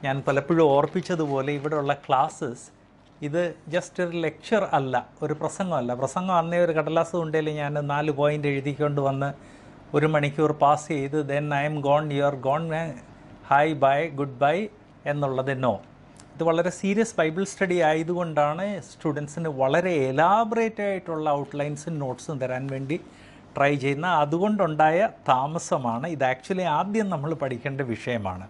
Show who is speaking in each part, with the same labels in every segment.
Speaker 1: ഞാൻ പലപ്പോഴും ഓർപ്പിച്ചതുപോലെ ഇവിടെയുള്ള ക്ലാസ്സസ് ഇത് ജസ്റ്റ് ഒരു ലെക്ചർ അല്ല ഒരു പ്രസംഗമല്ല പ്രസംഗം അന്നേ ഒരു കടലാസ് കൊണ്ടേൽ ഞാൻ നാല് പോയിൻ്റ് എഴുതിക്കൊണ്ട് വന്ന് ഒരു മണിക്കൂർ പാസ് ചെയ്ത് then I am gone you are gone hi bye good bye എന്നുള്ളത് നോ ഇത് വളരെ സീരിയസ് ബൈബിൾ സ്റ്റഡി ആയതുകൊണ്ടാണ് സ്റ്റുഡൻസിന് വളരെ എലാബറേറ്റ് ആയിട്ടുള്ള ഔട്ട്ലൈൻസും നോട്ട്സും തരാൻ വേണ്ടി ട്രൈ ചെയ്യുന്ന അതുകൊണ്ടുണ്ടായ താമസമാണ് ഇത് ആക്ച്വലി ആദ്യം നമ്മൾ പഠിക്കേണ്ട വിഷയമാണ്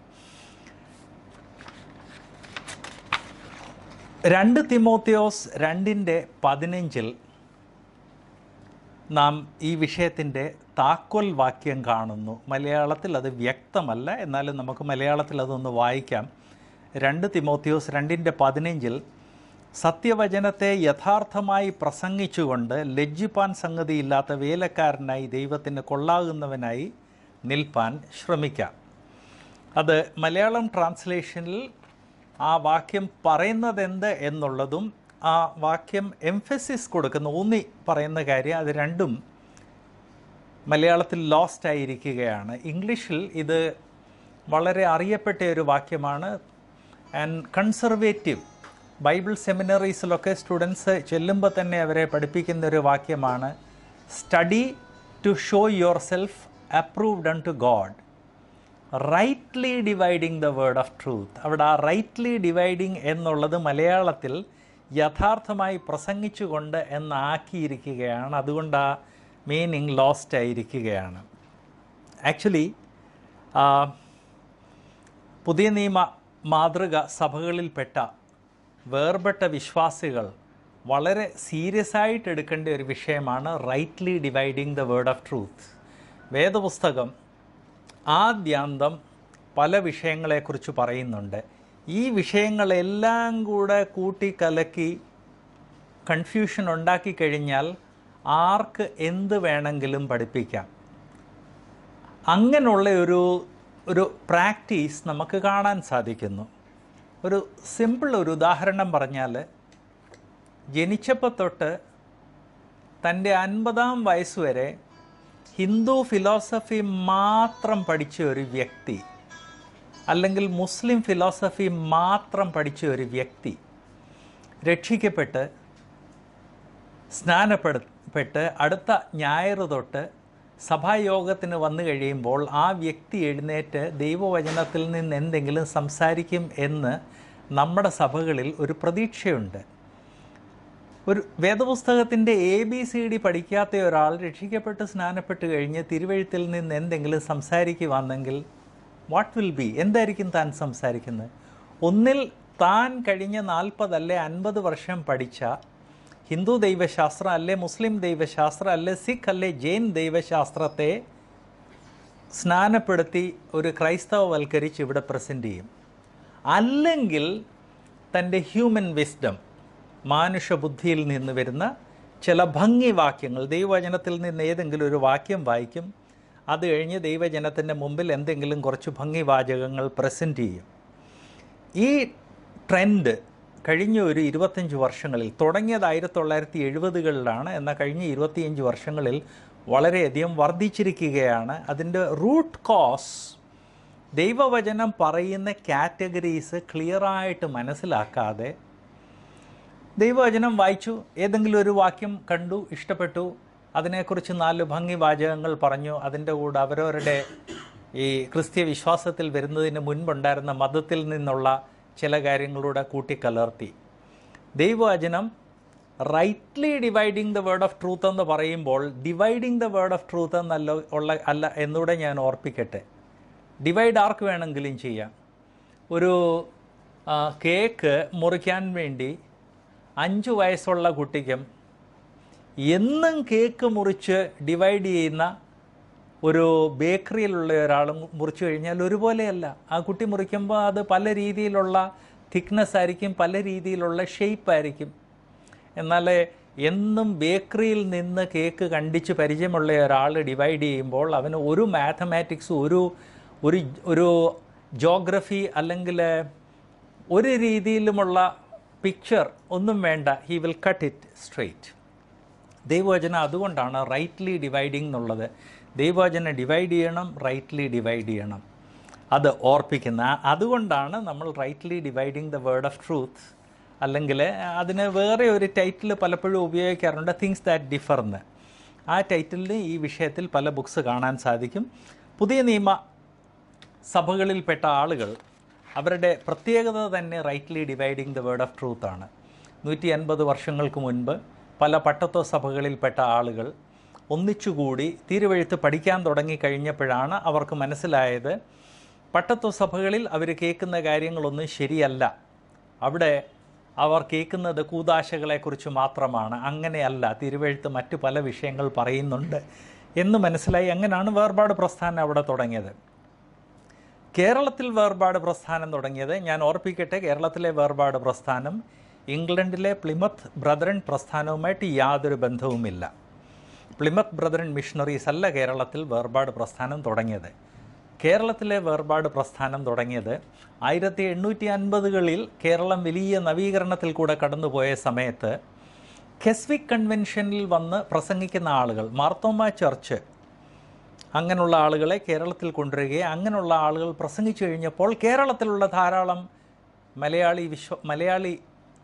Speaker 1: രണ്ട് തിമോത്തിയോസ് രണ്ടിൻ്റെ പതിനഞ്ചിൽ നാം ഈ വിഷയത്തിൻ്റെ താക്കോൽ വാക്യം കാണുന്നു മലയാളത്തിൽ അത് വ്യക്തമല്ല എന്നാലും നമുക്ക് മലയാളത്തിൽ അതൊന്ന് വായിക്കാം രണ്ട് തിമോത്തിയോസ് രണ്ടിൻ്റെ പതിനഞ്ചിൽ സത്യവചനത്തെ യഥാർത്ഥമായി പ്രസംഗിച്ചുകൊണ്ട് ലജ്ജിപ്പാൻ സംഗതിയില്ലാത്ത വേലക്കാരനായി ദൈവത്തിന് കൊള്ളാകുന്നവനായി നിൽപ്പാൻ ശ്രമിക്കാം അത് മലയാളം ട്രാൻസ്ലേഷനിൽ ആ വാക്യം പറയുന്നതെന്ത് എന്നുള്ളതും ആ വാക്യം എംഫസിസ് കൊടുക്കുന്ന ഊന്നി പറയുന്ന കാര്യം അത് രണ്ടും മലയാളത്തിൽ ലോസ്റ്റ് ആയിരിക്കുകയാണ് ഇംഗ്ലീഷിൽ ഇത് വളരെ അറിയപ്പെട്ട ഒരു വാക്യമാണ് ആൻഡ് കൺസർവേറ്റീവ് ബൈബിൾ സെമിനറീസിലൊക്കെ സ്റ്റുഡൻസ് ചെല്ലുമ്പോൾ തന്നെ അവരെ പഠിപ്പിക്കുന്ന ഒരു വാക്യമാണ് study to show yourself approved unto God rightly dividing the word of truth അവിടെ ആ റൈറ്റ്ലി ഡിവൈഡിങ് എന്നുള്ളത് മലയാളത്തിൽ യഥാർത്ഥമായി പ്രസംഗിച്ചുകൊണ്ട് എന്നാക്കിയിരിക്കുകയാണ് അതുകൊണ്ട് ആ മീനിങ് ലോസ്റ്റ് ആയിരിക്കുകയാണ് ആക്ച്വലി പുതിയ നിയമ മാതൃക സഭകളിൽപ്പെട്ട വേർപെട്ട വിശ്വാസികൾ വളരെ സീരിയസ് ആയിട്ട് എടുക്കേണ്ട ഒരു വിഷയമാണ് rightly dividing the word of truth വേദപുസ്തകം ആദ്യാന്തം പല വിഷയങ്ങളെക്കുറിച്ച് പറയുന്നുണ്ട് ഈ വിഷയങ്ങളെല്ലാം കൂടെ കൂട്ടിക്കലക്കി കൺഫ്യൂഷൻ ഉണ്ടാക്കി കഴിഞ്ഞാൽ ആർക്ക് എന്ത് വേണമെങ്കിലും പഠിപ്പിക്കാം അങ്ങനെയുള്ള ഒരു ഒരു പ്രാക്ടീസ് നമുക്ക് കാണാൻ സാധിക്കുന്നു ഒരു സിമ്പിൾ ഒരു ഉദാഹരണം പറഞ്ഞാൽ ജനിച്ചപ്പോൾ തൊട്ട് തൻ്റെ അൻപതാം വയസ്സ് വരെ ഹിന്ദു ഫിലോസഫി മാത്രം പഠിച്ച ഒരു വ്യക്തി അല്ലെങ്കിൽ മുസ്ലിം ഫിലോസഫി മാത്രം പഠിച്ച ഒരു വ്യക്തി രക്ഷിക്കപ്പെട്ട് സ്നാനപ്പെടുപ്പെട്ട് അടുത്ത ഞായർ തൊട്ട് സഭായോഗത്തിന് വന്നു കഴിയുമ്പോൾ ആ വ്യക്തി എഴുന്നേറ്റ് ദൈവവചനത്തിൽ നിന്ന് എന്തെങ്കിലും സംസാരിക്കും എന്ന് നമ്മുടെ സഭകളിൽ ഒരു പ്രതീക്ഷയുണ്ട് ഒരു വേദപുസ്തകത്തിൻ്റെ എ ബി സി ഡി പഠിക്കാത്ത ഒരാൾ രക്ഷിക്കപ്പെട്ട് സ്നാനപ്പെട്ട് കഴിഞ്ഞ് തിരുവഴുത്തിൽ നിന്ന് എന്തെങ്കിലും സംസാരിക്കുവാണെങ്കിൽ വാട്ട് വിൽ ബി എന്തായിരിക്കും താൻ സംസാരിക്കുന്നത് ഒന്നിൽ താൻ കഴിഞ്ഞ നാൽപ്പതല്ലേ അൻപത് വർഷം പഠിച്ച ഹിന്ദു ദൈവശാസ്ത്രം അല്ലെ മുസ്ലിം ദൈവശാസ്ത്രം അല്ലെ സിഖ് അല്ലെ ജെയിൻ ദൈവശാസ്ത്രത്തെ സ്നാനപ്പെടുത്തി ഒരു ക്രൈസ്തവവൽക്കരിച്ച് ഇവിടെ പ്രസൻറ്റ് ചെയ്യും അല്ലെങ്കിൽ തൻ്റെ ഹ്യൂമൻ വിസ്ഡം മാനുഷബുദ്ധിയിൽ നിന്ന് വരുന്ന ചില ഭംഗി വാക്യങ്ങൾ ദൈവവചനത്തിൽ നിന്ന് ഏതെങ്കിലും ഒരു വാക്യം വായിക്കും അത് കഴിഞ്ഞ് ദൈവജനത്തിൻ്റെ മുമ്പിൽ എന്തെങ്കിലും കുറച്ച് ഭംഗി വാചകങ്ങൾ പ്രസൻറ്റ് ചെയ്യും ഈ ട്രെൻഡ് കഴിഞ്ഞ ഒരു ഇരുപത്തഞ്ച് വർഷങ്ങളിൽ തുടങ്ങിയത് ആയിരത്തി തൊള്ളായിരത്തി എഴുപതുകളിലാണ് എന്നാൽ കഴിഞ്ഞ ഇരുപത്തിയഞ്ച് വർഷങ്ങളിൽ വളരെയധികം വർദ്ധിച്ചിരിക്കുകയാണ് അതിൻ്റെ റൂട്ട് കോസ് ദൈവവചനം പറയുന്ന കാറ്റഗറീസ് ക്ലിയറായിട്ട് മനസ്സിലാക്കാതെ ദൈവവചനം വായിച്ചു ഏതെങ്കിലും ഒരു വാക്യം കണ്ടു ഇഷ്ടപ്പെട്ടു അതിനെക്കുറിച്ച് നാല് ഭംഗി വാചകങ്ങൾ പറഞ്ഞു അതിൻ്റെ കൂടെ അവരവരുടെ ഈ ക്രിസ്തീയ വിശ്വാസത്തിൽ വരുന്നതിന് മുൻപുണ്ടായിരുന്ന മതത്തിൽ നിന്നുള്ള ചില കാര്യങ്ങളൂടെ കൂട്ടിക്കലർത്തി ദൈവവചനം rightly dividing the word of truth എന്ന് പറയുമ്പോൾ dividing the word of truth എന്നല്ല ഉള്ള അല്ല എന്നൂടെ ഞാൻ ഓർപ്പിക്കട്ടെ ഡിവൈഡ് ആർക്ക് വേണമെങ്കിലും ചെയ്യാം ഒരു ആ, കേക്ക് മുറിക്കാൻ വേണ്ടി അഞ്ച് വയസ്സുള്ള കുട്ടിക്കും എന്നും കേക്ക് മുറിച്ച് ഡിവൈഡ് ചെയ്യുന്ന ഒരു ബേക്കറിയിലുള്ള ഒരാളും മുറിച്ചു കഴിഞ്ഞാൽ ഒരുപോലെയല്ല ആ കുട്ടി മുറിക്കുമ്പോൾ അത് പല രീതിയിലുള്ള തിക്നെസ് ആയിരിക്കും പല രീതിയിലുള്ള ഷേപ്പ് ആയിരിക്കും എന്നാൽ എന്നും ബേക്കറിയിൽ നിന്ന് കേക്ക് കണ്ടിച്ച് പരിചയമുള്ള ഒരാൾ ഡിവൈഡ് ചെയ്യുമ്പോൾ അവന് ഒരു മാത്തമാറ്റിക്സ് ഒരു ഒരു ഒരു ജോഗ്രഫി അല്ലെങ്കിൽ ഒരു രീതിയിലുമുള്ള പിക്ചർ ഒന്നും വേണ്ട he will cut it straight ദൈവവചനം അതുകൊണ്ടാണ് റൈറ്റ്ലി ഡിവൈഡിങ് എന്നുള്ളത് ദൈവവചനം ഡിവൈഡ് ചെയ്യണം റൈറ്റ്ലി ഡിവൈഡ് ചെയ്യണം അത് ഓർപ്പിക്കുന്ന അതുകൊണ്ടാണ് നമ്മൾ rightly dividing the word of truth അല്ലെങ്കിൽ അതിന് വേറെ ഒരു ടൈറ്റിൽ പലപ്പോഴും ഉപയോഗിക്കാറുണ്ട് തിങ്സ് ദാറ്റ് ഡിഫർ എന്ന് ആ ടൈറ്റിലിൽ ഈ വിഷയത്തിൽ പല ബുക്സ് കാണാൻ സാധിക്കും പുതിയ നിയമ സഭകളിൽപ്പെട്ട ആളുകൾ അവരുടെ പ്രത്യേകത തന്നെ rightly dividing the word of truth ആണ് നൂറ്റി അൻപത് വർഷങ്ങൾക്ക് മുൻപ് പല പട്ടത്വ സഭകളിൽപ്പെട്ട ആളുകൾ ഒന്നിച്ചുകൂടി തിരുവഴുത്ത് പഠിക്കാൻ തുടങ്ങി കഴിഞ്ഞപ്പോഴാണ് അവർക്ക് മനസ്സിലായത് പട്ടത്വ സഭകളിൽ അവർ കേൾക്കുന്ന കാര്യങ്ങളൊന്നും ശരിയല്ല അവിടെ അവർ കേൾക്കുന്നത് കൂതാശകളെക്കുറിച്ച് മാത്രമാണ് അങ്ങനെയല്ല തിരുവഴുത്ത് മറ്റു പല വിഷയങ്ങൾ പറയുന്നുണ്ട് എന്ന് മനസ്സിലായി അങ്ങനെയാണ് വേർപാട് പ്രസ്ഥാനം അവിടെ തുടങ്ങിയത് കേരളത്തിൽ വേർപാട് പ്രസ്ഥാനം തുടങ്ങിയത് ഞാൻ ഓർപ്പിക്കട്ടെ കേരളത്തിലെ വേർപാട് പ്രസ്ഥാനം ഇംഗ്ലണ്ടിലെ പ്ലിമത്ത് ബ്രദറൻ പ്രസ്ഥാനവുമായിട്ട് യാതൊരു ബന്ധവുമില്ല പ്ലിമത്ത് ബ്രദറൻ മിഷണറീസ് അല്ല കേരളത്തിൽ വേർപാട് പ്രസ്ഥാനം തുടങ്ങിയത് കേരളത്തിലെ വേർപാട് പ്രസ്ഥാനം തുടങ്ങിയത് ആയിരത്തി എണ്ണൂറ്റി അൻപതുകളിൽ കേരളം വലിയ നവീകരണത്തിൽ കൂടെ കടന്നുപോയ സമയത്ത് കെസ്വിക് കൺവെൻഷനിൽ വന്ന് പ്രസംഗിക്കുന്ന ആളുകൾ മാർത്തോമ ചർച്ച് അങ്ങനെയുള്ള ആളുകളെ കേരളത്തിൽ കൊണ്ടുവരികയും അങ്ങനെയുള്ള ആളുകൾ പ്രസംഗിച്ചു കഴിഞ്ഞപ്പോൾ കേരളത്തിലുള്ള ധാരാളം മലയാളി വിശ്വ മലയാളി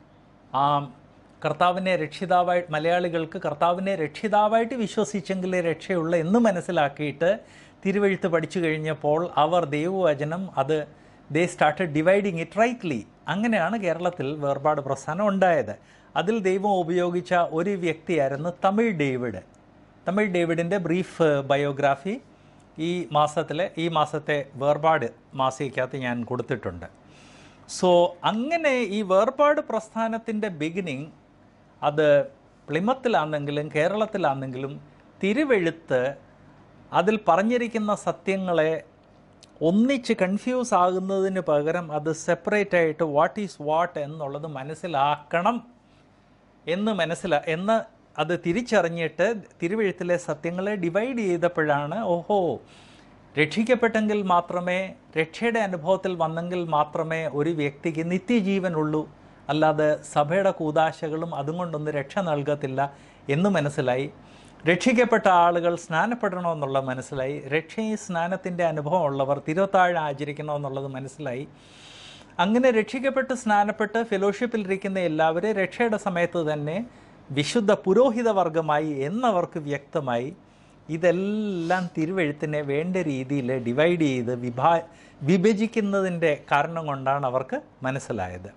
Speaker 1: ആ കർത്താവിനെ രക്ഷിതാവായി മലയാളികൾക്ക് കർത്താവിനെ രക്ഷിതാവായിട്ട് വിശ്വസിച്ചെങ്കിലേ രക്ഷയുള്ളൂ എന്ന് മനസ്സിലാക്കിയിട്ട് തിരുവഴുത്ത് പഠിച്ചു കഴിഞ്ഞപ്പോൾ അവർ ദൈവവചനം അത് they started dividing it rightly അങ്ങനെയാണ് കേരളത്തിൽ വേർപാട് പ്രസ്ഥാനം ഉണ്ടായത് അതിൽ ദൈവം ഉപയോഗിച്ച ഒരു വ്യക്തിയായിരുന്നു തമിഴ് ഡേവിഡ് തമിഴ് ഡേവിഡിൻ്റെ ബ്രീഫ് ബയോഗ്രാഫി ഈ മാസത്തിലെ ഈ മാസത്തെ വേർപാട് മാസികയ്ക്കകത്ത് ഞാൻ കൊടുത്തിട്ടുണ്ട് സോ അങ്ങനെ ഈ വേർപാട് പ്രസ്ഥാനത്തിൻ്റെ ബിഗിനിങ് അത് പ്ലിമത്തിലാണെങ്കിലും കേരളത്തിലാണെങ്കിലും തിരുവെഴുത്ത് അതിൽ പറഞ്ഞിരിക്കുന്ന സത്യങ്ങളെ ഒന്നിച്ച് കൺഫ്യൂസ് ആകുന്നതിന് പകരം അത് സെപ്പറേറ്റ് ആയിട്ട് വാട്ട് ഈസ് വാട്ട് എന്നുള്ളത് മനസ്സിലാക്കണം എന്ന് മനസ്സിലാ എന്ന് അത് തിരിച്ചറിഞ്ഞിട്ട് തിരുവഴുത്തിലെ സത്യങ്ങളെ ഡിവൈഡ് ചെയ്തപ്പോഴാണ് ഓഹോ രക്ഷിക്കപ്പെട്ടെങ്കിൽ മാത്രമേ രക്ഷയുടെ അനുഭവത്തിൽ വന്നെങ്കിൽ മാത്രമേ ഒരു വ്യക്തിക്ക് നിത്യജീവനുള്ളൂ അല്ലാതെ സഭയുടെ കൂതാശകളും അതും കൊണ്ടൊന്നും രക്ഷ നൽകത്തില്ല എന്ന് മനസ്സിലായി രക്ഷിക്കപ്പെട്ട ആളുകൾ സ്നാനപ്പെടണമെന്നുള്ള മനസ്സിലായി രക്ഷയും സ്നാനത്തിൻ്റെ അനുഭവം ഉള്ളവർ തിരുവത്താഴ ആചരിക്കണമെന്നുള്ളത് മനസ്സിലായി അങ്ങനെ രക്ഷിക്കപ്പെട്ട് സ്നാനപ്പെട്ട് ഫെലോഷിപ്പിലിരിക്കുന്ന എല്ലാവരും രക്ഷയുടെ സമയത്ത് തന്നെ വിശുദ്ധ പുരോഹിത വർഗമായി എന്നവർക്ക് വ്യക്തമായി ഇതെല്ലാം തിരുവെഴുത്തിനെ വേണ്ട രീതിയിൽ ഡിവൈഡ് ചെയ്ത് വിഭാ വിഭജിക്കുന്നതിൻ്റെ കാരണം കൊണ്ടാണ് അവർക്ക് മനസ്സിലായത്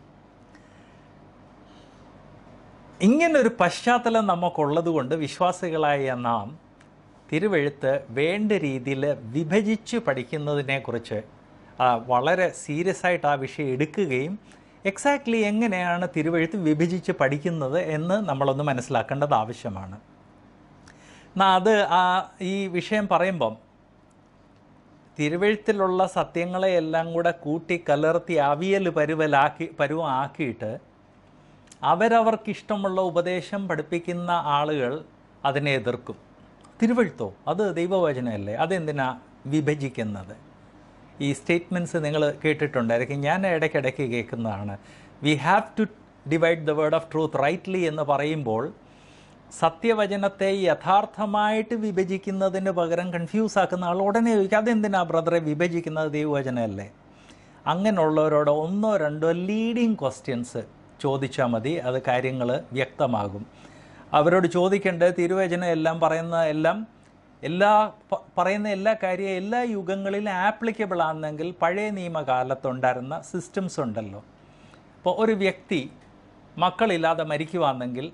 Speaker 1: ഇങ്ങനൊരു പശ്ചാത്തലം നമുക്കുള്ളത് കൊണ്ട് വിശ്വാസികളായ നാം തിരുവെഴുത്ത് വേണ്ട രീതിയിൽ വിഭജിച്ച് പഠിക്കുന്നതിനെക്കുറിച്ച് ആ, വളരെ സീരിയസ് ആയിട്ട് ആ വിഷയം എടുക്കുകയും എക്സാക്ട്ലി എങ്ങനെയാണ് തിരുവെഴുത്ത് വിഭജിച്ച് പഠിക്കുന്നത് എന്ന് നമ്മളൊന്ന് മനസ്സിലാക്കേണ്ടത് ആവശ്യമാണ് എന്നാ അത് ആ ഈ വിഷയം പറയുമ്പം തിരുവെഴുത്തിലുള്ള സത്യങ്ങളെ എല്ലാം കൂടെ കൂട്ടി കലർത്തി അവിയൽ പരുവലാക്കി പരുവമാക്കിയിട്ട് അവരവർക്കിഷ്ടമുള്ള ഉപദേശം പഠിപ്പിക്കുന്ന ആളുകൾ അതിനെ എതിർക്കും തിരുവഴുത്തോ അത് ദൈവവചനമല്ലേ അതെന്തിനാ വിഭജിക്കുന്നത് ഈ സ്റ്റേറ്റ്മെൻറ്റ്സ് നിങ്ങൾ കേട്ടിട്ടുണ്ടായിരിക്കും ഞാൻ ഇടയ്ക്കിടയ്ക്ക് കേൾക്കുന്നതാണ് we have to divide the word of truth rightly എന്ന് പറയുമ്പോൾ സത്യവചനത്തെ യഥാർത്ഥമായിട്ട് വിഭജിക്കുന്നതിന് പകരം കൺഫ്യൂസ് ആക്കുന്ന ആൾ ഉടനെ ചോദിക്കും അതെന്തിനാ ബ്രദറെ വിഭജിക്കുന്നത് ദൈവവചനമല്ലേ അങ്ങനെയുള്ളവരോട് ഒന്നോ രണ്ടോ ലീഡിങ് ക്വസ്റ്റ്യൻസ് ചോദിച്ചാൽ മതി അത് കാര്യങ്ങൾ വ്യക്തമാകും അവരോട് ചോദിക്കേണ്ടത് തിരുവചനം എല്ലാം പറയുന്ന എല്ലാം എല്ലാ പ- പറയുന്ന എല്ലാ കാര്യം എല്ലാ യുഗങ്ങളിലും ആപ്ലിക്കബിൾ ആണെങ്കിൽ പഴയ നിയമകാലത്തുണ്ടായിരുന്ന സിസ്റ്റംസ് ഉണ്ടല്ലോ ഇപ്പോൾ ഒരു വ്യക്തി മക്കളില്ലാതെ മരിക്കുവാണെങ്കിൽ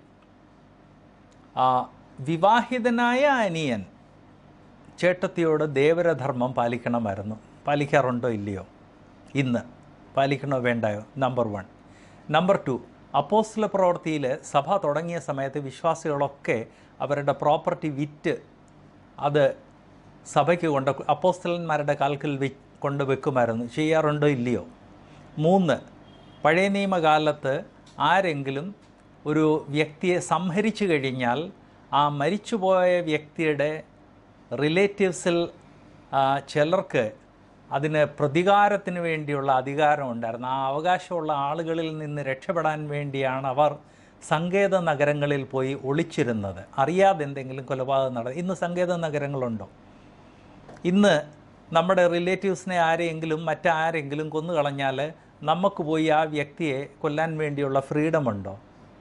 Speaker 1: ആ, വിവാഹിതനായ അനിയൻ ചേട്ടത്തിയോട് ദേവരധർമ്മം പാലിക്കണമായിരുന്നു പാലിക്കാറുണ്ടോ ഇല്ലയോ ഇന്ന് പാലിക്കണോ വേണ്ടായോ നമ്പർ വൺ നമ്പർ ടു അപ്പോസ്തല പ്രവൃത്തിയിൽ സഭ തുടങ്ങിയ സമയത്ത് വിശ്വാസികളൊക്കെ അവരുടെ പ്രോപ്പർട്ടി വിറ്റ് അത് സഭയ്ക്ക് കൊണ്ട് അപ്പോസ്തലന്മാരുടെ കാൽക്കൽ വി കൊണ്ട് വെക്കുമായിരുന്നു ചെയ്യാറുണ്ടോ ഇല്ലയോ മൂന്ന് പഴയ നിയമകാലത്ത് ആരെങ്കിലും ഒരു വ്യക്തിയെ സംഹരിച്ചു കഴിഞ്ഞാൽ ആ മരിച്ചുപോയ വ്യക്തിയുടെ റിലേറ്റീവ്സിൽ ആ, ചിലർക്ക് അതിന് പ്രതികാരത്തിന് വേണ്ടിയുള്ള അധികാരം ഉണ്ടായിരുന്നു ആ അവകാശമുള്ള ആളുകളിൽ നിന്ന് രക്ഷപ്പെടാൻ വേണ്ടിയാണ് അവർ സങ്കേത നഗരങ്ങളിൽ പോയി ഒളിച്ചിരുന്നത് അറിയാതെ എന്തെങ്കിലും കൊലപാതകം നട ഇന്ന് സങ്കേത നഗരങ്ങളുണ്ടോ ഇന്ന് നമ്മുടെ റിലേറ്റീവ്സിനെ ആരെയെങ്കിലും മറ്റാരെങ്കിലും കൊന്നു കളഞ്ഞാൽ നമുക്ക് പോയി ആ വ്യക്തിയെ കൊല്ലാൻ വേണ്ടിയുള്ള ഫ്രീഡം ഉണ്ടോ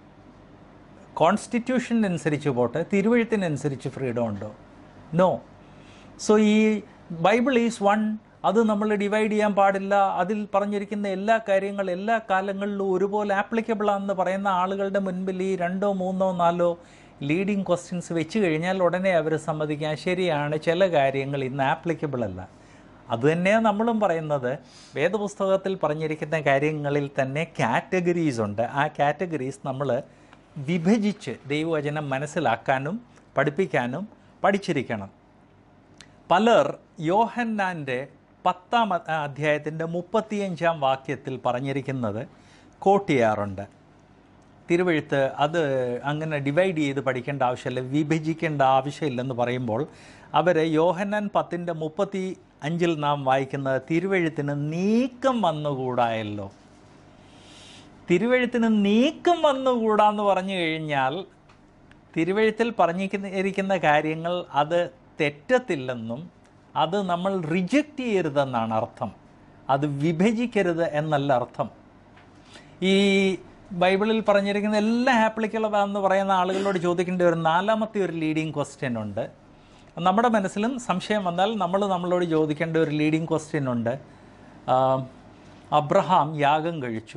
Speaker 1: കോൺസ്റ്റിറ്റ്യൂഷനനുസരിച്ച് പോട്ടെ തിരുവഴുത്തിനനുസരിച്ച് ഫ്രീഡം ഉണ്ടോ നോ സോ ഈ ബൈബിൾ ഈസ് വൺ അത് നമ്മൾ ഡിവൈഡ് ചെയ്യാൻ പാടില്ല അതിൽ പറഞ്ഞിരിക്കുന്ന എല്ലാ കാര്യങ്ങൾ എല്ലാ കാലങ്ങളിലും ഒരുപോലെ ആപ്ലിക്കബിൾ ആണെന്ന് പറയുന്ന ആളുകളുടെ മുൻപിൽ ഈ രണ്ടോ മൂന്നോ നാലോ ലീഡിങ് ക്വസ്റ്റ്യൻസ് വെച്ച് കഴിഞ്ഞാൽ ഉടനെ അവർ സമ്മതിക്കാൻ ശരിയാണ് ചില കാര്യങ്ങൾ ഇന്ന് ആപ്ലിക്കബിൾ അല്ല അതുതന്നെയാണ് നമ്മളും പറയുന്നത് വേദപുസ്തകത്തിൽ പറഞ്ഞിരിക്കുന്ന കാര്യങ്ങളിൽ തന്നെ കാറ്റഗറീസ് ഉണ്ട് ആ കാറ്റഗറീസ് നമ്മൾ വിഭജിച്ച് ദൈവവചനം മനസ്സിലാക്കാനും പഠിപ്പിക്കാനും പഠിച്ചിരിക്കണം പലർ യോഹന്നാൻ്റെ പത്താം അ- അധ്യായത്തിൻ്റെ മുപ്പത്തിയഞ്ചാം വാക്യത്തിൽ പറഞ്ഞിരിക്കുന്നത് കോട്ട് ചെയ്യാറുണ്ട് തിരുവഴുത്ത് അത് അങ്ങനെ ഡിവൈഡ് ചെയ്ത് പഠിക്കേണ്ട ആവശ്യമില്ല വിഭജിക്കേണ്ട ആവശ്യമില്ലെന്ന് പറയുമ്പോൾ അവർ യോഹന്നാൻ പത്തിൻ്റെ മുപ്പത്തി അഞ്ചിൽ നാം വായിക്കുന്നത് തിരുവഴുത്തിന് നീക്കം വന്നുകൂടായല്ലോ തിരുവഴുത്തിന് നീക്കം വന്നുകൂടാന്ന് പറഞ്ഞു കഴിഞ്ഞാൽ തിരുവഴുത്തിൽ പറഞ്ഞിരിക്കുന്ന കാര്യങ്ങൾ അത് തെറ്റത്തില്ലെന്നും അത് നമ്മൾ റിജക്റ്റ് ചെയ്യരുതെന്നാണ് അർത്ഥം അത് വിഭജിക്കരുത് എന്നല്ല അർത്ഥം ഈ ബൈബിളിൽ പറഞ്ഞിരിക്കുന്ന എല്ലാ ആപ്ലിക്കബിൾ എന്ന് പറയുന്ന ആളുകളോട് ചോദിക്കേണ്ട ഒരു നാലാമത്തെ ഒരു ലീഡിങ് ക്വസ്റ്റ്യൻ ഉണ്ട് നമ്മുടെ മനസ്സിലും സംശയം വന്നാൽ നമ്മൾ നമ്മളോട് ചോദിക്കേണ്ട ഒരു ലീഡിങ് ക്വസ്റ്റ്യൻ ഉണ്ട് ആ, അബ്രഹാം യാഗം കഴിച്ചു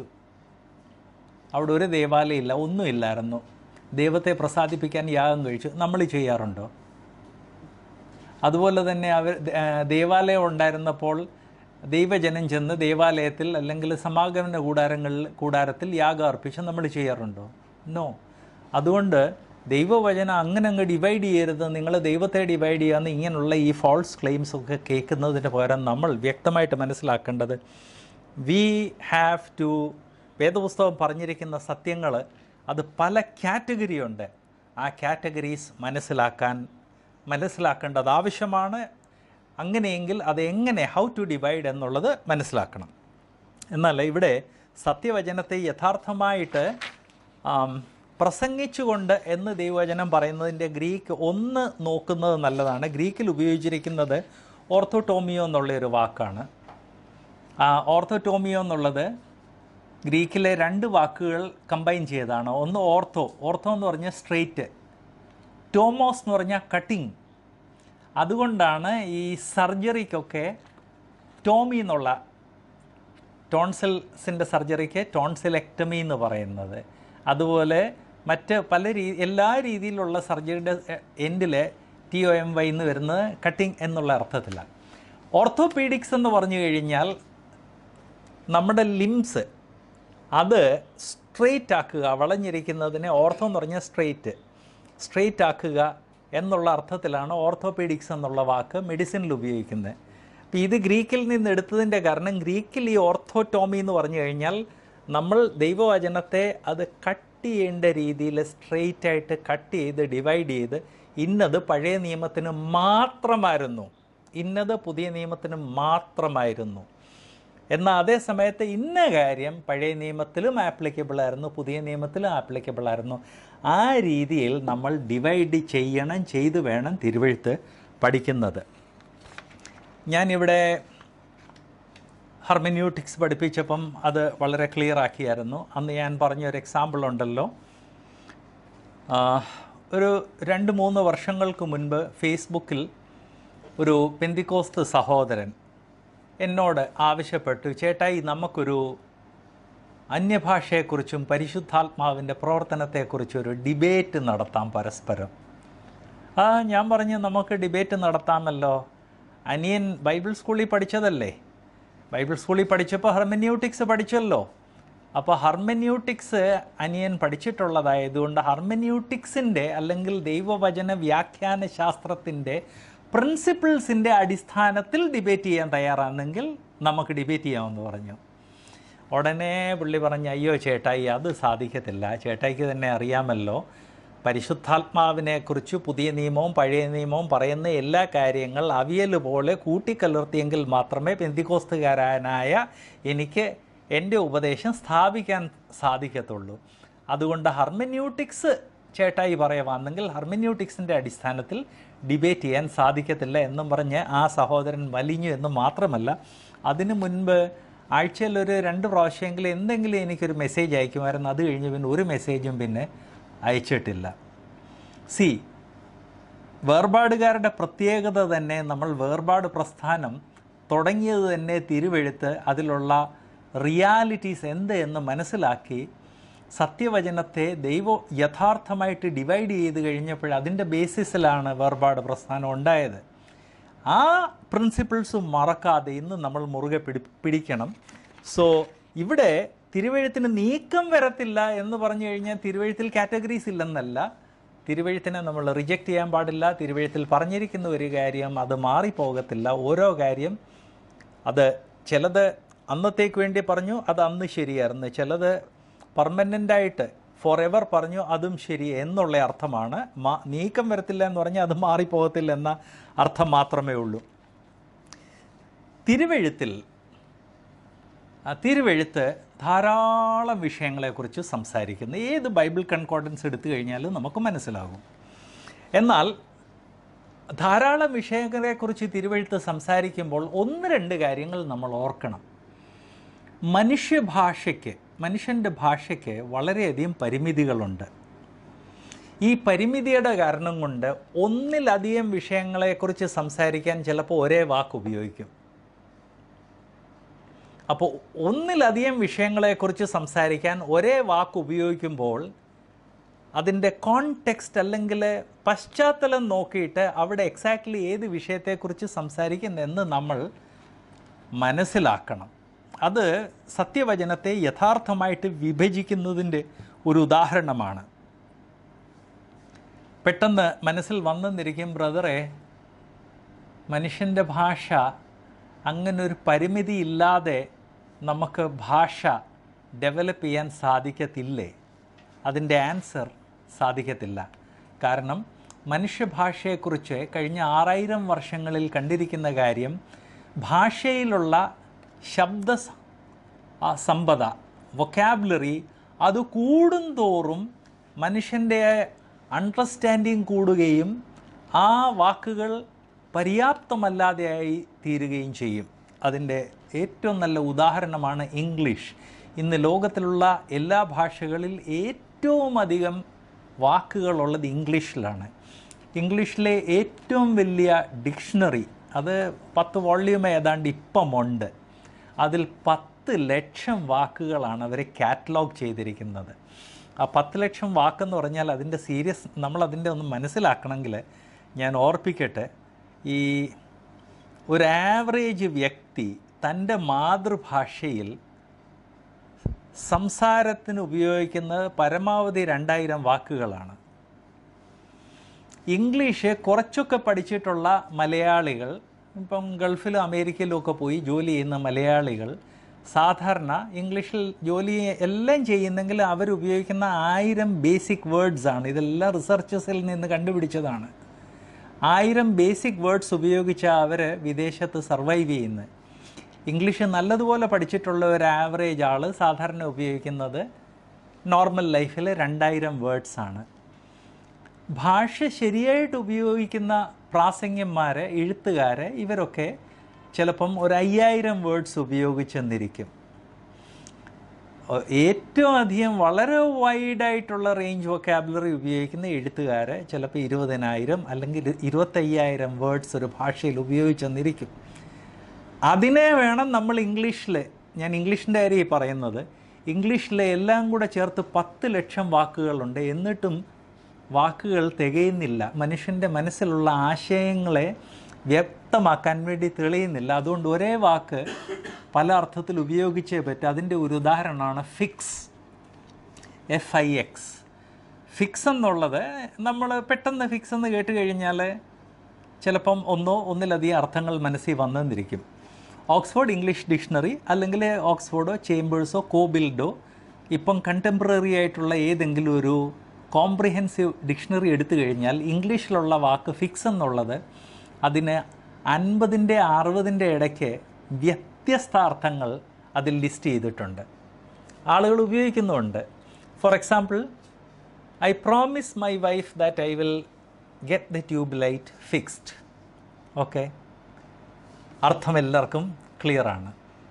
Speaker 1: അവിടെ ഒരു ദേവാലയം ഇല്ല ഒന്നുമില്ലായിരുന്നു ദൈവത്തെ പ്രസാദിപ്പിക്കാൻ യാഗം കഴിച്ചു നമ്മൾ ചെയ്യാറുണ്ടോ അതുപോലെ തന്നെ അവർ ആ, ദേവാലയം ഉണ്ടായിരുന്നപ്പോൾ ദൈവജനം ചെന്ന് ദേവാലയത്തിൽ അല്ലെങ്കിൽ സമാഗമന കൂടാരങ്ങളിൽ കൂടാരത്തിൽ യാഗം അർപ്പിച്ച് നമ്മൾ ചെയ്യാറുണ്ടോ നോ അതുകൊണ്ട് ദൈവവചനം അങ്ങനെ അങ്ങ് ഡിവൈഡ് ചെയ്യരുത് നിങ്ങൾ ദൈവത്തെ ഡിവൈഡ് ചെയ്യാന്ന് ഇങ്ങനെയുള്ള ഈ ഫോൾസ് ക്ലെയിംസ് ഒക്കെ കേൾക്കുന്നതിന് പകരം നമ്മൾ വ്യക്തമായിട്ട് മനസ്സിലാക്കേണ്ടത് വി ഹാവ് ടു വേദപുസ്തകം പറഞ്ഞിരിക്കുന്ന സത്യങ്ങൾ അത് പല കാറ്റഗറി ഉണ്ട് ആ കാറ്റഗറീസ് മനസ്സിലാക്കാൻ മനസ്സിലാക്കേണ്ടത് ആവശ്യമാണ് അങ്ങനെയെങ്കിൽ അത് എങ്ങനെ ഹൗ ടു ഡിവൈഡ് എന്നുള്ളത് മനസ്സിലാക്കണം എന്നാൽ ഇവിടെ സത്യവചനത്തെ യഥാർത്ഥമായിട്ട് ആം, പ്രസംഗിച്ചുകൊണ്ട് എന്ന് ദൈവവചനം പറയുന്നതിൻ്റെ ഗ്രീക്ക് ഒന്ന് നോക്കുന്നത് നല്ലതാണ് ഗ്രീക്കിൽ ഉപയോഗിച്ചിരിക്കുന്നത് ഓർത്തോട്ടോമിയോ എന്നുള്ള ഒരു വാക്കാണ് ആ, ഓർത്തോട്ടോമിയോ എന്നുള്ളത് ഗ്രീക്കിലെ രണ്ട് വാക്കുകൾ കമ്പൈൻ ചെയ്തതാണ് ഒന്ന് ഓർത്തോ ഓർത്തോ എന്ന് പറഞ്ഞാൽ സ്ട്രെയിറ്റ് ടോമോസ് എന്ന് പറഞ്ഞാൽ കട്ടിങ് അതുകൊണ്ടാണ് ഈ സർജറിക്കൊക്കെ ടോമി എന്നുള്ള ടോൺസിൽസിൻ്റെ സർജറിക്ക് ടോൺസിലെക്ടമി എന്ന് പറയുന്നത് അതുപോലെ മറ്റ് പല രീ എല്ലാ രീതിയിലുള്ള സർജറിയുടെ എൻഡിൽ ടി ഒ എം വൈ എന്ന് വരുന്നത് കട്ടിങ് എന്നുള്ള അർത്ഥത്തിലാണ് ഓർത്തോപീഡിക്സ് എന്ന് പറഞ്ഞു കഴിഞ്ഞാൽ നമ്മുടെ ലിംസ് അത് സ്ട്രെയിറ്റ് ആക്കുക വളഞ്ഞിരിക്കുന്നതിനെ ഓർത്തോ എന്ന് പറഞ്ഞാൽ സ്ട്രെയിറ്റ് സ്ട്രെയിറ്റ് ആക്കുക എന്നുള്ള അർത്ഥത്തിലാണ് ഓർത്തോപീഡിക്സ് എന്നുള്ള വാക്ക് മെഡിസിനിൽ ഉപയോഗിക്കുന്നത് അപ്പോൾ ഇത് ഗ്രീക്കിൽ നിന്ന് എടുത്തതിൻ്റെ കാരണം ഗ്രീക്കിൽ ഈ ഓർത്തോട്ടോമി എന്ന് പറഞ്ഞു കഴിഞ്ഞാൽ നമ്മൾ ദൈവവചനത്തെ അത് കട്ട് ചെയ്യേണ്ട രീതിയിൽ സ്ട്രെയിറ്റ് ആയിട്ട് കട്ട് ചെയ്ത് ഡിവൈഡ് ചെയ്ത് ഇന്നത് പഴയ നിയമത്തിന് മാത്രമായിരുന്നു ഇന്നത് പുതിയ നിയമത്തിന് മാത്രമായിരുന്നു എന്നാൽ അതേ സമയത്ത് ഇന്ന കാര്യം പഴയ നിയമത്തിലും ആപ്ലിക്കബിൾ ആയിരുന്നു പുതിയ നിയമത്തിലും ആപ്ലിക്കബിൾ ആയിരുന്നു ആ രീതിയിൽ നമ്മൾ ഡിവൈഡ് ചെയ്യണം ചെയ്തു വേണം തിരുവഴുത്ത് പഠിക്കുന്നത് ഞാനിവിടെ ഹർമിന്യൂട്ടിക്സ് പഠിപ്പിച്ചപ്പം അത് വളരെ ക്ലിയർ ആക്കിയായിരുന്നു അന്ന് ഞാൻ പറഞ്ഞ ഒരു എക്സാമ്പിൾ ഉണ്ടല്ലോ ആ, ഒരു രണ്ട് മൂന്ന് വർഷങ്ങൾക്ക് മുൻപ് ഫേസ്ബുക്കിൽ ഒരു പെന്തിക്കോസ്ത് സഹോദരൻ എന്നോട് ആവശ്യപ്പെട്ടു ചേട്ടായി നമുക്കൊരു അന്യഭാഷയെക്കുറിച്ചും പരിശുദ്ധാത്മാവിൻ്റെ പ്രവർത്തനത്തെക്കുറിച്ചും ഒരു ഡിബേറ്റ് നടത്താം പരസ്പരം ആ ഞാൻ പറഞ്ഞു നമുക്ക് ഡിബേറ്റ് നടത്താമല്ലോ അനിയൻ ബൈബിൾ സ്കൂളിൽ പഠിച്ചതല്ലേ ബൈബിൾ സ്കൂളിൽ പഠിച്ചപ്പോൾ ഹർമന്യൂട്ടിക്സ് പഠിച്ചല്ലോ അപ്പോൾ ഹർമന്യൂട്ടിക്സ് അനിയൻ പഠിച്ചിട്ടുള്ളതായതുകൊണ്ട് ഹർമന്യൂട്ടിക്സിൻ്റെ അല്ലെങ്കിൽ ദൈവവചന വ്യാഖ്യാന ശാസ്ത്രത്തിൻ്റെ പ്രിൻസിപ്പിൾസിൻ്റെ അടിസ്ഥാനത്തിൽ ഡിബേറ്റ് ചെയ്യാൻ തയ്യാറാണെങ്കിൽ നമുക്ക് ഡിബേറ്റ് ചെയ്യാമെന്ന് പറഞ്ഞു ഉടനെ പുള്ളി പറഞ്ഞു അയ്യോ ചേട്ടായി അത് സാധിക്കത്തില്ല ചേട്ടായിക്ക് തന്നെ അറിയാമല്ലോ പരിശുദ്ധാത്മാവിനെക്കുറിച്ച് പുതിയ നിയമവും പഴയ നിയമവും പറയുന്ന എല്ലാ കാര്യങ്ങൾ അവിയൽ പോലെ കൂട്ടിക്കലർത്തിയെങ്കിൽ മാത്രമേ പെന്തിക്കോസ്തുകാരനായ എനിക്ക് എൻ്റെ ഉപദേശം സ്ഥാപിക്കാൻ സാധിക്കത്തുള്ളൂ അതുകൊണ്ട് ഹർമന്യൂട്ടിക്സ് ചേട്ടായി പറയുവാണെങ്കിൽ ഹർമന്യൂട്ടിക്സിൻ്റെ അടിസ്ഥാനത്തിൽ ഡിബേറ്റ് ചെയ്യാൻ സാധിക്കത്തില്ല എന്നും പറഞ്ഞ് ആ സഹോദരൻ വലിഞ്ഞു എന്ന് മാത്രമല്ല അതിനു മുൻപ് ആഴ്ചയിൽ ഒരു രണ്ട് പ്രാവശ്യമെങ്കിലും എന്തെങ്കിലും എനിക്കൊരു മെസ്സേജ് അയക്കുമായിരുന്നു അത് കഴിഞ്ഞ് പിന്നെ ഒരു മെസ്സേജും പിന്നെ അയച്ചിട്ടില്ല സി വേർപാടുകാരുടെ പ്രത്യേകത തന്നെ നമ്മൾ വേർപാട് പ്രസ്ഥാനം തുടങ്ങിയത് തന്നെ തിരുവെഴുത്ത് അതിലുള്ള റിയാലിറ്റീസ് എന്ത് എന്ന് മനസ്സിലാക്കി സത്യവചനത്തെ ദൈവം യഥാർത്ഥമായിട്ട് ഡിവൈഡ് ചെയ്ത് കഴിഞ്ഞപ്പോൾ അതിൻ്റെ ബേസിസിലാണ് വേർപാട് പ്രസ്ഥാനം ഉണ്ടായത് ആ പ്രിൻസിപ്പിൾസ് മറക്കാതെ ഇന്ന് നമ്മൾ മുറുകെ പിടി പിടിക്കണം സോ ഇവിടെ തിരുവഴുത്തിന് നീക്കം വരത്തില്ല എന്ന് പറഞ്ഞു കഴിഞ്ഞാൽ തിരുവഴുത്തിൽ കാറ്റഗറീസ് ഇല്ലെന്നല്ല തിരുവഴുത്തിനെ നമ്മൾ റിജക്റ്റ് ചെയ്യാൻ പാടില്ല തിരുവഴുത്തിൽ പറഞ്ഞിരിക്കുന്ന ഒരു കാര്യം അത് മാറിപ്പോകത്തില്ല ഓരോ കാര്യം അത് ചിലത് അന്നത്തേക്ക് വേണ്ടി പറഞ്ഞു അത് അന്ന് ശരിയായിരുന്നു ചിലത് പെർമനൻ്റായിട്ട് ഫോർ എവർ പറഞ്ഞു അതും ശരി എന്നുള്ള അർത്ഥമാണ് മാ നീക്കം വരത്തില്ല എന്ന് പറഞ്ഞാൽ അത് മാറിപ്പോകത്തില്ല എന്ന അർത്ഥം മാത്രമേ ഉള്ളൂ തിരുവെഴുത്തിൽ ആ തിരുവെഴുത്ത് ധാരാളം വിഷയങ്ങളെക്കുറിച്ച് സംസാരിക്കുന്നു ഏത് ബൈബിൾ കൺകോർഡൻസ് എടുത്തു കഴിഞ്ഞാലും നമുക്ക് മനസ്സിലാകും എന്നാൽ ധാരാളം വിഷയങ്ങളെക്കുറിച്ച് തിരുവെഴുത്ത് സംസാരിക്കുമ്പോൾ ഒന്ന് രണ്ട് കാര്യങ്ങൾ നമ്മൾ ഓർക്കണം മനുഷ്യഭാഷയ്ക്ക് മനുഷ്യൻ്റെ ഭാഷയ്ക്ക് വളരെയധികം പരിമിതികളുണ്ട് ഈ പരിമിതിയുടെ കാരണം കൊണ്ട് ഒന്നിലധികം വിഷയങ്ങളെക്കുറിച്ച് സംസാരിക്കാൻ ചിലപ്പോൾ ഒരേ വാക്ക് ഉപയോഗിക്കും അപ്പോൾ ഒന്നിലധികം വിഷയങ്ങളെക്കുറിച്ച് സംസാരിക്കാൻ ഒരേ വാക്ക് ഉപയോഗിക്കുമ്പോൾ അതിൻ്റെ കോൺടെക്സ്റ്റ് അല്ലെങ്കിൽ പശ്ചാത്തലം നോക്കിയിട്ട് അവിടെ എക്സാക്ട്ലി ഏത് വിഷയത്തെക്കുറിച്ച് സംസാരിക്കുന്നെന്ന് നമ്മൾ മനസ്സിലാക്കണം അത് സത്യവചനത്തെ യഥാർത്ഥമായിട്ട് വിഭജിക്കുന്നതിൻ്റെ ഒരു ഉദാഹരണമാണ് പെട്ടെന്ന് മനസ്സിൽ വന്നെന്നിരിക്കും ബ്രദറെ മനുഷ്യൻ്റെ ഭാഷ അങ്ങനെ ഒരു പരിമിതി ഇല്ലാതെ നമുക്ക് ഭാഷ ഡെവലപ്പ് ചെയ്യാൻ സാധിക്കത്തില്ലേ അതിൻ്റെ ആൻസർ സാധിക്കത്തില്ല കാരണം മനുഷ്യഭാഷയെക്കുറിച്ച് കഴിഞ്ഞ ആറായിരം വർഷങ്ങളിൽ കണ്ടിരിക്കുന്ന കാര്യം ഭാഷയിലുള്ള ശബ്ദ സ- ആ സമ്പത വൊക്കാബുലറി അത് കൂടുന്തോറും മനുഷ്യൻ്റെ അണ്ടർസ്റ്റാൻഡിങ് കൂടുകയും ആ വാക്കുകൾ പര്യാപ്തമല്ലാതെയായി തീരുകയും ചെയ്യും അതിൻ്റെ ഏറ്റവും നല്ല ഉദാഹരണമാണ് ഇംഗ്ലീഷ് ഇന്ന് ലോകത്തിലുള്ള എല്ലാ ഭാഷകളിൽ ഏറ്റവും അധികം വാക്കുകളുള്ളത് ഇംഗ്ലീഷിലാണ് ഇംഗ്ലീഷിലെ ഏറ്റവും വലിയ ഡിക്ഷണറി അത് പത്ത് വോള്യൂം ഏതാണ്ട് ഇപ്പമുണ്ട് അതിൽ പത്ത് ലക്ഷം വാക്കുകളാണ് അവർ കാറ്റലോഗ് ചെയ്തിരിക്കുന്നത് ആ പത്ത് ലക്ഷം വാക്കെന്ന് പറഞ്ഞാൽ അതിൻ്റെ സീരിയസ് നമ്മൾ അതിൻ്റെ ഒന്ന് മനസ്സിലാക്കണമെങ്കിൽ ഞാൻ ഓർപ്പിക്കട്ടെ ഈ ഒരു ആവറേജ് വ്യക്തി തൻ്റെ മാതൃഭാഷയിൽ സംസാരത്തിന് ഉപയോഗിക്കുന്നത് പരമാവധി രണ്ടായിരം വാക്കുകളാണ് ഇംഗ്ലീഷ് കുറച്ചൊക്കെ പഠിച്ചിട്ടുള്ള മലയാളികൾ ഇപ്പം ഗൾഫിലും അമേരിക്കയിലും ഒക്കെ പോയി ജോലി ചെയ്യുന്ന മലയാളികൾ സാധാരണ ഇംഗ്ലീഷിൽ ജോലി എല്ലാം ചെയ്യുന്നെങ്കിൽ അവർ ഉപയോഗിക്കുന്ന ആയിരം ബേസിക് വേർഡ്സ് ആണ് ഇതെല്ലാം റിസർച്ചസിൽ നിന്ന് കണ്ടുപിടിച്ചതാണ് ആയിരം ബേസിക് വേർഡ്സ് ഉപയോഗിച്ച അവർ വിദേശത്ത് സർവൈവ് ചെയ്യുന്നത് ഇംഗ്ലീഷ് നല്ലതുപോലെ പഠിച്ചിട്ടുള്ള ഒരു ആവറേജ് ആൾ സാധാരണ ഉപയോഗിക്കുന്നത് നോർമൽ ലൈഫിൽ രണ്ടായിരം വേർഡ്സ് ആണ് ഭാഷ ശരിയായിട്ട് ഉപയോഗിക്കുന്ന പ്രാസംഗ്യന്മാർ എഴുത്തുകാർ ഇവരൊക്കെ ചിലപ്പം ഒരു അയ്യായിരം വേർഡ്സ് ഉപയോഗിച്ചെന്നിരിക്കും ഒ- ഏറ്റവും അധികം വളരെ വൈഡായിട്ടുള്ള റേഞ്ച് വൊക്കാബുലറി ഉപയോഗിക്കുന്ന എഴുത്തുകാർ ചിലപ്പോൾ ഇരുപതിനായിരം അല്ലെങ്കിൽ ഇരു- ഇരുപത്തയ്യായിരം വേർഡ്സ് ഒരു ഭാഷയിൽ ഉപയോഗിച്ചെന്നിരിക്കും അതിനെ വേണം നമ്മൾ ഇംഗ്ലീഷിൽ ഞാൻ ഇംഗ്ലീഷിൻ്റെ കാര്യം ഈ പറയുന്നത് ഇംഗ്ലീഷിലെ എല്ലാം കൂടെ ചേർത്ത് പത്ത് ലക്ഷം വാക്കുകളുണ്ട് എന്നിട്ടും വാക്കുകൾ തികയുന്നില്ല മനുഷ്യൻ്റെ മനസ്സിലുള്ള ആശയങ്ങളെ വ്യക്തമാക്കാൻ വേണ്ടി തെളിയുന്നില്ല അതുകൊണ്ട് ഒരേ വാക്ക് പല അർത്ഥത്തിൽ ഉപയോഗിച്ചേ പറ്റും അതിൻ്റെ ഒരു ഉദാഹരണമാണ് fix F I X fix എന്നുള്ളത് നമ്മൾ പെട്ടെന്ന് ഫിക്സ് എന്ന് കേട്ട് കഴിഞ്ഞാൽ ചിലപ്പം ഒന്നോ ഒന്നിലധികം അർത്ഥങ്ങൾ മനസ്സിൽ വന്നെന്നിരിക്കും ഓക്സ്ഫോർഡ് ഇംഗ്ലീഷ് ഡിക്ഷണറി അല്ലെങ്കിൽ ഓക്സ്ഫോർഡോ ചേംബേഴ്സോ കോബിൽഡോ ഇപ്പം കണ്ടംപററി ആയിട്ടുള്ള ഏതെങ്കിലും ഒരു കോംപ്രിഹെൻസീവ് ഡിക്ഷണറി എടുത്തു കഴിഞ്ഞാൽ ഇംഗ്ലീഷിലുള്ള വാക്ക് ഫിക്സ് എന്നുള്ളത് അതിന് അൻപതിൻ്റെ അറുപതിൻ്റെ ഇടയ്ക്ക് വ്യത്യസ്ത അർത്ഥങ്ങൾ അതിൽ ലിസ്റ്റ് ചെയ്തിട്ടുണ്ട് ആളുകൾ ഉപയോഗിക്കുന്നുണ്ട് for example I promise my wife that I will get the tube light fixed okay അർത്ഥം എല്ലാവർക്കും ക്ലിയറാണ്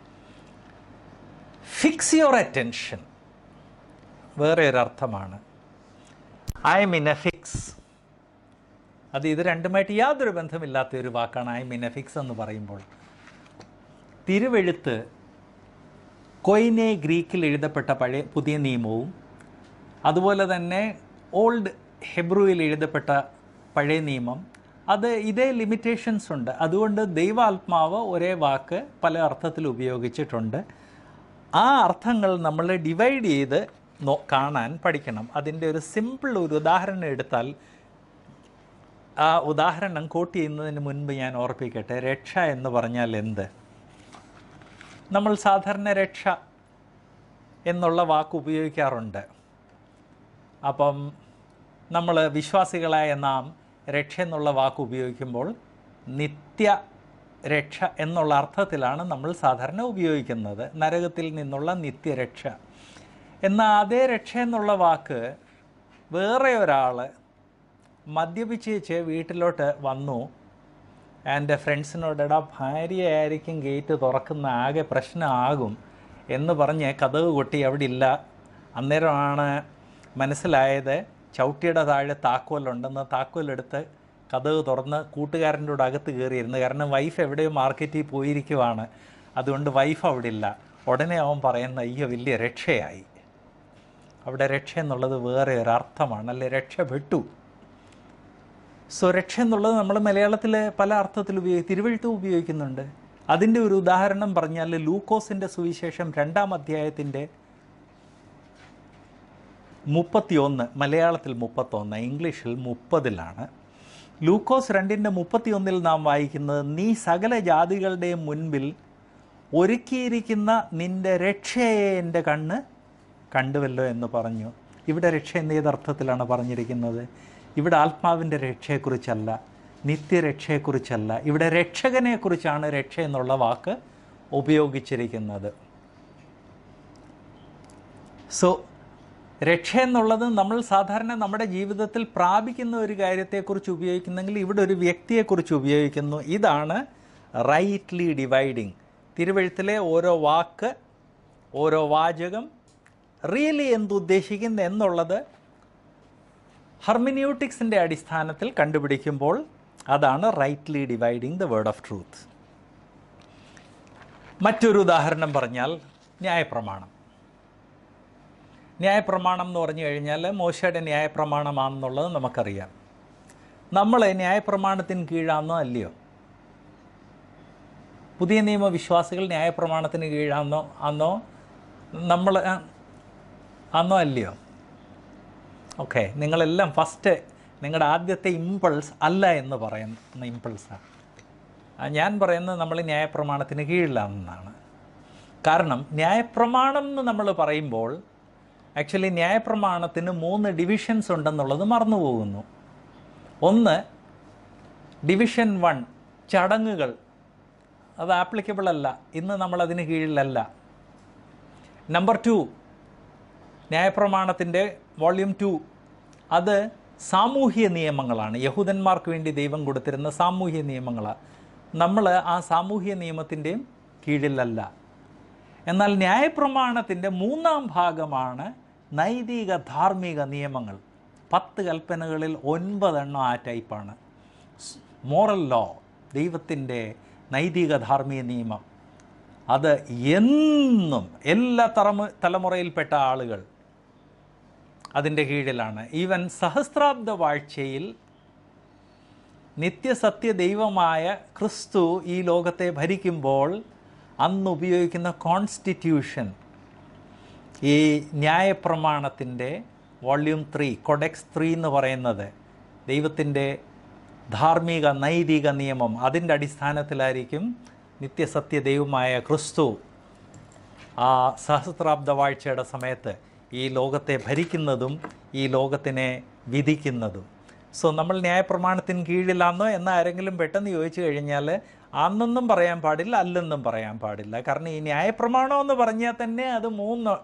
Speaker 1: ഫിക്സ് യുവർ അറ്റൻഷൻ വേറെ ഒരു അർത്ഥമാണ് I am in a fix അത് ഇത് രണ്ടുമായിട്ട് യാതൊരു ബന്ധമില്ലാത്ത ഒരു വാക്കാണ് I am in a fix എന്ന് പറയുമ്പോൾ തിരുവെഴുത്ത് കൊയിനെ ഗ്രീക്കിൽ എഴുതപ്പെട്ട പഴയ പുതിയ നിയമവും അതുപോലെ തന്നെ ഓൾഡ് ഹെബ്രുവിൽ എഴുതപ്പെട്ട പഴയ നിയമം അത് ഇതേ ലിമിറ്റേഷൻസ് ഉണ്ട് അതുകൊണ്ട് ദൈവാത്മാവ് ഒരേ വാക്ക് പല അർത്ഥത്തിൽ ഉപയോഗിച്ചിട്ടുണ്ട് ആ അർത്ഥങ്ങൾ നമ്മൾ ഡിവൈഡ് ചെയ്ത് നോ കാണാൻ പഠിക്കണം അതിൻ്റെ ഒരു സിമ്പിൾ ഒരു ഉദാഹരണം എടുത്താൽ ആ ഉദാഹരണം കോട്ട് ചെയ്യുന്നതിന് മുൻപ് ഞാൻ ഓർപ്പിക്കട്ടെ രക്ഷ എന്ന് പറഞ്ഞാൽ എന്ത് നമ്മൾ സാധാരണ രക്ഷ എന്നുള്ള വാക്ക് ഉപയോഗിക്കാറുണ്ട് അപ്പം നമ്മൾ വിശ്വാസികളായ നാം രക്ഷ എന്നുള്ള വാക്ക് ഉപയോഗിക്കുമ്പോൾ നിത്യ രക്ഷ എന്നുള്ള അർത്ഥത്തിലാണ് നമ്മൾ സാധാരണ ഉപയോഗിക്കുന്നത് നരകത്തിൽ നിന്നുള്ള നിത്യരക്ഷ എന്നാൽ അതേ രക്ഷ എന്നുള്ള വാക്ക് വേറെ ഒരാൾ മദ്യപിച്ചേച്ച് വീട്ടിലോട്ട് വന്നു എൻ്റെ ഫ്രണ്ട്സിനോട് എടാ ഭാര്യയായിരിക്കും ഗേറ്റ് തുറക്കുന്ന ആകെ പ്രശ്നമാകും എന്ന് പറഞ്ഞ് കഥവ് കൊട്ടി അവിടെ ഇല്ല അന്നേരമാണ് മനസ്സിലായത് ചവിട്ടിയുടെ താഴെ താക്കോലുണ്ടെന്ന് താക്കോലെടുത്ത് കഥവ് തുറന്ന് കൂട്ടുകാരൻ്റെ കൂടെ അകത്ത് കയറിയിരുന്നു കാരണം വൈഫ് എവിടെയോ മാർക്കറ്റിൽ പോയിരിക്കുവാണ് അതുകൊണ്ട് വൈഫ് അവിടെ ഇല്ല ഉടനെ അവൻ പറയുന്ന അയ്യോ വലിയ രക്ഷയായി അവിടെ രക്ഷ എന്നുള്ളത് വേറെ ഒരു അർത്ഥമാണ് അല്ലെ രക്ഷപ്പെട്ടു സോ രക്ഷ എന്നുള്ളത് നമ്മൾ മലയാളത്തിൽ പല അർത്ഥത്തിൽ ഉപയോഗി തിരുവഴുത്ത് ഉപയോഗിക്കുന്നുണ്ട് അതിൻ്റെ ഒരു ഉദാഹരണം പറഞ്ഞാൽ ലൂക്കോസിൻ്റെ സുവിശേഷം രണ്ടാം അധ്യായത്തിൻ്റെ മുപ്പത്തിയൊന്ന് മലയാളത്തിൽ മുപ്പത്തൊന്ന് ഇംഗ്ലീഷിൽ മുപ്പതിലാണ് ലൂക്കോസ് രണ്ടിൻ്റെ മുപ്പത്തിയൊന്നിൽ നാം വായിക്കുന്നത് നീ സകല ജാതികളുടെയും മുൻപിൽ ഒരുക്കിയിരിക്കുന്ന നിന്റെ രക്ഷയെ എൻ്റെ കണ്ണ് കണ്ടുവല്ലോ എന്ന് പറഞ്ഞു ഇവിടെ രക്ഷ എന്ന് ഏതർത്ഥത്തിലാണ് പറഞ്ഞിരിക്കുന്നത് ഇവിടെ ആത്മാവിൻ്റെ രക്ഷയെക്കുറിച്ചല്ല നിത്യരക്ഷയെക്കുറിച്ചല്ല ഇവിടെ രക്ഷകനെക്കുറിച്ചാണ് രക്ഷ എന്നുള്ള വാക്ക് ഉപയോഗിച്ചിരിക്കുന്നത് സോ രക്ഷ എന്നുള്ളത് നമ്മൾ സാധാരണ നമ്മുടെ ജീവിതത്തിൽ പ്രാപിക്കുന്ന ഒരു കാര്യത്തെക്കുറിച്ച് ഉപയോഗിക്കുന്നെങ്കിൽ ഇവിടെ ഒരു വ്യക്തിയെക്കുറിച്ച് ഉപയോഗിക്കുന്നു ഇതാണ് റൈറ്റ്ലി ഡിവൈഡിങ് തിരുവഴുത്തിലെ ഓരോ വാക്ക് ഓരോ വാചകം റിയലി എന്തുദ്ദേശിക്കുന്നു എന്നുള്ളത് ഹർമിന്യൂട്ടിക്സിൻ്റെ അടിസ്ഥാനത്തിൽ കണ്ടുപിടിക്കുമ്പോൾ അതാണ് rightly dividing the word of truth മറ്റൊരു ഉദാഹരണം പറഞ്ഞാൽ ന്യായപ്രമാണം ന്യായപ്രമാണം എന്ന് പറഞ്ഞു കഴിഞ്ഞാൽ മോശയുടെ ന്യായപ്രമാണമാണെന്നുള്ളത് നമുക്കറിയാം നമ്മൾ ന്യായപ്രമാണത്തിന് കീഴാന്നോ അല്ലയോ പുതിയ നിയമവിശ്വാസികൾ ന്യായപ്രമാണത്തിന് കീഴാന്നോ ആന്നോ നമ്മൾ ആന്നോ അല്ലയോ ഓക്കെ നിങ്ങളെല്ലാം ഫസ്റ്റ് നിങ്ങളുടെ ആദ്യത്തെ ഇമ്പൾസ് അല്ല എന്ന് പറയുന്ന ഇമ്പൾസാണ് ഞാൻ പറയുന്നത് നമ്മൾ ന്യായപ്രമാണത്തിന് കീഴിലാണെന്നാണ് കാരണം ന്യായപ്രമാണം എന്ന് നമ്മൾ പറയുമ്പോൾ ആക്ച്വലി ന്യായപ്രമാണത്തിന് മൂന്ന് ഡിവിഷൻസ് ഉണ്ടെന്നുള്ളത് മറന്നു പോകുന്നു ഒന്ന് ഡിവിഷൻ വൺ ചടങ്ങുകൾ അത് ആപ്ലിക്കബിൾ അല്ല ഇന്ന് നമ്മളതിന് കീഴിലല്ല നമ്പർ ടു ന്യായപ്രമാണത്തിൻ്റെ വോള്യൂം ടു അത് സാമൂഹ്യ നിയമങ്ങളാണ് യഹൂദന്മാർക്ക് വേണ്ടി ദൈവം കൊടുത്തിരുന്ന സാമൂഹ്യ നിയമങ്ങളാണ് നമ്മൾ ആ സാമൂഹ്യ നിയമത്തിൻ്റെയും കീഴിലല്ല എന്നാൽ ന്യായപ്രമാണത്തിൻ്റെ മൂന്നാം ഭാഗമാണ് നൈതിക ധാർമ്മിക നിയമങ്ങൾ പത്ത് കൽപ്പനകളിൽ ഒൻപതെണ്ണം ആ ടൈപ്പാണ് മോറൽ ലോ ദൈവത്തിൻ്റെ നൈതിക ധാർമ്മിക നിയമം അത് എന്നും എല്ലാ തലമു തലമുറയിൽപ്പെട്ട ആളുകൾ അതിൻ്റെ കീഴിലാണ് ഈവൻ സഹസ്രാബ്ദ വാഴ്ചയിൽ നിത്യസത്യ ദൈവമായ ക്രിസ്തു ഈ ലോകത്തെ ഭരിക്കുമ്പോൾ അന്ന് ഉപയോഗിക്കുന്ന കോൺസ്റ്റിറ്റ്യൂഷൻ ഈ ന്യായപ്രമാണത്തിൻ്റെ വോള്യൂം ത്രീ കൊഡെക്സ് ത്രീ എന്ന് പറയുന്നത് ദൈവത്തിൻ്റെ ധാർമ്മിക നൈതിക നിയമം അതിൻ്റെ അടിസ്ഥാനത്തിലായിരിക്കും നിത്യസത്യ ദൈവമായ ക്രിസ്തു ആ സഹസ്രാബ്ദ വാഴ്ചയുടെ സമയത്ത് ഈ ലോകത്തെ ഭരിക്കുന്നതും ഈ ലോകത്തിനെ വിധിക്കുന്നതും സോ നമ്മൾ ന്യായപ്രമാണത്തിന് കീഴിലാണെന്നോ എന്ന് ആരെങ്കിലും പെട്ടെന്ന് ചോദിച്ചു കഴിഞ്ഞാൽ അന്നെന്നും പറയാൻ പാടില്ല അല്ലെന്നും പറയാൻ പാടില്ല കാരണം ഈ ന്യായപ്രമാണം എന്ന് പറഞ്ഞാൽ തന്നെ അത് മൂന്ന്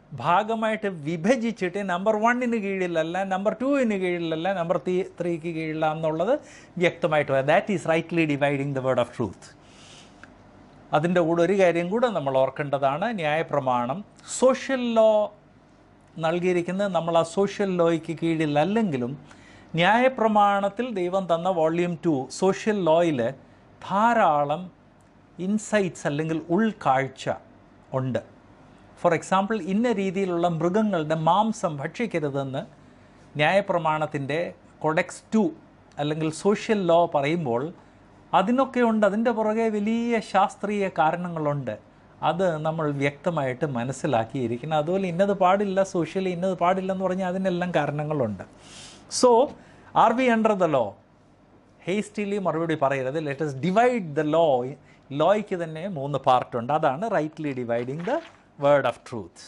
Speaker 1: ഭാഗമായിട്ട് വിഭജിച്ചിട്ട് നമ്പർ വണ്ണിന് കീഴിലല്ല നമ്പർ ടുവിന് കീഴിലല്ല നമ്പർ ത്രീ ത്രീക്ക് കീഴിലല്ല എന്നുള്ളത് വ്യക്തമായിട്ട് പറയാം that is rightly dividing the word of truth അതിൻ്റെ കൂടെ ഒരു കാര്യം കൂടെ നമ്മൾ ഓർക്കേണ്ടതാണ് ന്യായപ്രമാണം സോഷ്യൽ ലോ നൽകിയിരിക്കുന്നത് നമ്മൾ ആ സോഷ്യൽ ലോയ്ക്ക് കീഴിലല്ലെങ്കിലും ന്യായപ്രമാണത്തിൽ ദൈവം തന്ന വോള്യൂം ടു സോഷ്യൽ ലോയിൽ ധാരാളം ഇൻസൈറ്റ്സ് അല്ലെങ്കിൽ ഉൾക്കാഴ്ച ഉണ്ട് ഫോർ എക്സാമ്പിൾ ഇന്ന രീതിയിലുള്ള മൃഗങ്ങളുടെ മാംസം ഭക്ഷിക്കരുതെന്ന് ന്യായപ്രമാണത്തിൻ്റെ കൊഡെക്സ് ടു അല്ലെങ്കിൽ സോഷ്യൽ ലോ പറയുമ്പോൾ അതിനൊക്കെ ഉണ്ട് അതിൻ്റെ പുറകെ വലിയ ശാസ്ത്രീയ കാരണങ്ങളുണ്ട് അത് നമ്മൾ വ്യക്തമായിട്ട് മനസ്സിലാക്കിയിരിക്കണം അതുപോലെ ഇന്നത് പാടില്ല സോഷ്യലി ഇന്നത് പാടില്ല എന്ന് പറഞ്ഞാൽ അതിനെല്ലാം കാരണങ്ങളുണ്ട് so are we under the law hastily മറുപടി പറയരുത് ലെറ്റസ് ഡിവൈഡ് ദ ലോ ലോയ്ക്ക് തന്നെ മൂന്ന് പാർട്ടുണ്ട് അതാണ് rightly dividing the word of truth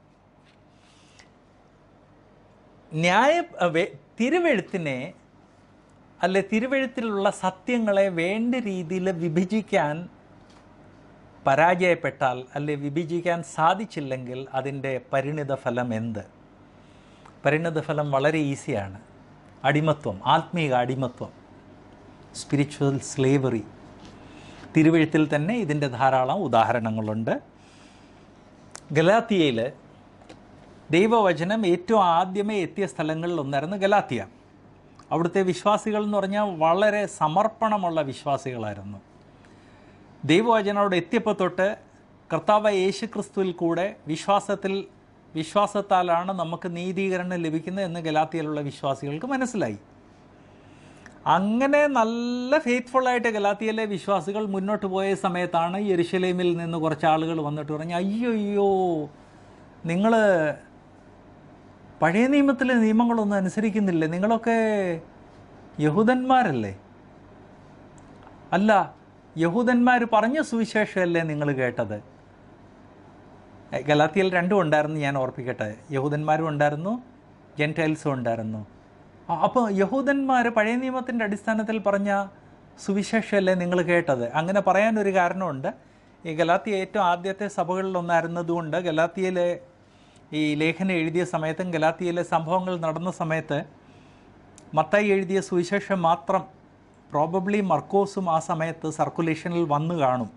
Speaker 1: ന്യായ വേ- തിരുവെഴുത്തിനെ അല്ലെ തിരുവെഴുത്തിലുള്ള സത്യങ്ങളെ വേണ്ട രീതിയിൽ വിഭജിക്കാൻ പരാജയപ്പെട്ടാൽ അല്ലെ വിഭജിക്കാൻ സാധിച്ചില്ലെങ്കിൽ അതിൻ്റെ പരിണിത ഫലം എന്ത് പരിണിത ഫലം വളരെ ഈസിയാണ് അടിമത്വം ആത്മീക അടിമത്വം സ്പിരിച്വൽ സ്ലേവറി തിരുവഴുത്തിൽ തന്നെ ഇതിൻ്റെ ധാരാളം ഉദാഹരണങ്ങളുണ്ട് ഗലാത്തിയയിൽ ദൈവവചനം ഏറ്റവും ആദ്യമേ എത്തിയ സ്ഥലങ്ങളിൽ ഒന്നായിരുന്നു ഗലാത്തിയ അവിടുത്തെ വിശ്വാസികൾ എന്ന് പറഞ്ഞാൽ വളരെ സമർപ്പണമുള്ള വിശ്വാസികളായിരുന്നു ദൈവവചനം അവിടെ എത്തിയപ്പോൾ തൊട്ട് കർത്താവ് യേശു ക്രിസ്തുവിൽ കൂടെ വിശ്വാസത്തിൽ വിശ്വാസത്താലാണ് നമുക്ക് നീതീകരണം ലഭിക്കുന്നത് എന്ന് ഗലാത്തിയിലുള്ള വിശ്വാസികൾക്ക് മനസ്സിലായി അങ്ങനെ നല്ല ഫെയ്ത്ത്ഫുള്ളായിട്ട് ഗലാത്തിയിലെ വിശ്വാസികൾ മുന്നോട്ട് പോയ സമയത്താണ് യെരുശലേമിൽ നിന്ന് കുറച്ച് ആളുകൾ വന്നിട്ട് പറഞ്ഞു അയ്യോ അയ്യോ നിങ്ങൾ പഴയ നിയമത്തിലെ നിയമങ്ങളൊന്നും അനുസരിക്കുന്നില്ലേ നിങ്ങളൊക്കെ യഹൂദന്മാരല്ലേ അല്ല യഹൂദന്മാർ പറഞ്ഞ സുവിശേഷമല്ലേ നിങ്ങൾ കേട്ടത് എ, ഗലാത്തിയിൽ രണ്ടും ഉണ്ടായിരുന്നു ഞാൻ ഓർപ്പിക്കട്ടെ യഹൂദന്മാരും ഉണ്ടായിരുന്നു ജെൻറ്റൈൽസും ഉണ്ടായിരുന്നു അപ്പോൾ യഹൂദന്മാർ പഴയ നിയമത്തിൻ്റെ അടിസ്ഥാനത്തിൽ പറഞ്ഞ സുവിശേഷമല്ലേ നിങ്ങൾ കേട്ടത് അങ്ങനെ പറയാനൊരു കാരണമുണ്ട് ഈ ഗലാത്തിയ ഏറ്റവും ആദ്യത്തെ സഭകളിലൊന്നായിരുന്നതുകൊണ്ട് ഗലാത്തിയയിലെ ഈ ലേഖനം എഴുതിയ സമയത്തും ഗലാത്തിയയിലെ സംഭവങ്ങൾ നടന്ന സമയത്ത് മത്തായി എഴുതിയ സുവിശേഷം മാത്രം പ്രോബബ്ലി മർക്കോസും ആ സമയത്ത് സർക്കുലേഷനിൽ വന്നു കാണും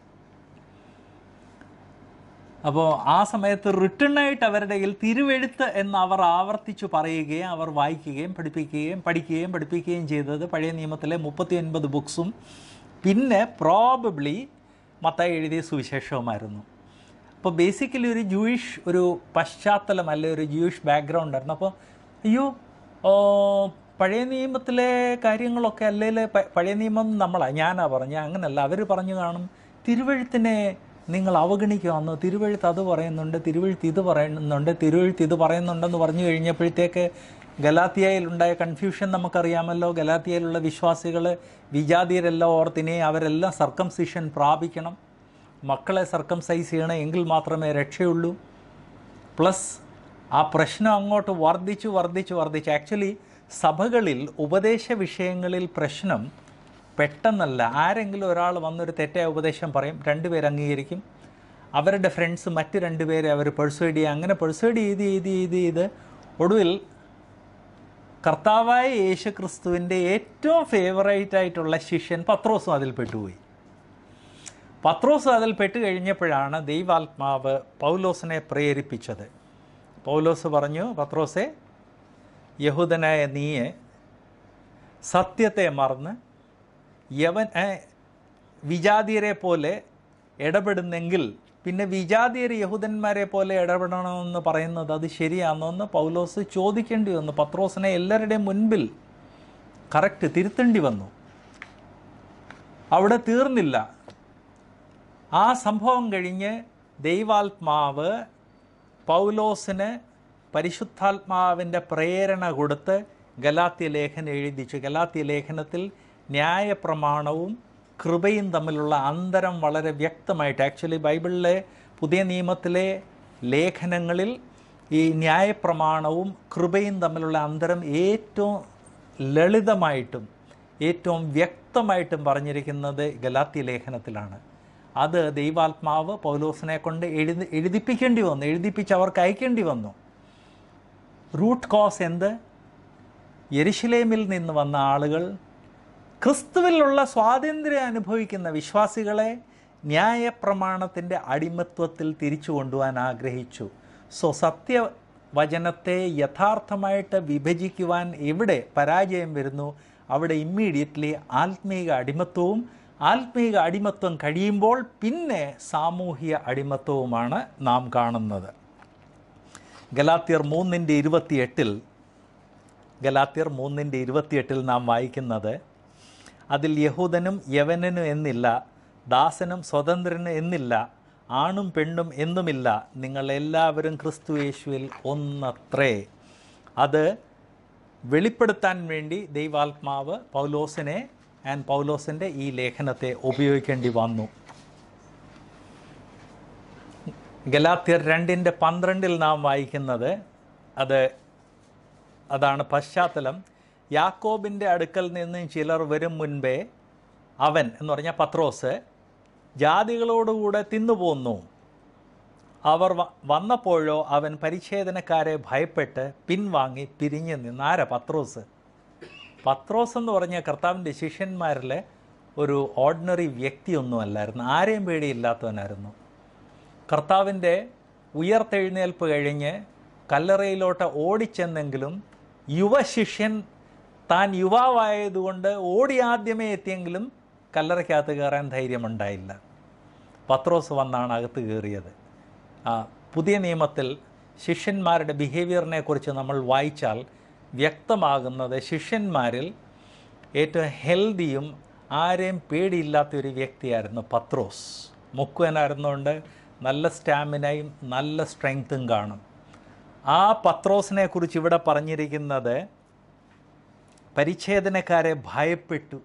Speaker 1: അപ്പോൾ ആ സമയത്ത് റിട്ടേൺ ആയിട്ട് അവരുടെ കയ്യിൽ തിരുവെഴുത്ത് എന്ന് അവർ ആവർത്തിച്ചു പറയുകയും അവർ വായിക്കുകയും പഠിപ്പിക്കുകയും പഠിക്കുകയും പഠിപ്പിക്കുകയും ചെയ്തത് പഴയ നിയമത്തിലെ മുപ്പത്തി ഒൻപത് ബുക്സും പിന്നെ പ്രോബബ്ലി മത്തായി എഴുതിയ സുവിശേഷവുമായിരുന്നു അപ്പോൾ ബേസിക്കലി ഒരു ജൂയിഷ് ഒരു പശ്ചാത്തലം അല്ലെ ഒരു ജൂയിഷ് ബാക്ക്ഗ്രൗണ്ട് ആയിരുന്നു അപ്പോൾ അയ്യോ ഓ, പഴയ നിയമത്തിലെ കാര്യങ്ങളൊക്കെ അല്ലേലെ പ- പഴയ നിയമം നമ്മളാ ഞാനാ പറഞ്ഞ അങ്ങനല്ല അവർ പറഞ്ഞു കാണും തിരുവഴുത്തിനെ നിങ്ങൾ അവഗണിക്കുമെന്ന് തിരുവഴുത്ത് അത് പറയുന്നുണ്ട് തിരുവഴുത്ത് ഇത് പറയുന്നുണ്ട് തിരുവഴുത്ത് ഇത് പറയുന്നുണ്ടെന്ന് പറഞ്ഞു കഴിഞ്ഞപ്പോഴത്തേക്ക് ഗലാത്തിയയിലുണ്ടായ കൺഫ്യൂഷൻ നമുക്കറിയാമല്ലോ ഗലാത്തിയയിലുള്ള വിശ്വാസികൾ വിജാതിയരെല്ലാം ഓർത്തിനെ അവരെല്ലാം സർക്കംസിഷൻ പ്രാപിക്കണം മക്കളെ സർക്കംസൈസ് ചെയ്യണം എങ്കിൽ മാത്രമേ രക്ഷയുള്ളൂ പ്ലസ് ആ പ്രശ്നം അങ്ങോട്ട് വർദ്ധിച്ചു വർദ്ധിച്ചു വർദ്ധിച്ചു ആക്ച്വലി സഭകളിൽ ഉപദേശ വിഷയങ്ങളിൽ പ്രശ്നം പെട്ടെന്നല്ല ആരെങ്കിലും ഒരാൾ വന്നൊരു തെറ്റായ ഉപദേശം പറയും രണ്ടുപേർ അംഗീകരിക്കും അവരുടെ ഫ്രണ്ട്സ് മറ്റ് രണ്ടുപേരെ അവർ പെർsuade ചെയ്യുക അങ്ങനെ പെർsuade ചെയ്ത് ചെയ്ത് ചെയ്ത് ചെയ്ത് ഒടുവിൽ കർത്താവായ യേശു ക്രിസ്തുവിൻ്റെ ഏറ്റവും ഫേവറേറ്റ് ആയിട്ടുള്ള ശിഷ്യൻ പത്രോസും അതിൽ പെട്ടുപോയി പത്രോസ് അതിൽ പെട്ട് കഴിഞ്ഞപ്പോഴാണ് ദൈവാത്മാവ് പൗലോസിനെ പ്രേരിപ്പിച്ചത് പൗലോസ് പറഞ്ഞു പത്രോസെ യഹൂദനായ നീയെ സത്യത്തെ മറന്ന് യവൻ ഏ, വിജാതിയരെ പോലെ ഇടപെടുന്നെങ്കിൽ പിന്നെ വിജാതിയർ യഹൂദന്മാരെ പോലെ ഇടപെടണമെന്ന് പറയുന്നത് അത് ശരിയാണോ എന്ന് പൗലോസ് ചോദിക്കേണ്ടി വന്നു പത്രോസിനെ എല്ലാവരുടെയും മുൻപിൽ കറക്റ്റ് തിരുത്തേണ്ടി വന്നു അവിടെ തീർന്നില്ല ആ സംഭവം കഴിഞ്ഞ് ദൈവാത്മാവ് പൗലോസിന് പരിശുദ്ധാത്മാവിൻ്റെ പ്രേരണ കൊടുത്ത് ഗലാത്യ ലേഖനം എഴുതിച്ചു ഗലാത്യ ലേഖനത്തിൽ ന്യായപ്രമാണവും കൃപയും തമ്മിലുള്ള അന്തരം വളരെ വ്യക്തമായിട്ട് ആക്ച്വലി ബൈബിളിലെ പുതിയ നിയമത്തിലെ ലേഖനങ്ങളിൽ ഈ ന്യായപ്രമാണവും കൃപയും തമ്മിലുള്ള അന്തരം ഏറ്റവും ലളിതമായിട്ടും ഏറ്റവും വ്യക്തമായിട്ടും പറഞ്ഞിരിക്കുന്നത് ഗലാത്യ ലേഖനത്തിലാണ് അത് ദൈവാത്മാവ് പൗലോസിനെ കൊണ്ട് എഴുതി എഴുതിപ്പിക്കേണ്ടി വന്നു എഴുതിപ്പിച്ച് അവർക്ക് അയക്കേണ്ടി വന്നു റൂട്ട് കോസ് എന്ത് യെരുശലേമിൽ നിന്ന് വന്ന ആളുകൾ ക്രിസ്തുവിലുള്ള സ്വാതന്ത്ര്യം അനുഭവിക്കുന്ന വിശ്വാസികളെ ന്യായപ്രമാണത്തിൻ്റെ അടിമത്വത്തിൽ തിരിച്ചു കൊണ്ടുപോകാൻ ആഗ്രഹിച്ചു സോ സത്യവചനത്തെ യഥാർത്ഥമായിട്ട് വിഭജിക്കുവാൻ എവിടെ പരാജയം വരുന്നു അവിടെ ഇമ്മീഡിയറ്റ്ലി ആത്മീക അടിമത്വവും ആത്മീക അടിമത്വം കഴിയുമ്പോൾ പിന്നെ സാമൂഹിക അടിമത്വവുമാണ് നാം കാണുന്നത് ഗലാത്യർ മൂന്നിൻ്റെ ഇരുപത്തിയെട്ടിൽ ഗലാത്യർ മൂന്നിൻ്റെ ഇരുപത്തിയെട്ടിൽ നാം വായിക്കുന്നത് അതിൽ യഹൂദനും യവനനും എന്നില്ല ദാസനും സ്വതന്ത്രനും എന്നില്ല ആണും പെണ്ണും എന്നുമില്ല നിങ്ങൾ എല്ലാവരും ക്രിസ്തു യേശുവിൽ ഒന്നത്രേ അത് വെളിപ്പെടുത്താൻ വേണ്ടി ദൈവാത്മാവ് പൗലോസിനെ ആൻഡ് പൗലോസിൻ്റെ ഈ ലേഖനത്തെ ഉപയോഗിക്കേണ്ടി വന്നു ഗലാത്യർ രണ്ടിൻ്റെ പന്ത്രണ്ടിൽ നാം വായിക്കുന്നത് അത് അതാണ് പശ്ചാത്തലം യാക്കോബിൻ്റെ അടുക്കൽ നിന്ന് ചിലർ വരും മുൻപേ അവൻ എന്ന് പറഞ്ഞാൽ പത്രോസ് ജാതികളോടുകൂടെ തിന്നുപോന്നു അവർ വ- വന്നപ്പോഴോ അവൻ പരിച്ഛേദനക്കാരെ ഭയപ്പെട്ട് പിൻവാങ്ങി പിരിഞ്ഞു നിന്ന് ആരാ പത്രോസ് പത്രോസ് എന്ന് പറഞ്ഞ കർത്താവിൻ്റെ ശിഷ്യന്മാരിലെ ഒരു ഓർഡിനറി വ്യക്തിയൊന്നും അല്ലായിരുന്നു ആരെയും പേടിയില്ലാത്തവനായിരുന്നു കർത്താവിൻ്റെ ഉയർത്തെഴുന്നേൽപ്പ് കഴിഞ്ഞ് കല്ലറയിലോട്ട് ഓടിച്ചെന്നെങ്കിലും യുവശിഷ്യൻ താൻ യുവാവായതുകൊണ്ട് ഓടി ആദ്യമേ എത്തിയെങ്കിലും കല്ലറയ്ക്കകത്ത് കയറാൻ ധൈര്യമുണ്ടായില്ല പത്രോസ് വന്നാണ് അകത്ത് കയറിയത് ആ പുതിയ നിയമത്തിൽ ശിഷ്യന്മാരുടെ ബിഹേവിയറിനെ കുറിച്ച് നമ്മൾ വായിച്ചാൽ വ്യക്തമാകുന്നത് ശിഷ്യന്മാരിൽ ഏറ്റവും ഹെൽത്തിയും ആരെയും പേടിയില്ലാത്ത ഒരു വ്യക്തിയായിരുന്നു പത്രോസ് മുക്കുവനായിരുന്നുകൊണ്ട് നല്ല സ്റ്റാമിനയും നല്ല സ്ട്രെങ്ത്തും കാണും ആ പത്രോസിനെ കുറിച്ച് ഇവിടെ പറഞ്ഞിരിക്കുന്നത് പരിച്ഛേദനക്കാരെ ഭയപ്പെട്ടു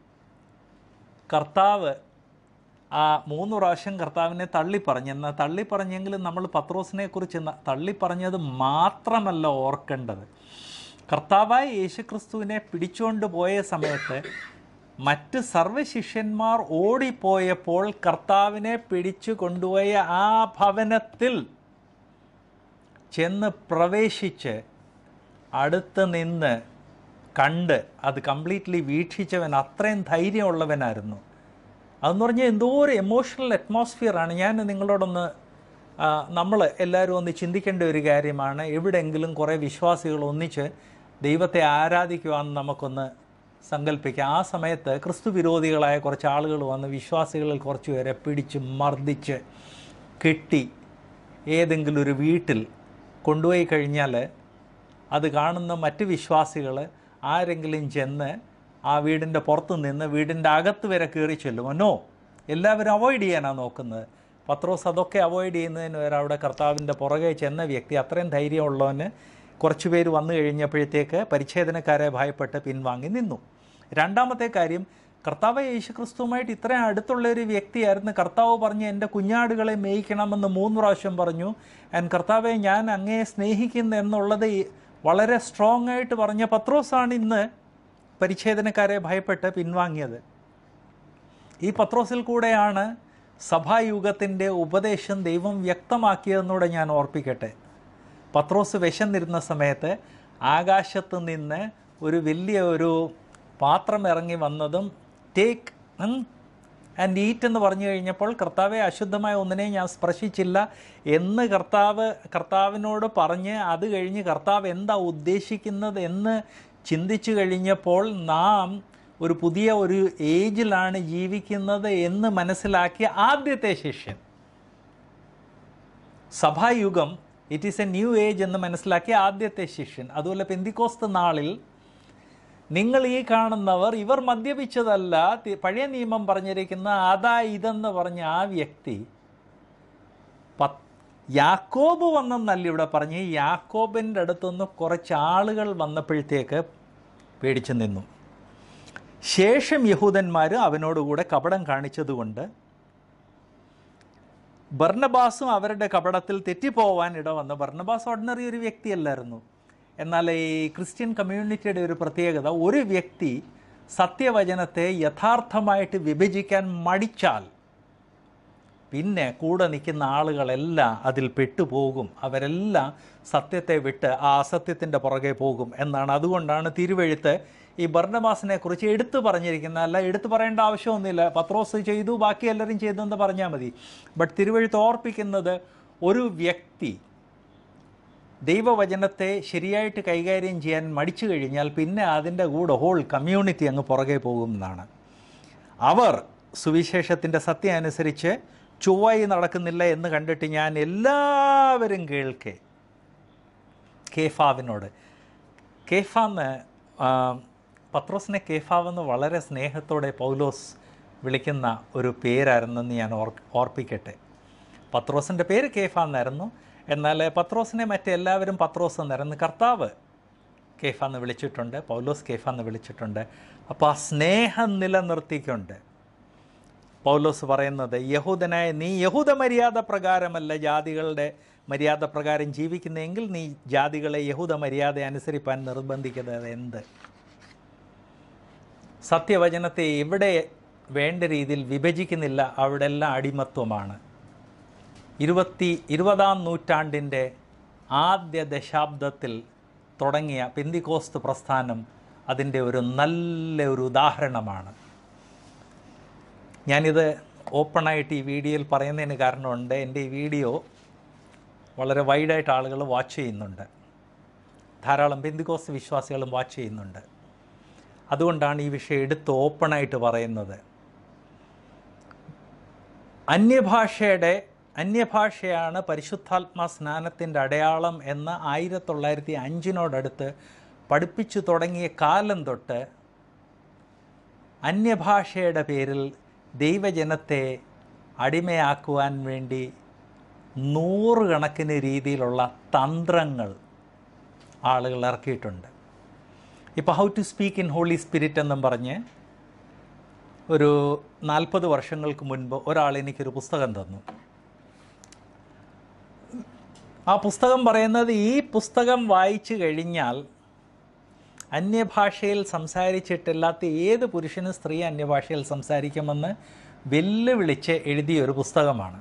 Speaker 1: കർത്താവ് ആ മൂന്ന് പ്രാവശ്യം കർത്താവിനെ തള്ളി പറഞ്ഞു എന്നാൽ തള്ളി പറഞ്ഞെങ്കിലും നമ്മൾ പത്രോസിനെ കുറിച്ച് തള്ളി പറഞ്ഞത് മാത്രമല്ല ഓർക്കേണ്ടത് കർത്താവായ യേശുക്രിസ്തുവിനെ പിടിച്ചുകൊണ്ട് പോയ സമയത്ത് മറ്റ് സർവ്വശിഷ്യന്മാർ ഓടിപ്പോയപ്പോൾ കർത്താവിനെ പിടിച്ചു കൊണ്ടുപോയ ആ ഭവനത്തിൽ ചെന്ന് പ്രവേശിച്ച് അടുത്ത് നിന്ന് കണ്ട് അത് കംപ്ലീറ്റ്ലി വീക്ഷിച്ചവൻ അത്രയും ധൈര്യമുള്ളവനായിരുന്നു അതെന്ന് പറഞ്ഞാൽ എന്തോ ഒരു എമോഷണൽ അറ്റ്മോസ്ഫിയറാണ് ഞാൻ നിങ്ങളോടൊന്ന് നമ്മൾ എല്ലാവരും ഒന്ന് ചിന്തിക്കേണ്ട ഒരു കാര്യമാണ് എവിടെയെങ്കിലും കുറേ വിശ്വാസികൾ ഒന്നിച്ച് ദൈവത്തെ ആരാധിക്കുവാൻ നമുക്കൊന്ന് സങ്കല്പിക്കാം ആ സമയത്ത് ക്രിസ്തു വിരോധികളായ കുറച്ച് ആളുകൾ വന്ന് വിശ്വാസികളിൽ കുറച്ച് പേരെ പിടിച്ച് മർദ്ദിച്ച് കെട്ടി ഏതെങ്കിലും ഒരു വീട്ടിൽ കൊണ്ടുപോയി കഴിഞ്ഞാൽ അത് കാണുന്ന മറ്റ് വിശ്വാസികൾ ആരെങ്കിലും ചെന്ന് ആ വീടിൻ്റെ പുറത്ത് നിന്ന് വീടിൻ്റെ അകത്ത് വരെ കയറി ചെല്ലുമോ നോ എല്ലാവരും അവോയ്ഡ് ചെയ്യാനാണ് നോക്കുന്നത് പത്രോസ് അതൊക്കെ അവോയ്ഡ് ചെയ്യുന്നതിന് വരെ അവിടെ കർത്താവിൻ്റെ പുറകെ ചെന്ന വ്യക്തി അത്രയും ധൈര്യമുള്ളവന് കുറച്ച് പേര് വന്നു കഴിഞ്ഞപ്പോഴത്തേക്ക് പരിച്ഛേദനക്കാരെ ഭയപ്പെട്ട് പിൻവാങ്ങി നിന്നു രണ്ടാമത്തെ കാര്യം കർത്താവ് യേശുക്രിസ്തുവുമായിട്ട് ഇത്രയും അടുത്തുള്ള ഒരു വ്യക്തിയായിരുന്നു കർത്താവ് പറഞ്ഞ് എൻ്റെ കുഞ്ഞാടുകളെ മേയ്ക്കണമെന്ന് മൂന്ന് പ്രാവശ്യം പറഞ്ഞു ആൻഡ് കർത്താവെ ഞാൻ അങ്ങയെ സ്നേഹിക്കുന്നു എന്നുള്ളത് ഈ വളരെ സ്ട്രോങ് ആയിട്ട് പറഞ്ഞ പത്രോസാണ് ഇന്ന് പരിച്ഛേദനക്കാരെ ഭയപ്പെട്ട് പിൻവാങ്ങിയത് ഈ പത്രോസിൽ കൂടെയാണ് സഭായുഗത്തിൻ്റെ ഉപദേശം ദൈവം വ്യക്തമാക്കിയതെന്നൂടെ ഞാൻ ഓർപ്പിക്കട്ടെ പത്രോസ് വിശന്നിരുന്ന സമയത്ത് ആകാശത്ത് നിന്ന് ഒരു വലിയ ഒരു പാത്രം ഇറങ്ങി വന്നതും ടേക്ക് ആൻഡ് ഈറ്റ് എന്ന് പറഞ്ഞു കഴിഞ്ഞപ്പോൾ കർത്താവെ അശുദ്ധമായ ഒന്നിനെയും ഞാൻ സ്പർശിച്ചില്ല എന്ന് കർത്താവ് കർത്താവിനോട് പറഞ്ഞ് അത് കഴിഞ്ഞ് കർത്താവ് എന്താ ഉദ്ദേശിക്കുന്നത് എന്ന് ചിന്തിച്ചു കഴിഞ്ഞപ്പോൾ നാം ഒരു പുതിയ ഒരു ഏജിലാണ് ജീവിക്കുന്നത് എന്ന് മനസ്സിലാക്കിയ ആദ്യത്തെ ശിഷ്യൻ സഭായുഗം it is a new age എന്ന് മനസ്സിലാക്കിയ ആദ്യത്തെ ശിഷ്യൻ അതുപോലെ പെന്തിക്കോസ്ത് നാളിൽ നിങ്ങൾ ഈ കാണുന്നവർ ഇവർ മദ്യപിച്ചതല്ല തി- പഴയ നിയമം പറഞ്ഞിരിക്കുന്ന അതാ ഇതെന്ന് പറഞ്ഞ ആ വ്യക്തി പത്ത് യാക്കോബ് വന്നെന്നല്ല ഇവിടെ പറഞ്ഞ് ഈ യാക്കോബിൻ്റെ അടുത്തുനിന്ന് കുറച്ച് ആളുകൾ വന്നപ്പോഴത്തേക്ക് പേടിച്ചു നിന്നു ശേഷം യഹൂദന്മാർ അവനോടുകൂടെ കപടം കാണിച്ചതുകൊണ്ട് ബർണബാസും അവരുടെ കപടത്തിൽ തെറ്റിപ്പോവാൻ ഇടവന്നു ബർണബാസ് ഓർഡിനറി ഒരു വ്യക്തിയല്ലായിരുന്നു എന്നാൽ ഈ ക്രിസ്ത്യൻ കമ്മ്യൂണിറ്റിയുടെ ഒരു പ്രത്യേകത ഒരു വ്യക്തി സത്യവചനത്തെ യഥാർത്ഥമായിട്ട് വിഭജിക്കാൻ മടിച്ചാൽ പിന്നെ കൂടെ നിൽക്കുന്ന ആളുകളെല്ലാം അതിൽ പെട്ടുപോകും അവരെല്ലാം സത്യത്തെ വിട്ട് ആ അസത്യത്തിൻ്റെ പുറകെ പോകും എന്നാണ് അതുകൊണ്ടാണ് തിരുവെഴുത്ത് ഈ ബർണബാസിനെ കുറിച്ച് എടുത്തു പറഞ്ഞിരിക്കുന്നത് അല്ല എടുത്തു പറയേണ്ട ആവശ്യമൊന്നുമില്ല പത്രോസ് ചെയ്തു ബാക്കി എല്ലാവരും ചെയ്തു എന്ന് പറഞ്ഞാൽ മതി ബട്ട് തിരുവെഴുത്ത് ഓർപ്പിക്കുന്നത് ഒരു വ്യക്തി ദൈവവചനത്തെ ശരിയായിട്ട് കൈകാര്യം ചെയ്യാൻ മടിച്ചു കഴിഞ്ഞാൽ പിന്നെ അതിൻ്റെ കൂടെ ഹോൾ കമ്മ്യൂണിറ്റി അങ്ങ് പുറകെ പോകുമെന്നാണ് അവർ സുവിശേഷത്തിൻ്റെ സത്യം അനുസരിച്ച് ചൊവ്വായി നടക്കുന്നില്ല എന്ന് കണ്ടിട്ട് ഞാൻ എല്ലാവരും കേൾക്കെ കേഫാവിനോട് കേഫാന്ന് ആ, പത്രോസിനെ കേഫാവെന്ന് വളരെ സ്നേഹത്തോടെ പൗലോസ് വിളിക്കുന്ന ഒരു പേരായിരുന്നെന്ന് ഞാൻ ഓർ ഓർപ്പിക്കട്ടെ പത്രോസിൻ്റെ പേര് കേഫാന്നായിരുന്നു എന്നാൽ പത്രോസിനെ മറ്റെല്ലാവരും പത്രോസ് എന്നായിരുന്നു കർത്താവ് കേഫ എന്ന് വിളിച്ചിട്ടുണ്ട് പൗലോസ് കേഫ എന്ന് വിളിച്ചിട്ടുണ്ട് അപ്പോൾ ആ സ്നേഹം നിലനിർത്തിക്കൊണ്ട് പൗലോസ് പറയുന്നത് യഹൂദനായ നീ യഹൂദ മര്യാദ പ്രകാരമല്ല ജാതികളുടെ മര്യാദ പ്രകാരം ജീവിക്കുന്നെങ്കിൽ നീ ജാതികളെ യഹൂദ മര്യാദ അനുസരിപ്പാൻ നിർബന്ധിക്കുന്നത് എന്ത് സത്യവചനത്തെ എവിടെ വേണ്ട രീതിയിൽ വിഭജിക്കുന്നില്ല അവിടെ എല്ലാം അടിമത്വമാണ് ഇരുപത്തി ഇരുപതാം നൂറ്റാണ്ടിൻ്റെ ആദ്യ ദശാബ്ദത്തിൽ തുടങ്ങിയ പെന്തിക്കോസ്ത് പ്രസ്ഥാനം അതിൻ്റെ ഒരു നല്ല ഒരു ഉദാഹരണമാണ് ഞാനിത് ഓപ്പണായിട്ട് ഈ വീഡിയോയിൽ പറയുന്നതിന് കാരണമുണ്ട് എൻ്റെ ഈ വീഡിയോ വളരെ വൈഡായിട്ട് ആളുകൾ വാച്ച് ചെയ്യുന്നുണ്ട് ധാരാളം പെന്തിക്കോസ് വിശ്വാസികളും വാച്ച് ചെയ്യുന്നുണ്ട് അതുകൊണ്ടാണ് ഈ വിഷയം എടുത്ത് ഓപ്പണായിട്ട് പറയുന്നത് അന്യഭാഷയുടെ അന്യഭാഷയാണ് പരിശുദ്ധാത്മാ സ്നാനത്തിൻ്റെ അടയാളം എന്ന് ആയിരത്തി തൊള്ളായിരത്തി അഞ്ചിനോടടുത്ത് പഠിപ്പിച്ചു തുടങ്ങിയ കാലം തൊട്ട് അന്യഭാഷയുടെ പേരിൽ ദൈവജനത്തെ അടിമയാക്കുവാൻ വേണ്ടി നൂറുകണക്കിന് രീതിയിലുള്ള തന്ത്രങ്ങൾ ആളുകൾ ഇറക്കിയിട്ടുണ്ട് ഇപ്പോൾ how to speak in holy spirit എന്നും പറഞ്ഞ് ഒരു നാൽപ്പത് വർഷങ്ങൾക്ക് മുൻപ് ഒരാൾ എനിക്കൊരു പുസ്തകം തന്നു ആ പുസ്തകം പറയുന്നത് ഈ പുസ്തകം വായിച്ചു കഴിഞ്ഞാൽ അന്യഭാഷയിൽ സംസാരിച്ചിട്ടില്ലാത്ത ഏത് പുരുഷനും സ്ത്രീ അന്യഭാഷയിൽ സംസാരിക്കുമെന്ന് വെല്ലുവിളിച്ച് എഴുതിയ ഒരു പുസ്തകമാണ്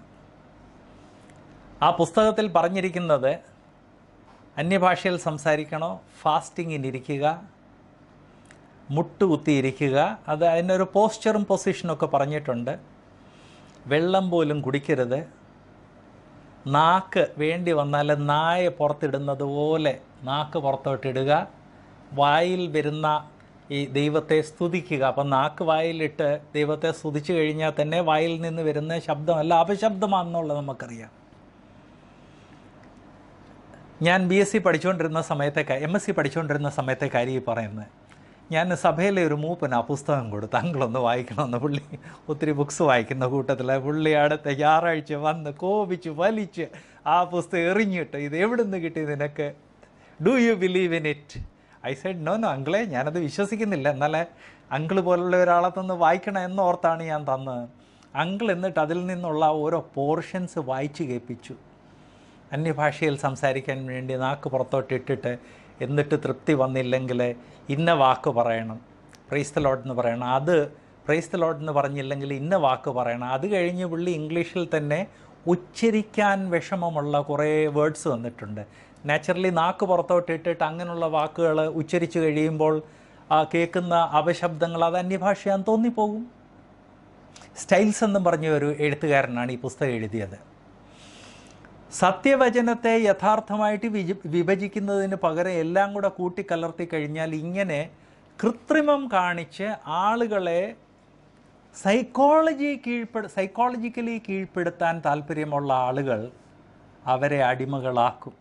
Speaker 1: ആ പുസ്തകത്തിൽ പറഞ്ഞിരിക്കുന്നത് അന്യഭാഷയിൽ സംസാരിക്കണോ ഫാസ്റ്റിങ്ങിനിരിക്കുക മുട്ടുകുത്തിയിരിക്കുക അത് അതിനൊരു പോസ്ചറും പൊസിഷനും ഒക്കെ പറഞ്ഞിട്ടുണ്ട് വെള്ളം പോലും കുടിക്കരുത് നാക്ക് വേണ്ടി വന്നാൽ നായ പുറത്തിടുന്നത് പോലെ നാക്ക് പുറത്തോട്ടിടുക വായിൽ വരുന്ന ഈ ദൈവത്തെ സ്തുതിക്കുക അപ്പം നാക്ക് വായിലിട്ട് ദൈവത്തെ സ്തുതിച്ചു കഴിഞ്ഞാൽ തന്നെ വായിൽ നിന്ന് വരുന്ന ശബ്ദമല്ല അപശബ്ദമാണെന്നുള്ളത് നമുക്കറിയാം ഞാൻ ബി എസ് സി പഠിച്ചുകൊണ്ടിരുന്ന സമയത്തെ എം എസ് സി പഠിച്ചുകൊണ്ടിരുന്ന സമയത്തെ കാര്യം ഈ പറയുന്നത് ഞാൻ സഭയിലെ ഒരു മൂപ്പന് ആ പുസ്തകം കൊടുത്തു അങ്കിളൊന്ന് വായിക്കണമെന്ന് പുള്ളി ഒത്തിരി ബുക്സ് വായിക്കുന്ന കൂട്ടത്തിൽ പുള്ളി അടുത്ത ഞായറാഴ്ച വന്ന് കോപിച്ച് വലിച്ച് ആ പുസ്തകം എറിഞ്ഞിട്ട് ഇത് എവിടെ നിന്ന് കിട്ടി നിനക്ക് do you believe in it I said no no അങ്കിളെ ഞാനത് വിശ്വസിക്കുന്നില്ല എന്നാലേ അങ്കിൾ പോലുള്ള ഒരാളെ തന്ന് വായിക്കണം എന്നോർത്താണ് ഞാൻ തന്നത് അങ്കിൾ എന്നിട്ട് അതിൽ നിന്നുള്ള ഓരോ പോർഷൻസ് വായിച്ച് കേൾപ്പിച്ചു അന്യഭാഷയിൽ സംസാരിക്കാൻ വേണ്ടി നാക്ക് പുറത്തോട്ട് ഇട്ടിട്ട് എന്നിട്ട് തൃപ്തി വന്നില്ലെങ്കിൽ ഇന്ന വാക്ക് പറയണം പ്രൈസ് ലോഡ് എന്ന് പറയണം അത് പ്രൈസ് ലോഡ് എന്ന് പറഞ്ഞില്ലെങ്കിൽ ഇന്ന വാക്ക് പറയണം അത് കഴിഞ്ഞ് പുള്ളി ഇംഗ്ലീഷിൽ തന്നെ ഉച്ചരിക്കാൻ വിഷമമുള്ള കുറേ വേർഡ്സ് വന്നിട്ടുണ്ട് നാച്ചുറലി നാക്ക് പുറത്തോട്ട് ഇട്ടിട്ട് അങ്ങനെയുള്ള വാക്കുകൾ ഉച്ചരിച്ചു കഴിയുമ്പോൾ ആ കേൾക്കുന്ന അപശബ്ദങ്ങൾ അത് അന്യഭാഷയാന്ന് തോന്നിപ്പോകും സ്റ്റൈൽസ് എന്നും പറഞ്ഞ ഒരു എഴുത്തുകാരനാണ് ഈ പുസ്തകം എഴുതിയത് സത്യവചനത്തെ യഥാർത്ഥമായിട്ട് വിജ വിഭജിക്കുന്നതിന് പകരം എല്ലാം കൂടെ കൂട്ടിക്കലർത്തി കഴിഞ്ഞാൽ ഇങ്ങനെ കൃത്രിമം കാണിച്ച് ആളുകളെ സൈക്കോളജി കീഴ്പ്പെടു സൈക്കോളജിക്കലി കീഴ്പ്പെടുത്താൻ താല്പര്യമുള്ള ആളുകൾ അവരെ അടിമകളാക്കും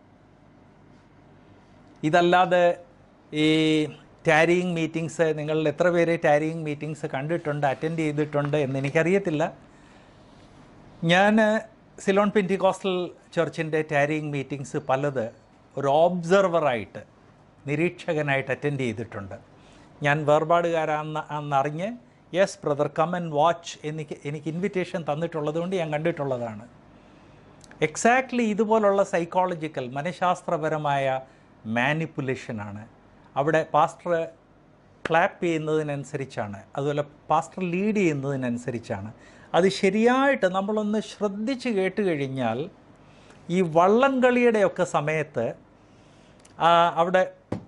Speaker 1: ഇതല്ലാതെ ഈ ടാരിയിങ് മീറ്റിങ്സ് നിങ്ങൾ എത്ര പേര് ടാരിയിങ് മീറ്റിങ്സ് കണ്ടിട്ടുണ്ട് അറ്റൻഡ് ചെയ്തിട്ടുണ്ട് എന്ന് എനിക്കറിയത്തില്ല ഞാൻ സിലോൺ പെൻറ്റിക്കോസ്റ്റൽ ചർച്ചിൻ്റെ ടാരിയിങ് മീറ്റിങ്സ് പലത് ഒരു ഓബ്സർവറായിട്ട് നിരീക്ഷകനായിട്ട് അറ്റൻഡ് ചെയ്തിട്ടുണ്ട് ഞാൻ വേർപാടുകാരാന്ന് അന്നറിഞ്ഞ് yes brother come and watch എനിക്ക് എനിക്ക് ഇൻവിറ്റേഷൻ തന്നിട്ടുള്ളത് കൊണ്ട് ഞാൻ കണ്ടിട്ടുള്ളതാണ് എക്സാക്ട്ലി ഇതുപോലുള്ള സൈക്കോളജിക്കൽ മനഃശാസ്ത്രപരമായ മാനിപ്പുലേഷനാണ് അവിടെ പാസ്റ്റർ ക്ലാപ്പ് ചെയ്യുന്നതിനനുസരിച്ചാണ് അതുപോലെ പാസ്റ്റർ ലീഡ് ചെയ്യുന്നതിനനുസരിച്ചാണ് അത് ശരിയായിട്ട് നമ്മളൊന്ന് ശ്രദ്ധിച്ച് കേട്ട് കഴിഞ്ഞാൽ ഈ വള്ളംകളിയുടെയൊക്കെ സമയത്ത് ആ, അവിടെ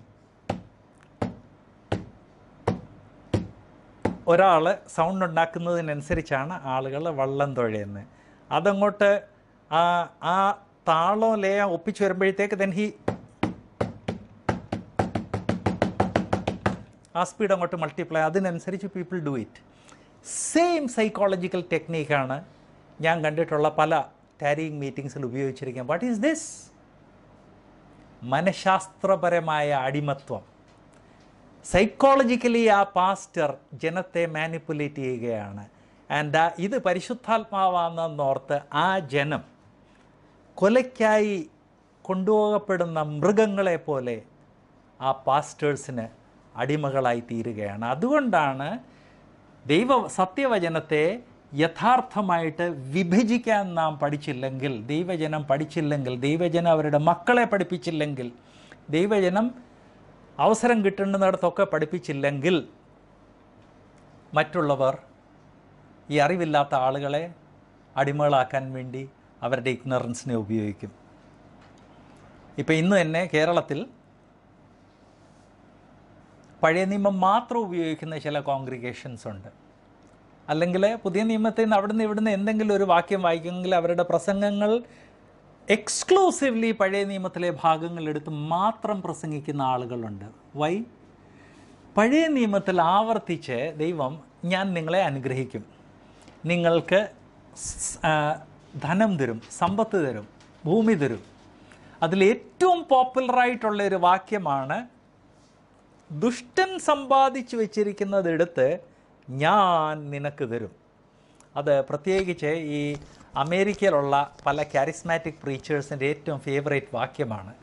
Speaker 1: ഒരാൾ സൗണ്ട് ഉണ്ടാക്കുന്നതിനനുസരിച്ചാണ് ആളുകൾ വള്ളം തുഴയുന്നത് അതങ്ങോട്ട് ആ ആ താളവും ലയ ഒപ്പിച്ച് വരുമ്പോഴത്തേക്ക് ദെൻ ഹി ആ സ്പീഡ് അങ്ങോട്ട് മൾട്ടിപ്ലൈ അതിനനുസരിച്ച് people do it same psychological ടെക്നീക്കാണ് ഞാൻ കണ്ടിട്ടുള്ള പല ടാരിങ് മീറ്റിങ്സിൽ ഉപയോഗിച്ചിരിക്കുന്നത് വാട്ട് ഈസ് ദിസ് മനഃശാസ്ത്രപരമായ അടിമത്വം സൈക്കോളജിക്കലി ആ പാസ്റ്റർ ജനത്തെ മാനിപ്പുലേറ്റ് ചെയ്യുകയാണ് ആൻഡ് ഇത് പരിശുദ്ധാത്മാവാണെന്നോർത്ത് ആ ജനം കൊലയ്ക്കായി കൊണ്ടുപോകപ്പെടുന്ന മൃഗങ്ങളെ പോലെ ആ പാസ്റ്റേഴ്സിന് അടിമകളായി തീരുകയാണ് അതുകൊണ്ടാണ് ദൈവ സത്യവചനത്തെ യഥാർത്ഥമായിട്ട് വിഭജിക്കാൻ നാം പഠിച്ചില്ലെങ്കിൽ ദൈവജനം പഠിച്ചില്ലെങ്കിൽ ദൈവജനം അവരുടെ മക്കളെ പഠിപ്പിച്ചില്ലെങ്കിൽ ദൈവജനം അവസരം കിട്ടുന്നിടത്തൊക്കെ പഠിപ്പിച്ചില്ലെങ്കിൽ മറ്റുള്ളവർ ഈ അറിവില്ലാത്ത ആളുകളെ അടിമകളാക്കാൻ വേണ്ടി അവരുടെ ഇഗ്നറൻസിനെ ഉപയോഗിക്കും ഇപ്പം ഇന്ന് തന്നെ കേരളത്തിൽ പഴയ നിയമം മാത്രം ഉപയോഗിക്കുന്ന ചില കോൺഗ്രിഗേഷൻസ് ഉണ്ട് അല്ലെങ്കിൽ പുതിയ നിയമത്തിൽ നിന്ന് അവിടുന്ന് ഇവിടുന്ന് എന്തെങ്കിലും ഒരു വാക്യം വായിക്കുമെങ്കിൽ അവരുടെ പ്രസംഗങ്ങൾ എക്സ്ക്ലൂസീവ്ലി പഴയ നിയമത്തിലെ ഭാഗങ്ങൾ എടുത്ത് മാത്രം പ്രസംഗിക്കുന്ന ആളുകളുണ്ട് വൈ പഴയ നിയമത്തിൽ ആവർത്തിച്ച് ദൈവം ഞാൻ നിങ്ങളെ അനുഗ്രഹിക്കും നിങ്ങൾക്ക് സ്- ആ, ധനം തരും സമ്പത്ത് തരും ഭൂമി തരും അതിൽ ഏറ്റവും പോപ്പുലറായിട്ടുള്ള ഒരു വാക്യമാണ് ദുഷ്ടൻ സമ്പാദിച്ചു വെച്ചിരിക്കുന്നതെടുത്ത് ഞാൻ നിനക്ക് തരും അത് പ്രത്യേകിച്ച് ഈ അമേരിക്കയിലുള്ള പല കാരിസ്മാറ്റിക് പ്രീച്ചേഴ്സിൻ്റെ ഏറ്റവും ഫേവറേറ്റ് വാക്യമാണ്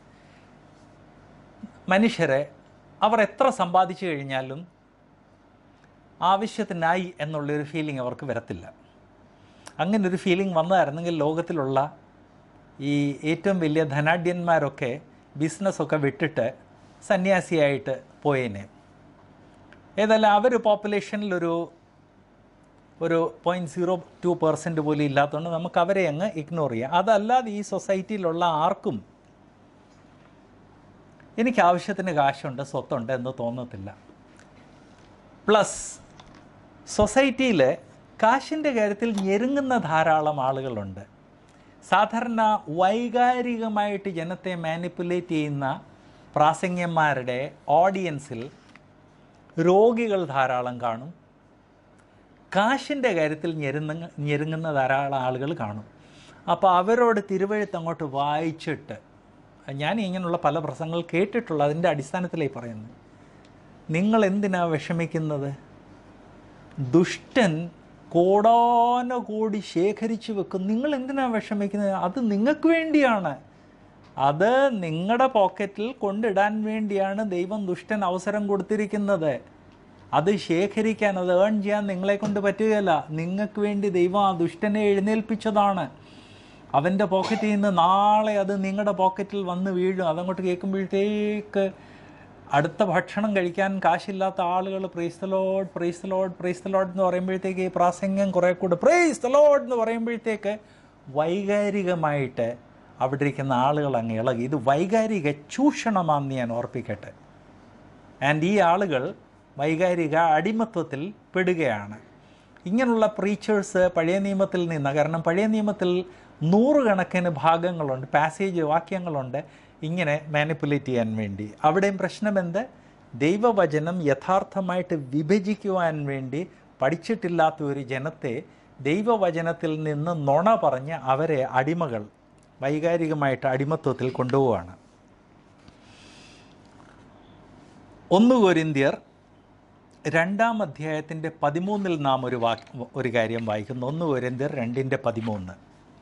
Speaker 1: മനുഷ്യരെ അവർ എത്ര സമ്പാദിച്ചു കഴിഞ്ഞാലും ആവശ്യത്തിനായി എന്നുള്ളൊരു ഫീലിംഗ് അവർക്ക് വരത്തില്ല അങ്ങനെ ഒരു ഫീലിംഗ് വന്നതായിരുന്നെങ്കിൽ ലോകത്തിലുള്ള ഈ ഏറ്റവും വലിയ ധനാഢ്യന്മാരൊക്കെ ബിസിനസ്സൊക്കെ വിട്ടിട്ട് സന്യാസിയായിട്ട് പോയേനെ ഏതായാലും അവർ പോപ്പുലേഷനിലൊരു ഒരു പോയിൻറ്റ് സീറോ ടു പെർസെൻറ്റ് പോലും ഇല്ലാത്തതുകൊണ്ട് നമുക്ക് അവരെ അങ്ങ് ഇഗ്നോർ ചെയ്യാം അതല്ലാതെ ഈ സൊസൈറ്റിയിലുള്ള ആർക്കും എനിക്ക് ആവശ്യത്തിന് കാശുണ്ട് സ്വത്തുണ്ട് എന്ന് തോന്നത്തില്ല പ്ലസ് സൊസൈറ്റിയിൽ കാശിൻ്റെ കാര്യത്തിൽ ഞെരുങ്ങുന്ന ധാരാളം ആളുകളുണ്ട് സാധാരണ വൈകാരികമായിട്ട് ജനത്തെ മാനിപ്പുലേറ്റ് ചെയ്യുന്ന പ്രാസംഗ്യന്മാരുടെ ഓഡിയൻസിൽ രോഗികൾ ധാരാളം കാണും കാശിൻ്റെ കാര്യത്തിൽ ഞെരുന്ന ഞെരുങ്ങുന്ന ധാരാളം ആളുകൾ കാണും അപ്പോൾ അവരോട് തിരുവഴുത്ത് അങ്ങോട്ട് വായിച്ചിട്ട് ഞാൻ ഇങ്ങനെയുള്ള പല പ്രസംഗങ്ങൾ കേട്ടിട്ടുള്ള അതിൻ്റെ അടിസ്ഥാനത്തിലായി പറയുന്നത് നിങ്ങൾ എന്തിനാ വിഷമിക്കുന്നത് ദുഷ്ടൻ കോടാന കോടി ശേഖരിച്ചു വെക്കും നിങ്ങൾ എന്തിനാ വിഷമിക്കുന്നത് അത് നിങ്ങൾക്ക് വേണ്ടിയാണ് അത് നിങ്ങളുടെ പോക്കറ്റിൽ കൊണ്ടിടാൻ വേണ്ടിയാണ് ദൈവം ദുഷ്ടൻ അവസരം കൊടുത്തിരിക്കുന്നത് അത് ശേഖരിക്കാൻ അത് ഏൺ ചെയ്യാൻ നിങ്ങളെ കൊണ്ട് പറ്റുകയില്ല നിങ്ങൾക്ക് വേണ്ടി ദൈവം ആ ദുഷ്ടനെ എഴുന്നേൽപ്പിച്ചതാണ് അവൻ്റെ പോക്കറ്റിൽ നിന്ന് നാളെ അത് നിങ്ങളുടെ പോക്കറ്റിൽ വന്ന് വീഴും അതങ്ങോട്ട് കേൾക്കുമ്പോഴത്തേക്ക് അടുത്ത ഭക്ഷണം കഴിക്കാൻ കാശില്ലാത്ത ആളുകൾ praise Lord praise Lord praise Lord എന്ന് പറയുമ്പോഴത്തേക്ക് ഈ പ്രാസംഗം കുറേ കൂടെ പ്രൈസ് ലോഡ് എന്ന് പറയുമ്പോഴത്തേക്ക് വൈകാരികമായിട്ട് അവിടെ ഇരിക്കുന്ന ആളുകൾ അങ്ങ് ഇളകി ഇത് വൈകാരിക ചൂഷണമാണെന്ന് ഞാൻ ഓർപ്പിക്കട്ടെ ആൻഡ് ഈ ആളുകൾ വൈകാരിക അടിമത്വത്തിൽ പെടുകയാണ് ഇങ്ങനെയുള്ള പ്രീച്ചേഴ്സ് പഴയ നിയമത്തിൽ നിന്ന് കാരണം പഴയ നിയമത്തിൽ നൂറുകണക്കിന് ഭാഗങ്ങളുണ്ട് പാസേജ് വാക്യങ്ങളുണ്ട് ഇങ്ങനെ മാനിപ്പുലേറ്റ് ചെയ്യാൻ വേണ്ടി അവിടെയും പ്രശ്നം എന്ത് ദൈവവചനം യഥാർത്ഥമായിട്ട് വിഭജിക്കുവാൻ വേണ്ടി പഠിച്ചിട്ടില്ലാത്ത ഒരു ജനത്തെ ദൈവവചനത്തിൽ നിന്ന് നുണ പറഞ്ഞ് അവരെ അടിമകൾ വൈകാരികമായിട്ട് അടിമത്വത്തിൽ കൊണ്ടുപോവാണ് ഒന്ന് കൊരിന്ത്യർ രണ്ടാം അധ്യായത്തിൻ്റെ പതിമൂന്നിൽ നാം ഒരു വാ ഒരു കാര്യം വായിക്കുന്നു ഒന്ന് കൊരിന്ത്യർ രണ്ടിൻ്റെ പതിമൂന്ന്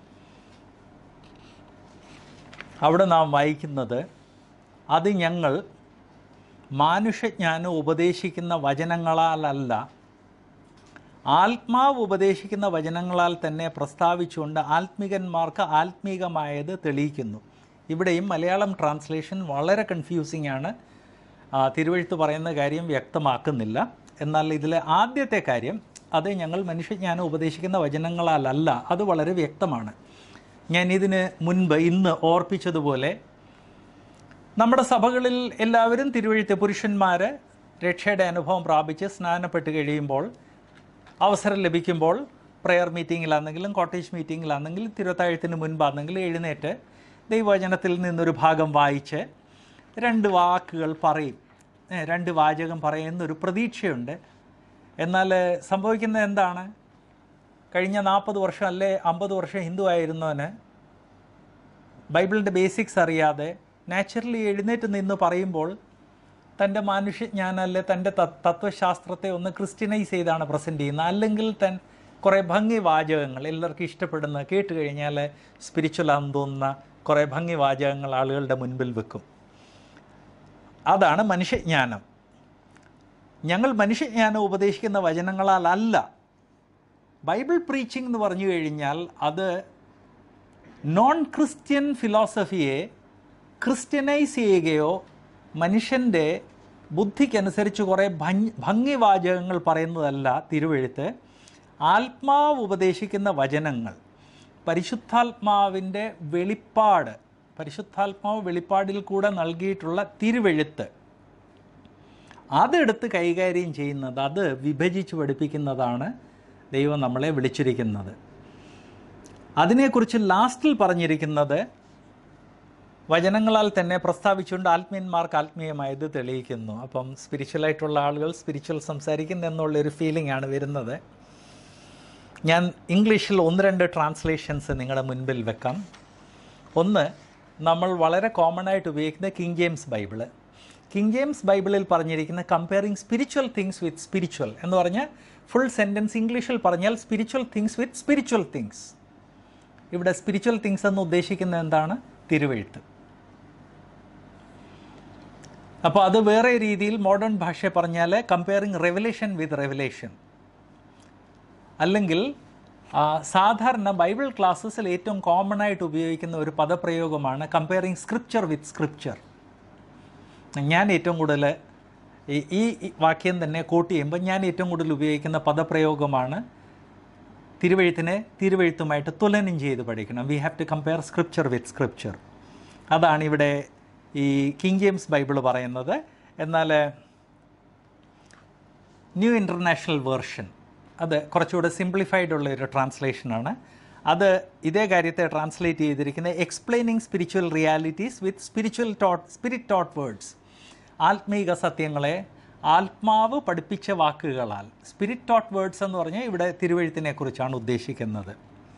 Speaker 1: അവിടെ നാം വായിക്കുന്നത് അത് ഞങ്ങൾ മാനുഷജ്ഞാനം ഉപദേശിക്കുന്ന വചനങ്ങളാലല്ല ആത്മാവ് ഉപദേശിക്കുന്ന വചനങ്ങളാൽ തന്നെ പ്രസ്താവിച്ചുകൊണ്ട് ആത്മികന്മാർക്ക് ആത്മീകമായത് തെളിയിക്കുന്നു ഇവിടെയും മലയാളം ട്രാൻസ്ലേഷൻ വളരെ കൺഫ്യൂസിംഗ് ആണ് ആ, തിരുവഴുത്ത് പറയുന്ന കാര്യം വ്യക്തമാക്കുന്നില്ല എന്നാൽ ഇതിലെ ആദ്യത്തെ കാര്യം അത് ഞങ്ങൾ മനുഷ്യജ്ഞാനം ഉപദേശിക്കുന്ന വചനങ്ങളാലല്ല അത് വളരെ വ്യക്തമാണ് ഞാൻ ഇതിന് മുൻപ് ഇന്ന് ഓർപ്പിച്ചതുപോലെ നമ്മുടെ സഭകളിൽ എല്ലാവരും തിരുവഴുത്തെ പുരുഷന്മാർ രക്ഷയുടെ അനുഭവം പ്രാപിച്ച് സ്നാനപ്പെട്ട് കഴിയുമ്പോൾ അവസരം ലഭിക്കുമ്പോൾ പ്രെയർ മീറ്റിങ്ങിലാണെങ്കിലും കോട്ടേജ് മീറ്റിങ്ങിലാണെങ്കിലും തിരുവത്താഴത്തിന് മുൻപാണെങ്കിലും എഴുന്നേറ്റ് ദൈവവചനത്തിൽ നിന്നൊരു ഭാഗം വായിച്ച് രണ്ട് വാക്കുകൾ പറയും ഏ, രണ്ട് വാചകം പറയുന്നൊരു പ്രതീക്ഷയുണ്ട് എന്നാൽ സംഭവിക്കുന്നത് എന്താണ് കഴിഞ്ഞ നാൽപ്പത് വർഷം അല്ലേ അമ്പത് വർഷം ഹിന്ദു ആയിരുന്നവന് ബൈബിളിൻ്റെ ബേസിക്സ് അറിയാതെ നാച്ചുറലി എഴുന്നേറ്റ് നിന്ന് പറയുമ്പോൾ തൻ്റെ മാനുഷ്യജ്ഞാനല്ലേ തൻ്റെ ത- തത്വശാസ്ത്രത്തെ ഒന്ന് ക്രിസ്ത്യനൈസ് ചെയ്താണ് പ്രസൻറ്റ് ചെയ്യുന്നത് അല്ലെങ്കിൽ തൻ കുറേ ഭംഗി വാചകങ്ങൾ എല്ലാവർക്കും ഇഷ്ടപ്പെടുന്ന കേട്ട് കഴിഞ്ഞാൽ സ്പിരിച്വലാണെന്ന് തോന്നുന്ന കുറേ ഭംഗി വാചകങ്ങൾ ആളുകളുടെ മുൻപിൽ വെക്കും അതാണ് മനുഷ്യജ്ഞാനം ഞങ്ങൾ മനുഷ്യജ്ഞാനം ഉപദേശിക്കുന്ന വചനങ്ങളാലല്ല ബൈബിൾ പ്രീച്ചിങ് എന്ന് പറഞ്ഞു കഴിഞ്ഞാൽ അത് നോൺ ക്രിസ്ത്യൻ ഫിലോസഫിയെ ക്രിസ്ത്യനൈസ് ചെയ്യുകയോ മനുഷ്യൻ്റെ ബുദ്ധിക്കനുസരിച്ച് കുറേ ഭംഗി ഭംഗിവാചകങ്ങൾ പറയുന്നതല്ല തിരുവെഴുത്ത് ആത്മാവ് ഉപദേശിക്കുന്ന വചനങ്ങൾ പരിശുദ്ധാത്മാവിൻ്റെ വെളിപ്പാട് പരിശുദ്ധാത്മാവ് വെളിപ്പാടിൽ കൂടെ നൽകിയിട്ടുള്ള തിരുവെഴുത്ത് അതെടുത്ത് കൈകാര്യം ചെയ്യുന്നത് അത് വിഭജിച്ച് പഠിപ്പിക്കുന്നതാണ് ദൈവം നമ്മളെ വിളിച്ചിരിക്കുന്നത് അതിനെക്കുറിച്ച് ലാസ്റ്റിൽ പറഞ്ഞിരിക്കുന്നത് വചനങ്ങളാൽ തന്നെ പ്രസ്താവിച്ചുകൊണ്ട് ആത്മീയന്മാർക്ക് ആത്മീയമായത് തെളിയിക്കുന്നു അപ്പം സ്പിരിച്വലായിട്ടുള്ള ആളുകൾ സ്പിരിച്വൽ സംസാരിക്കുന്നു എന്നുള്ളൊരു ഫീലിംഗ് ആണ് വരുന്നത് ഞാൻ ഇംഗ്ലീഷിൽ ഒന്ന് രണ്ട് ട്രാൻസ്ലേഷൻസ് നിങ്ങളുടെ മുൻപിൽ വെക്കാം ഒന്ന് നമ്മൾ വളരെ കോമൺ ആയിട്ട് ഉപയോഗിക്കുന്ന King James Bible King James ബൈബിളിൽ പറഞ്ഞിരിക്കുന്ന comparing spiritual things with spiritual എന്ന് പറഞ്ഞാൽ ഫുൾ സെൻറ്റൻസ് ഇംഗ്ലീഷിൽ പറഞ്ഞാൽ spiritual things with spiritual things ഇവിടെ സ്പിരിച്വൽ തിങ്സ് എന്ന് ഉദ്ദേശിക്കുന്നത് എന്താണ് തിരുവെഴുത്ത് അപ്പോൾ അത് വേറെ രീതിയിൽ മോഡേൺ ഭാഷ പറഞ്ഞാൽ കമ്പയറിങ് റെവലേഷൻ വിത്ത് റെവലേഷൻ അല്ലെങ്കിൽ ആ, സാധാരണ ബൈബിൾ ക്ലാസ്സസിൽ ഏറ്റവും കോമൺ ആയിട്ട് ഉപയോഗിക്കുന്ന ഒരു പദപ്രയോഗമാണ് കമ്പയറിങ് സ്ക്രിപ്ചർ വിത്ത് സ്ക്രിപ്ചർ ഞാൻ ഏറ്റവും കൂടുതൽ ഈ ഈ ഈ വാക്യം തന്നെ കോട്ട് ചെയ്യുമ്പോൾ ഞാൻ ഏറ്റവും കൂടുതൽ ഉപയോഗിക്കുന്ന പദപ്രയോഗമാണ് തിരുവഴുത്തിനെ തിരുവഴുത്തുമായിട്ട് തുലനം ചെയ്ത് പഠിക്കണം we have to compare scripture with scripture അതാണ് ഇവിടെ ഈ കിങ് ജെയിംസ് ബൈബിൾ പറയുന്നത് എന്നാൽ ന്യൂ ഇൻ്റർനാഷണൽ വേർഷൻ അത് കുറച്ചുകൂടെ സിംപ്ലിഫൈഡ് ഉള്ള ഒരു ട്രാൻസ്ലേഷനാണ് അത് ഇതേ കാര്യത്തെ ട്രാൻസ്ലേറ്റ് ചെയ്തിരിക്കുന്നത് explaining spiritual realities with spiritual taught spirit taught words ആത്മീക സത്യങ്ങളെ ആത്മാവ് പഠിപ്പിച്ച വാക്കുകളാൽ സ്പിരിറ്റ് ടോട്ട് വേർഡ്സ് എന്ന് പറഞ്ഞാൽ ഇവിടെ തിരുവഴുത്തിനെ കുറിച്ചാണ് ഉദ്ദേശിക്കുന്നത്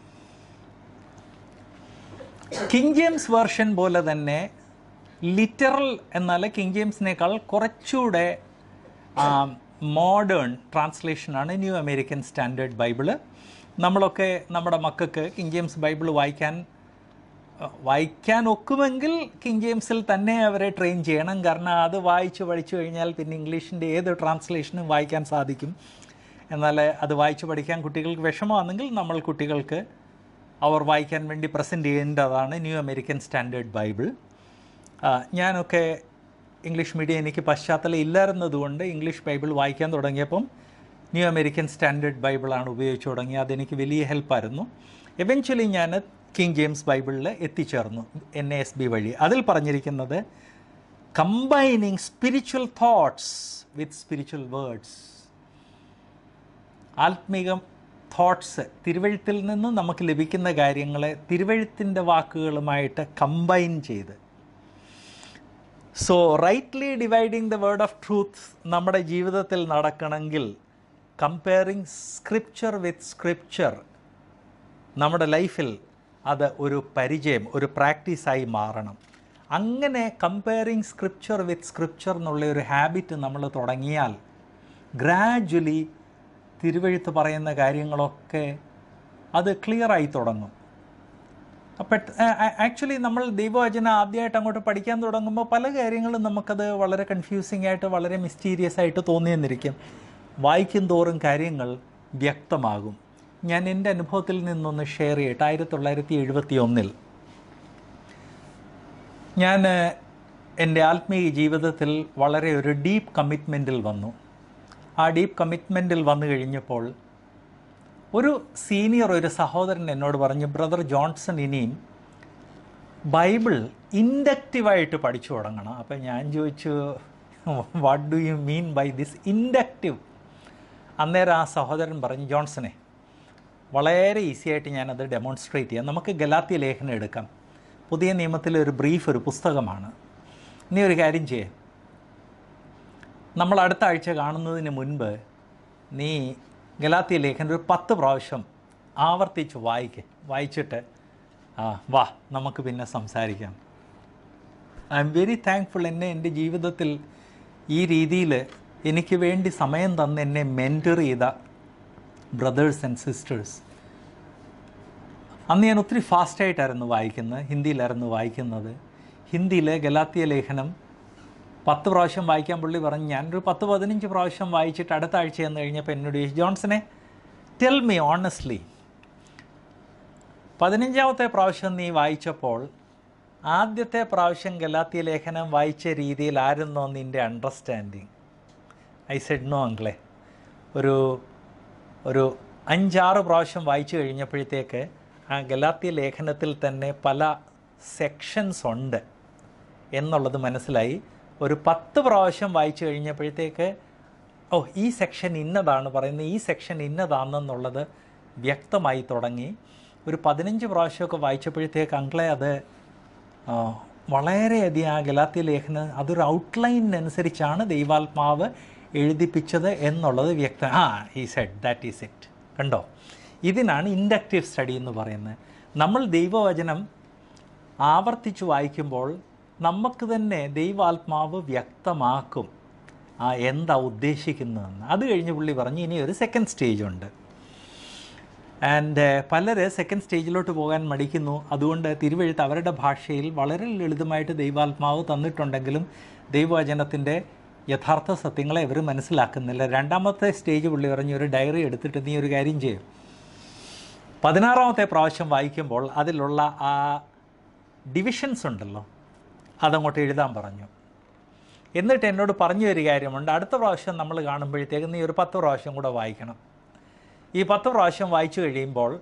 Speaker 1: കിങ് ജെയിംസ് വേർഷൻ പോലെ തന്നെ ലിറ്ററൽ എന്നാൽ കിങ് ജെയിംസിനേക്കാൾ കുറച്ചുകൂടെ മോഡേൺ ട്രാൻസ്ലേഷനാണ് ന്യൂ അമേരിക്കൻ സ്റ്റാൻഡേർഡ് ബൈബിള് നമ്മളൊക്കെ നമ്മുടെ മക്കൾക്ക് കിങ് ജെയിംസ് ബൈബിൾ വായിക്കാൻ അഹ് വായിക്കാൻ ഒക്കുമെങ്കിൽ കിങ് ജെയിംസിൽ തന്നെ അവരെ ട്രെയിൻ ചെയ്യണം കാരണം അത് വായിച്ച് പഠിച്ചു കഴിഞ്ഞാൽ പിന്നെ ഇംഗ്ലീഷിൻ്റെ ഏത് ട്രാൻസ്ലേഷനും വായിക്കാൻ സാധിക്കും എന്നാൽ അത് വായിച്ച് പഠിക്കാൻ കുട്ടികൾക്ക് വിഷമമാണെങ്കിൽ നമ്മൾ കുട്ടികൾക്ക് അവർ വായിക്കാൻ വേണ്ടി പ്രസൻറ്റ് ചെയ്യേണ്ടതാണ് ന്യൂ അമേരിക്കൻ സ്റ്റാൻഡേർഡ് ബൈബിൾ ആ, ഞാനൊക്കെ ഇംഗ്ലീഷ് മീഡിയം എനിക്ക് പശ്ചാത്തലം ഇല്ലായിരുന്നതുകൊണ്ട് ഇംഗ്ലീഷ് ബൈബിൾ വായിക്കാൻ തുടങ്ങിയപ്പം ന്യൂ അമേരിക്കൻ സ്റ്റാൻഡേർഡ് ബൈബിളാണ് ഉപയോഗിച്ച് തുടങ്ങി അതെനിക്ക് വലിയ ഹെൽപ്പായിരുന്നു എവൻച്വലി ഞാൻ കിങ് ജെയിംസ് ബൈബിളിൽ എത്തിച്ചേർന്നു എൻ എ എസ് ബി വഴി അതിൽ പറഞ്ഞിരിക്കുന്നത് combining spiritual thoughts with spiritual words ആത്മീക തോട്ട്സ് തിരുവഴുത്തിൽ നിന്ന് നമുക്ക് ലഭിക്കുന്ന കാര്യങ്ങളെ തിരുവഴുത്തിൻ്റെ വാക്കുകളുമായിട്ട് കമ്പൈൻ ചെയ്ത് so rightly dividing the word of truth നമ്മുടെ ജീവിതത്തിൽ നടക്കണമെങ്കിൽ കമ്പയറിങ് സ്ക്രിപ്ചർ വിത്ത് സ്ക്രിപ്ചർ നമ്മുടെ ലൈഫിൽ അത് ഒരു പരിചയം ഒരു പ്രാക്ടീസായി മാറണം അങ്ങനെ കമ്പയറിങ് സ്ക്രിപ്ചർ വിത്ത് സ്ക്രിപ്ചർ എന്നുള്ള ഒരു ഹാബിറ്റ് നമ്മൾ തുടങ്ങിയാൽ ഗ്രാജ്വലി തിരുവഴുത്ത് പറയുന്ന കാര്യങ്ങളൊക്കെ അത് ക്ലിയറായി തുടങ്ങും അപ്പം ആക്ച്വലി നമ്മൾ ദൈവവചന ആദ്യമായിട്ട് അങ്ങോട്ട് പഠിക്കാൻ തുടങ്ങുമ്പോൾ പല കാര്യങ്ങളും നമുക്കത് വളരെ കൺഫ്യൂസിംഗ് ആയിട്ട് വളരെ മിസ്റ്റീരിയസ് ആയിട്ട് തോന്നിയെന്നിരിക്കും വായിക്കും തോറും കാര്യങ്ങൾ വ്യക്തമാകും ഞാൻ എൻ്റെ അനുഭവത്തിൽ നിന്നൊന്ന് ഷെയർ ചെയ്യട്ടെ ആയിരത്തി തൊള്ളായിരത്തി എഴുപത്തി ഒന്നിൽ ഞാൻ എൻ്റെ ആത്മീയ ജീവിതത്തിൽ വളരെ ഒരു ഡീപ്പ് കമ്മിറ്റ്മെൻറ്റിൽ വന്നു ആ ഡീപ്പ് കമ്മിറ്റ്മെൻറ്റിൽ വന്നു കഴിഞ്ഞപ്പോൾ ഒരു സീനിയർ ഒരു സഹോദരൻ എന്നോട് പറഞ്ഞു ബ്രദർ ജോൺസൺ ഇനിയും ബൈബിൾ ഇൻഡക്റ്റീവായിട്ട് പഠിച്ചു തുടങ്ങണം അപ്പം ഞാൻ ചോദിച്ചു what do you mean by this inductive അന്നേരം ആ സഹോദരൻ പറഞ്ഞു ജോൺസനെ വളരെ ഈസി ആയിട്ട് ഞാനത് ഡെമോൺസ്ട്രേറ്റ് ചെയ്യാം നമുക്ക് ഗലാത്തി ലേഖനം എടുക്കാം പുതിയ നിയമത്തിലെ ഒരു ബ്രീഫ് ഒരു പുസ്തകമാണ് നീ ഒരു കാര്യം ചെയ്യേ നമ്മൾ അടുത്ത ആഴ്ച കാണുന്നതിന് മുൻപ് നീ ഗലാത്തിയ ലേഖനം ഒരു പത്ത് പ്രാവശ്യം ആവർത്തിച്ച് വായിക്ക് വായിച്ചിട്ട് ആ വാ നമുക്ക് പിന്നെ സംസാരിക്കാം ഐ എം വെരി താങ്ക്ഫുൾ എന്നെ എൻ്റെ ജീവിതത്തിൽ ഈ രീതിയിൽ എനിക്ക് വേണ്ടി സമയം തന്ന് എന്നെ മെൻറ്റർ ചെയ്ത ബ്രദേഴ്സ് ആൻഡ് സിസ്റ്റേഴ്സ് അന്ന് ഞാൻ ഒത്തിരി ഫാസ്റ്റായിട്ടായിരുന്നു വായിക്കുന്നത് ഹിന്ദിയിലായിരുന്നു വായിക്കുന്നത് ഹിന്ദിയിൽ ഗലാത്തിയ ലേഖനം പത്ത് പ്രാവശ്യം വായിക്കാൻ പുള്ളി പറഞ്ഞു ഞാനൊരു പത്ത് പതിനഞ്ച് പ്രാവശ്യം വായിച്ചിട്ട് അടുത്ത ആഴ്ച എന്ന് കഴിഞ്ഞപ്പോൾ എന്നോട് ചോദിച്ചു ജോൺസനെ ടെൽ മീ ഓണസ്റ്റ്ലി പതിനഞ്ചാമത്തെ പ്രാവശ്യം നീ വായിച്ചപ്പോൾ ആദ്യത്തെ പ്രാവശ്യം ഗലാത്തിയ ലേഖനം വായിച്ച രീതിയിലായിരുന്നോ നിൻ്റെ അണ്ടർസ്റ്റാൻഡിങ് ഐ സെഡ് നോ അങ്കിളെ ഒരു ഒരു അഞ്ചാറ് പ്രാവശ്യം വായിച്ചു കഴിഞ്ഞപ്പോഴത്തേക്ക് ആ ഗലാത്തിയ ലേഖനത്തിൽ തന്നെ പല സെക്ഷൻസ് ഉണ്ട് എന്നുള്ളത് മനസ്സിലായി ഒരു പത്ത് പ്രാവശ്യം വായിച്ചു കഴിഞ്ഞപ്പോഴത്തേക്ക് ഓ ഈ സെക്ഷൻ ഇന്നതാണ് പറയുന്നത് ഈ സെക്ഷൻ ഇന്നതാണെന്നുള്ളത് വ്യക്തമായി തുടങ്ങി ഒരു പതിനഞ്ച് പ്രാവശ്യമൊക്കെ വായിച്ചപ്പോഴത്തേക്ക് അങ്കിളെ അത് ആ, വളരെയധികം ആ ഗലാത്തി ലേഖനം അതൊരു ഔട്ട്ലൈനിനനുസരിച്ചാണ് ദൈവാത്മാവ് എഴുതിപ്പിച്ചത് എന്നുള്ളത് വ്യക്ത ആ ഈ സെഡ് ദാറ്റ് ഈസ് ഇറ്റ് കണ്ടോ ഇതിനാണ് ഇൻഡക്റ്റീവ് സ്റ്റഡി എന്ന് പറയുന്നത് നമ്മൾ ദൈവവചനം ആവർത്തിച്ച് വായിക്കുമ്പോൾ നമുക്ക് തന്നെ ദൈവാത്മാവ് വ്യക്തമാക്കും ആ എന്താ ഉദ്ദേശിക്കുന്നതെന്ന് അത് കഴിഞ്ഞ് പുള്ളി പറഞ്ഞു ഇനി ഒരു സെക്കൻഡ് സ്റ്റേജ് ഉണ്ട് ആൻഡ് പലർ സെക്കൻഡ് സ്റ്റേജിലോട്ട് പോകാൻ മടിക്കുന്നു അതുകൊണ്ട് തിരുവഴുത്ത് അവരുടെ ഭാഷയിൽ വളരെ ലളിതമായിട്ട് ദൈവാത്മാവ് തന്നിട്ടുണ്ടെങ്കിലും ദൈവവചനത്തിൻ്റെ യഥാർത്ഥ സത്യങ്ങളെ ഇവർ മനസ്സിലാക്കുന്നില്ല രണ്ടാമത്തെ സ്റ്റേജ് പുള്ളി പറഞ്ഞു ഒരു ഡയറി എടുത്തിട്ട് നീ ഒരു കാര്യം ചെയ്യും പതിനാറാമത്തെ പ്രാവശ്യം വായിക്കുമ്പോൾ അതിലുള്ള ആ ഡിവിഷൻസ് ഉണ്ടല്ലോ അതങ്ങോട്ട് എഴുതാൻ പറഞ്ഞു എന്നിട്ട് എന്നോട് പറഞ്ഞു ഒരു കാര്യമുണ്ട് അടുത്ത പ്രാവശ്യം നമ്മൾ കാണുമ്പോഴത്തേക്ക് നീ ഒരു പത്ത് പ്രാവശ്യം കൂടെ വായിക്കണം ഈ പത്ത് പ്രാവശ്യം വായിച്ചു കഴിയുമ്പോൾ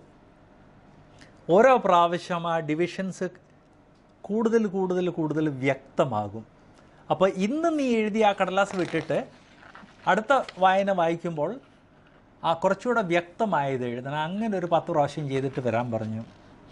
Speaker 1: ഓരോ പ്രാവശ്യം ആ ഡിവിഷൻസ് കൂടുതൽ കൂടുതൽ കൂടുതൽ വ്യക്തമാകും അപ്പോൾ ഇന്ന് നീ എഴുതിയ ആ കടലാസ് വിട്ടിട്ട് അടുത്ത വായന വായിക്കുമ്പോൾ ആ കുറച്ചുകൂടെ വ്യക്തമായത് എഴുതണം അങ്ങനെ ഒരു പത്ത് പ്രാവശ്യം ചെയ്തിട്ട് വരാൻ പറഞ്ഞു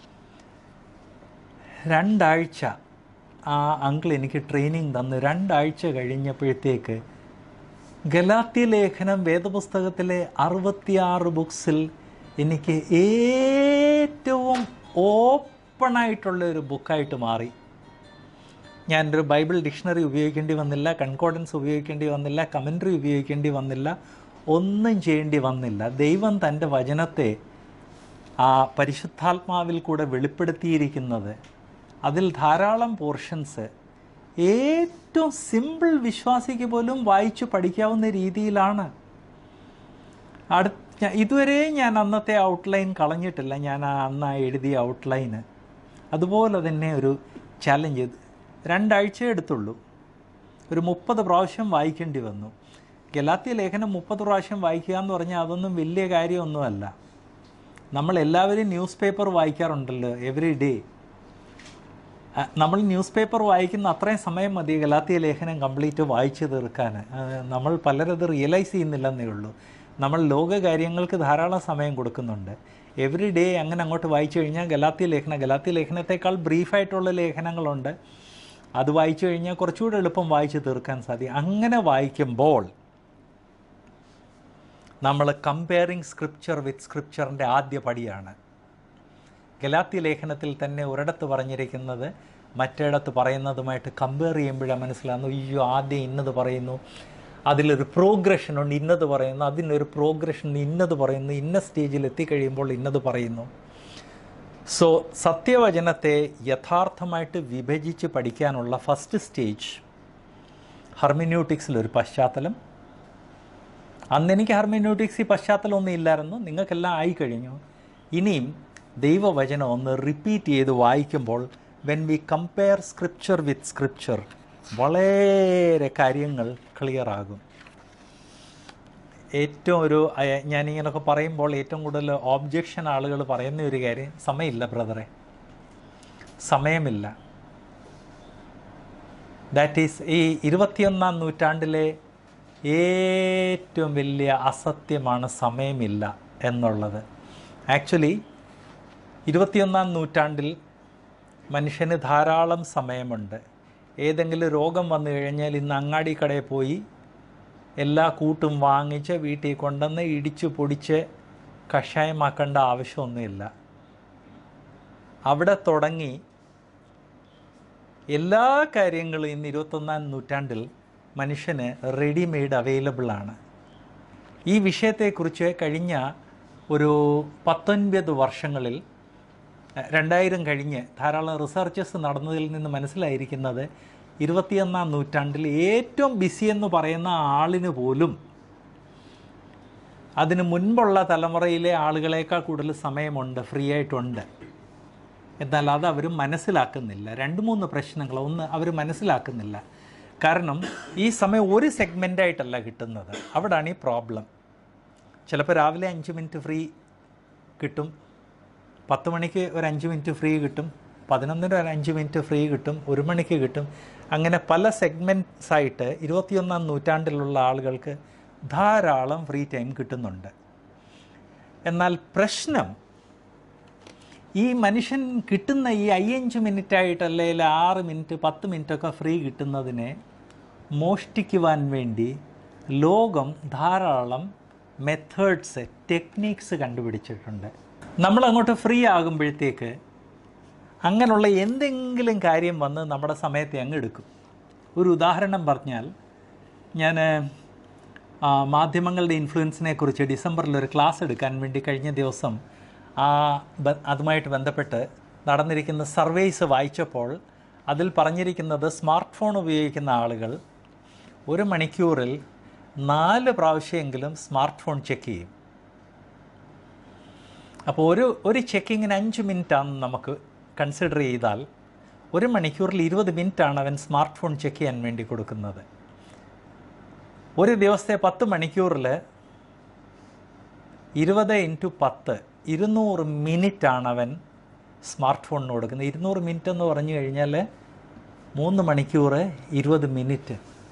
Speaker 1: രണ്ടാഴ്ച ആ അങ്കിൾ എനിക്ക് ട്രെയിനിങ് തന്ന് രണ്ടാഴ്ച കഴിഞ്ഞപ്പോഴത്തേക്ക് ഗലാത്തി ലേഖനം വേദപുസ്തകത്തിലെ അറുപത്തിയാറ് ബുക്സിൽ എനിക്ക് ഏറ്റവും ഓപ്പണായിട്ടുള്ള ഒരു ബുക്കായിട്ട് മാറി ഞാനൊരു ബൈബിൾ ഡിക്ഷണറി ഉപയോഗിക്കേണ്ടി വന്നില്ല കൺകോർഡൻസ് ഉപയോഗിക്കേണ്ടി വന്നില്ല കമൻട്രി ഉപയോഗിക്കേണ്ടി വന്നില്ല ഒന്നും ചെയ്യേണ്ടി വന്നില്ല ദൈവം തൻ്റെ വചനത്തെ ആ പരിശുദ്ധാത്മാവിൽ കൂടെ വെളിപ്പെടുത്തിയിരിക്കുന്നത് അതിൽ ധാരാളം പോർഷൻസ് ഏറ്റവും സിമ്പിൾ വിശ്വാസിക്ക് പോലും വായിച്ചു പഠിക്കാവുന്ന രീതിയിലാണ് അടുത്ത ഞാ- ഇതുവരെ ഞാൻ അന്നത്തെ ഔട്ട്ലൈൻ കളഞ്ഞിട്ടില്ല ഞാൻ ആ അന്ന് ആ എഴുതിയ ഔട്ട്ലൈന് അതുപോലെ തന്നെ ഒരു ചാലഞ്ച് രണ്ടാഴ്ച എടുത്തുള്ളൂ ഒരു മുപ്പത് പ്രാവശ്യം വായിക്കേണ്ടി വന്നു ഗലാത്തി ലേഖനം മുപ്പത് പ്രാവശ്യം വായിക്കുക എന്ന് പറഞ്ഞാൽ അതൊന്നും വലിയ കാര്യമൊന്നുമല്ല നമ്മൾ എല്ലാവരും ന്യൂസ് പേപ്പർ വായിക്കാറുണ്ടല്ലോ എവറി ഡേ ആ, നമ്മൾ ന്യൂസ് പേപ്പർ വായിക്കുന്ന അത്രയും സമയം മതി ഗലാത്തിയ ലേഖനം കംപ്ലീറ്റ് വായിച്ചു തീർക്കാൻ ആ, നമ്മൾ പലരത് റിയലൈസ് ചെയ്യുന്നില്ലെന്നേ ഉള്ളൂ നമ്മൾ ലോക കാര്യങ്ങൾക്ക് ധാരാളം സമയം കൊടുക്കുന്നുണ്ട് എവറി ഡേ അങ്ങനെ അങ്ങോട്ട് വായിച്ചു കഴിഞ്ഞാൽ ഗലാത്തിയ ലേഖനം ഗലാത്തിയ ലേഖനത്തെക്കാൾ ബ്രീഫായിട്ടുള്ള ലേഖനങ്ങളുണ്ട് അത് വായിച്ചു കഴിഞ്ഞാൽ കുറച്ചുകൂടെ എളുപ്പം വായിച്ചു തീർക്കാൻ സാധിക്കും അങ്ങനെ വായിക്കുമ്പോൾ നമ്മൾ കമ്പയറിങ് സ്ക്രിപ്ചർ വിത്ത് സ്ക്രിപ്ചറിൻ്റെ ആദ്യ പടിയാണ് ഗലാത്തി ലേഖനത്തിൽ തന്നെ ഒരിടത്ത് പറഞ്ഞിരിക്കുന്നത് മറ്റിടത്ത് പറയുന്നതുമായിട്ട് കമ്പയർ ചെയ്യുമ്പോഴാണ് മനസ്സിലാകുന്നു അയ്യോ ആദ്യം ഇന്നത് പറയുന്നു അതിലൊരു പ്രോഗ്രഷൻ ഉണ്ട് ഇന്നത് പറയുന്നു അതിനൊരു പ്രോഗ്രഷൻ ഇന്നത് പറയുന്നു ഇന്ന സ്റ്റേജിൽ എത്തിക്കഴിയുമ്പോൾ ഇന്നത് പറയുന്നു സോ സത്യവചനത്തെ യഥാർത്ഥമായിട്ട് വിഭജിച്ച് പഠിക്കാനുള്ള ഫസ്റ്റ് സ്റ്റേജ് ഹർമിന്യൂട്ടിക്സിലൊരു പശ്ചാത്തലം അന്ന് എനിക്ക് ഹർമിന്യൂട്ടിക്സ് ഈ പശ്ചാത്തലമൊന്നും ഇല്ലായിരുന്നു നിങ്ങൾക്കെല്ലാം ആയി കഴിഞ്ഞു ഇനിയും ദൈവവചനം ഒന്ന് റിപ്പീറ്റ് ചെയ്ത് വായിക്കുമ്പോൾ when we compare scripture with scripture വളരെ കാര്യങ്ങൾ ക്ലിയർ ആകും ഏറ്റവും ഒരു അയ- ഞാനിങ്ങനൊക്കെ പറയുമ്പോൾ ഏറ്റവും കൂടുതൽ ഓബ്ജെക്ഷൻ ആളുകൾ പറയുന്ന ഒരു കാര്യം സമയമില്ല ബ്രദറെ സമയമില്ല ദാറ്റ് ഈസ് ഈ ഇരുപത്തിയൊന്നാം നൂറ്റാണ്ടിലെ ഏറ്റവും വലിയ അസത്യമാണ് സമയമില്ല എന്നുള്ളത് ആക്ച്വലി ഇരുപത്തിയൊന്നാം നൂറ്റാണ്ടിൽ മനുഷ്യന് ധാരാളം സമയമുണ്ട് ഏതെങ്കിലും രോഗം വന്നു കഴിഞ്ഞാൽ ഇന്ന് അങ്ങാടി കടയിൽ പോയി എല്ലാ കൂട്ടും വാങ്ങിച്ച് വീട്ടിൽ കൊണ്ടുവന്ന് ഇടിച്ച് പൊടിച്ച് കഷായമാക്കേണ്ട ആവശ്യമൊന്നുമില്ല അവിടെ തുടങ്ങി എല്ലാ കാര്യങ്ങളും ഇന്ന് ഇരുപത്തൊന്നാം നൂറ്റാണ്ടിൽ മനുഷ്യന് റെഡിമെയ്ഡ് അവൈലബിൾ ആണ് ഈ വിഷയത്തെക്കുറിച്ച് കഴിഞ്ഞ ഒരു പത്തൊൻപത് വർഷങ്ങളിൽ അഹ് രണ്ടായിരം കഴിഞ്ഞ് ധാരാളം റിസർച്ചസ് നടന്നതിൽ നിന്ന് മനസ്സിലായിരിക്കുന്നത് ഇരുപത്തിയൊന്നാം നൂറ്റാണ്ടിൽ ഏറ്റവും ബിസി എന്ന് പറയുന്ന ആളിന് പോലും അതിന് മുൻപുള്ള തലമുറയിലെ ആളുകളേക്കാൾ കൂടുതൽ സമയമുണ്ട് ഫ്രീ ആയിട്ടുണ്ട് എന്നാൽ അത് അവർ മനസ്സിലാക്കുന്നില്ല രണ്ട് മൂന്ന് പ്രശ്നങ്ങൾ ഒന്ന് അവർ മനസ്സിലാക്കുന്നില്ല കാരണം ഈ സമയം ഒരു സെഗ്മെൻ്റായിട്ടല്ല കിട്ടുന്നത് അവിടാണ് ഈ പ്രോബ്ലം ചിലപ്പോൾ രാവിലെ അഞ്ച് മിനിറ്റ് ഫ്രീ കിട്ടും പത്ത് മണിക്ക് ഒരു അഞ്ച് മിനിറ്റ് ഫ്രീ കിട്ടും പതിനൊന്നിന് ഒരു അഞ്ച് മിനിറ്റ് ഫ്രീ കിട്ടും ഒരു മണിക്ക് കിട്ടും അങ്ങനെ പല സെഗ്മെൻറ്റ്സ് ആയിട്ട് ഇരുപത്തിയൊന്നാം നൂറ്റാണ്ടിലുള്ള ആളുകൾക്ക് ധാരാളം ഫ്രീ ടൈം കിട്ടുന്നുണ്ട് എന്നാൽ പ്രശ്നം ഈ മനുഷ്യൻ കിട്ടുന്ന ഈ അയ്യഞ്ച് മിനിറ്റ് ആയിട്ട് അല്ലെങ്കിൽ ആറ് മിനിറ്റ് പത്ത് മിനിറ്റൊക്കെ ഫ്രീ കിട്ടുന്നതിനെ മോഷ്ടിക്കുവാൻ വേണ്ടി ലോകം ധാരാളം മെത്തേഡ്സ് ടെക്നീക്സ് കണ്ടുപിടിച്ചിട്ടുണ്ട് നമ്മൾ അങ്ങോട്ട് ഫ്രീ ആകുമ്പോഴത്തേക്ക് അങ്ങനെയുള്ള എന്തെങ്കിലും കാര്യം വന്ന് നമ്മുടെ സമയത്തെ അങ്ങ് എടുക്കും ഒരു ഉദാഹരണം പറഞ്ഞാൽ ഞാൻ ആ, മാധ്യമങ്ങളുടെ ഇൻഫ്ലുവൻസിനെ കുറിച്ച് ഡിസംബറിൽ ഒരു ക്ലാസ് എടുക്കാൻ വേണ്ടി കഴിഞ്ഞ ദിവസം ആ ബ- അതുമായിട്ട് ബന്ധപ്പെട്ട് നടന്നിരിക്കുന്ന സർവേസ് വായിച്ചപ്പോൾ അതിൽ പറഞ്ഞിരിക്കുന്നത് സ്മാർട്ട് ഫോൺ ഉപയോഗിക്കുന്ന ആളുകൾ ഒരു മണിക്കൂറിൽ നാല് പ്രാവശ്യമെങ്കിലും സ്മാർട്ട് ഫോൺ ചെക്ക് ചെയ്യും അപ്പോൾ ഒരു ഒരു ചെക്കിങ്ങിന് അഞ്ച് മിനിറ്റാണെന്ന് നമുക്ക് കൺസിഡർ ചെയ്താൽ ഒരു മണിക്കൂറിൽ ഇരുപത് മിനിറ്റാണ് അവൻ സ്മാർട്ട് ഫോൺ ചെക്ക് ചെയ്യാൻ വേണ്ടി കൊടുക്കുന്നത് ഒരു ദിവസത്തെ പത്ത് മണിക്കൂറിൽ ഇരുപത് ഇൻറ്റു പത്ത് ഇരുന്നൂറ് മിനിറ്റാണ് അവൻ സ്മാർട്ട് ഫോണിന് കൊടുക്കുന്നത് ഇരുന്നൂറ് മിനിറ്റ് എന്ന് പറഞ്ഞു കഴിഞ്ഞാൽ മൂന്ന് മണിക്കൂർ ഇരുപത് മിനിറ്റ്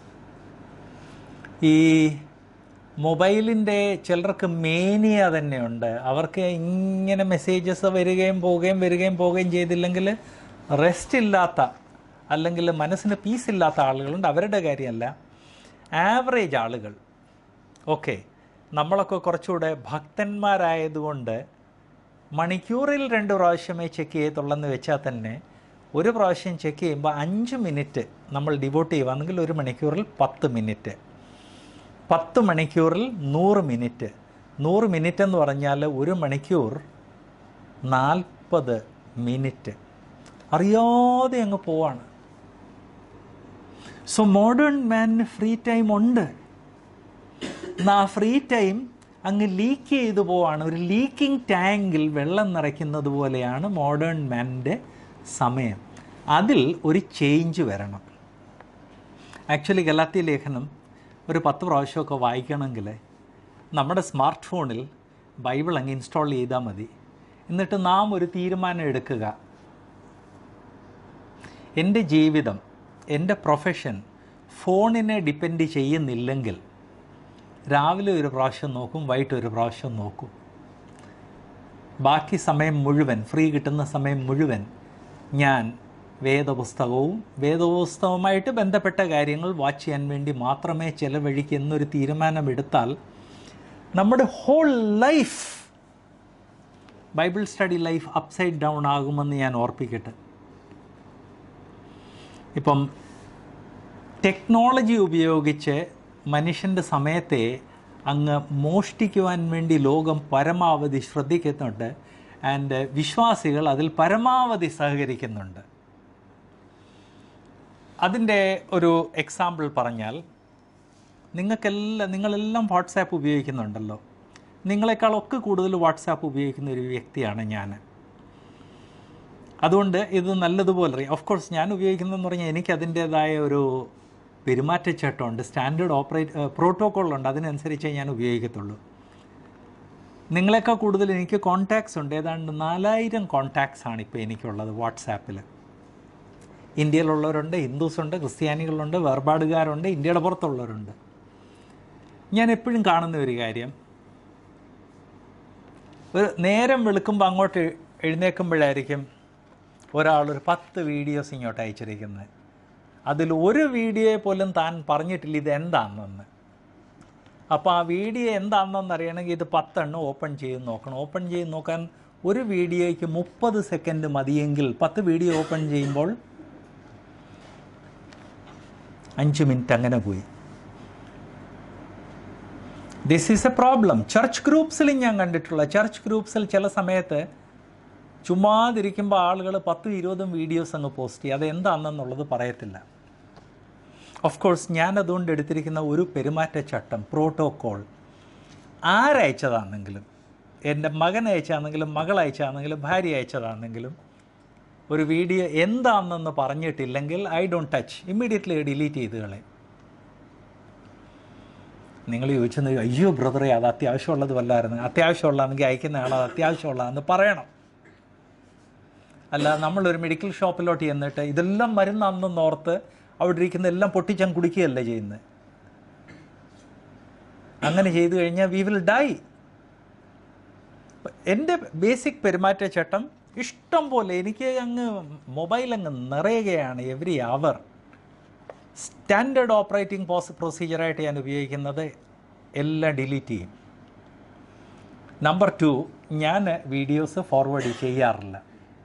Speaker 1: ഈ മൊബൈലിൻ്റെ ചിലർക്ക് മേനിയ തന്നെയുണ്ട് അവർക്ക് ഇങ്ങനെ മെസ്സേജസ് വരികയും പോവുകയും വരികയും പോവുകയും ചെയ്തില്ലെങ്കിൽ റെസ്റ്റ് ഇല്ലാത്ത അല്ലെങ്കിൽ മനസ്സിന് പീസ് ഇല്ലാത്ത ആളുകളുണ്ട് അവരുടെ കാര്യമല്ല ആവറേജ് ആളുകൾ ഓക്കെ നമ്മളൊക്കെ കുറച്ചുകൂടെ ഭക്തന്മാരായതുകൊണ്ട് മണിക്കൂറിൽ രണ്ട് പ്രാവശ്യമേ ചെക്ക് ചെയ്യത്തുള്ളെന്ന് വെച്ചാൽ തന്നെ ഒരു പ്രാവശ്യം ചെക്ക് ചെയ്യുമ്പോൾ അഞ്ച് മിനിറ്റ് നമ്മൾ ഡിവോട്ട് ചെയ്യുവാണെങ്കിൽ ഒരു മണിക്കൂറിൽ പത്ത് മിനിറ്റ് പത്ത് മണിക്കൂറിൽ നൂറ് മിനിറ്റ് നൂറ് മിനിറ്റ് എന്ന് പറഞ്ഞാൽ ഒരു മണിക്കൂർ നാൽപ്പത് മിനിറ്റ് അറിയാതെ അങ്ങ് പോവാണ് സോ മോഡേൺ മാനിന് ഫ്രീ ടൈം ഉണ്ട് എന്നാ ആ ഫ്രീ ടൈം അങ്ങ് ലീക്ക് ചെയ്തു പോവാണ് ഒരു ലീക്കിംഗ് ടാങ്കിൽ വെള്ളം നിറയ്ക്കുന്നത് പോലെയാണ് മോഡേൺ മാനിൻ്റെ സമയം അതിൽ ഒരു ചേഞ്ച് വരണം ആക്ച്വലി ഗലാത്തി ലേഖനം ഒരു പത്ത് പ്രാവശ്യമൊക്കെ വായിക്കണമെങ്കിൽ നമ്മുടെ സ്മാർട്ട് ഫോണിൽ ബൈബിൾ അങ്ങ് ഇൻസ്റ്റാൾ ചെയ്താൽ മതി എന്നിട്ട് നാം ഒരു തീരുമാനം എടുക്കുക എൻ്റെ ജീവിതം എൻ്റെ പ്രൊഫഷൻ ഫോണിനെ ഡിപ്പെൻഡ് ചെയ്യുന്നില്ലെങ്കിൽ രാവിലെ ഒരു പ്രാവശ്യം നോക്കും വൈകിട്ട് ഒരു പ്രാവശ്യം നോക്കും ബാക്കി സമയം മുഴുവൻ ഫ്രീ കിട്ടുന്ന സമയം മുഴുവൻ ഞാൻ വേദപുസ്തകവും വേദപുസ്തകവുമായിട്ട് ബന്ധപ്പെട്ട കാര്യങ്ങൾ വാച്ച് ചെയ്യാൻ വേണ്ടി മാത്രമേ ചിലവഴിക്കുന്നൊരു തീരുമാനമെടുത്താൽ നമ്മുടെ whole life Bible study life upside down ആകുമെന്ന് ഞാൻ ഓർപ്പിക്കട്ടെ ഇപ്പം ടെക്നോളജി ഉപയോഗിച്ച് മനുഷ്യൻ്റെ സമയത്തെ അങ്ങ് മോഷ്ടിക്കുവാൻ വേണ്ടി ലോകം പരമാവധി ശ്രദ്ധിക്കുന്നുണ്ട് ആൻഡ് വിശ്വാസികൾ അതിൽ പരമാവധി സഹകരിക്കുന്നുണ്ട് അതിൻ്റെ ഒരു എക്സാമ്പിൾ പറഞ്ഞാൽ നിങ്ങൾക്കെല്ലാം നിങ്ങളെല്ലാം വാട്സാപ്പ് ഉപയോഗിക്കുന്നുണ്ടല്ലോ നിങ്ങളെക്കാളൊക്കെ കൂടുതൽ വാട്സാപ്പ് ഉപയോഗിക്കുന്ന ഒരു വ്യക്തിയാണ് ഞാൻ അതുകൊണ്ട് ഇത് നല്ലതുപോലെ അറിയാം ഓഫ് കോഴ്സ് ഞാൻ ഉപയോഗിക്കുന്നതെന്ന് പറഞ്ഞാൽ എനിക്ക് അതിൻ്റേതായ ഒരു പെരുമാറ്റച്ചട്ടമുണ്ട് സ്റ്റാൻഡേർഡ് ഓപ്പറേറ്റ് പ്രോട്ടോക്കോളുണ്ട് അതിനനുസരിച്ചേ ഞാൻ ഉപയോഗിക്കത്തുള്ളൂ നിങ്ങളെക്കാൾ കൂടുതൽ എനിക്ക് കോൺടാക്ട്സ് ഉണ്ട് ഏതാണ്ട് നാലായിരം കോൺടാക്ട്സ് ആണ് ഇപ്പോൾ എനിക്കുള്ളത് വാട്സാപ്പിൽ ഇന്ത്യയിലുള്ളവരുണ്ട് ഹിന്ദുസുണ്ട് ക്രിസ്ത്യാനികളുണ്ട് വേർപാടുകാരുണ്ട് ഇന്ത്യയുടെ പുറത്തുള്ളവരുണ്ട് ഞാൻ എപ്പോഴും കാണുന്ന ഒരു കാര്യം ഒരു നേരം വെളുക്കുമ്പോൾ അങ്ങോട്ട് എഴുന്നേൽക്കുമ്പോഴായിരിക്കും ഒരാൾ ഒരു പത്ത് വീഡിയോസ് ഇങ്ങോട്ട് അയച്ചിരിക്കുന്നത് അതിൽ ഒരു വീഡിയോയെ പോലും താൻ പറഞ്ഞിട്ടില്ല ഇത് എന്താണെന്ന് അപ്പോൾ ആ വീഡിയോ എന്താണെന്ന് അറിയണമെങ്കിൽ ഇത് പത്തെണ്ണം ഓപ്പൺ ചെയ്ത് നോക്കണം ഓപ്പൺ ചെയ്ത് നോക്കാൻ ഒരു വീഡിയോയ്ക്ക് മുപ്പത് സെക്കൻഡ് മതിയെങ്കിൽ പത്ത് വീഡിയോ ഓപ്പൺ ചെയ്യുമ്പോൾ അഞ്ച് മിനിറ്റ് അങ്ങനെ പോയി this is a problem church ഗ്രൂപ്പ്സിലും ഞാൻ കണ്ടിട്ടുള്ള ചർച്ച് ഗ്രൂപ്പ്സിൽ ചില സമയത്ത് ചുമ്മാതിരിക്കുമ്പോൾ ആളുകൾ പത്തും ഇരുപതും വീഡിയോസ് അങ്ങ് പോസ്റ്റ് ചെയ്യും അത് എന്താണെന്നുള്ളത് പറയത്തില്ല ഓഫ് കോഴ്സ് ഞാൻ അതുകൊണ്ട് എടുത്തിരിക്കുന്ന ഒരു പെരുമാറ്റച്ചട്ടം പ്രോട്ടോക്കോൾ ആരയച്ചതാണെങ്കിലും എൻ്റെ മകൻ അയച്ചാണെങ്കിലും മകൾ അയച്ചാണെങ്കിലും ഭാര്യ അയച്ചതാണെങ്കിലും ഒരു വീഡിയോ എന്താണെന്ന് പറഞ്ഞിട്ടില്ലെങ്കിൽ I don't touch immediately delete ചെയ്ത് കളയും നിങ്ങൾ ചോദിച്ചത് അയ്യോ ബ്രദറെ അത് അത്യാവശ്യമുള്ളത് വല്ലായിരുന്നു അത്യാവശ്യമുള്ളതാണെങ്കിൽ അയക്കുന്ന ആൾ അത് അത്യാവശ്യമുള്ളതെന്ന് പറയണം അല്ല നമ്മളൊരു മെഡിക്കൽ ഷോപ്പിലോട്ട് ചെന്നിട്ട് ഇതെല്ലാം മരുന്നാണെന്ന് ഓർത്ത് അവിടെ ഇരിക്കുന്ന എല്ലാം പൊട്ടിച്ചാൻ കുടിക്കുകയല്ല ചെയ്യുന്നത് അങ്ങനെ ചെയ്തു കഴിഞ്ഞാൽ വി വിൽ ഡൈ എൻ്റെ ബേസിക് പെരുമാറ്റച്ചട്ടം ഇഷ്ടം പോലെ എനിക്ക് അങ്ങ് മൊബൈൽ അങ്ങ് നിറയുകയാണ് എവറി അവർ സ്റ്റാൻഡേർഡ് ഓപ്പറേറ്റിംഗ് പോസ് പ്രൊസീജിയറായിട്ട് ഞാൻ ഉപയോഗിക്കുന്നത് എല്ലാം ഡിലീറ്റ് ചെയ്യും നമ്പർ ടു ഞാൻ വീഡിയോസ് ഫോർവേഡ് ചെയ്യാറില്ല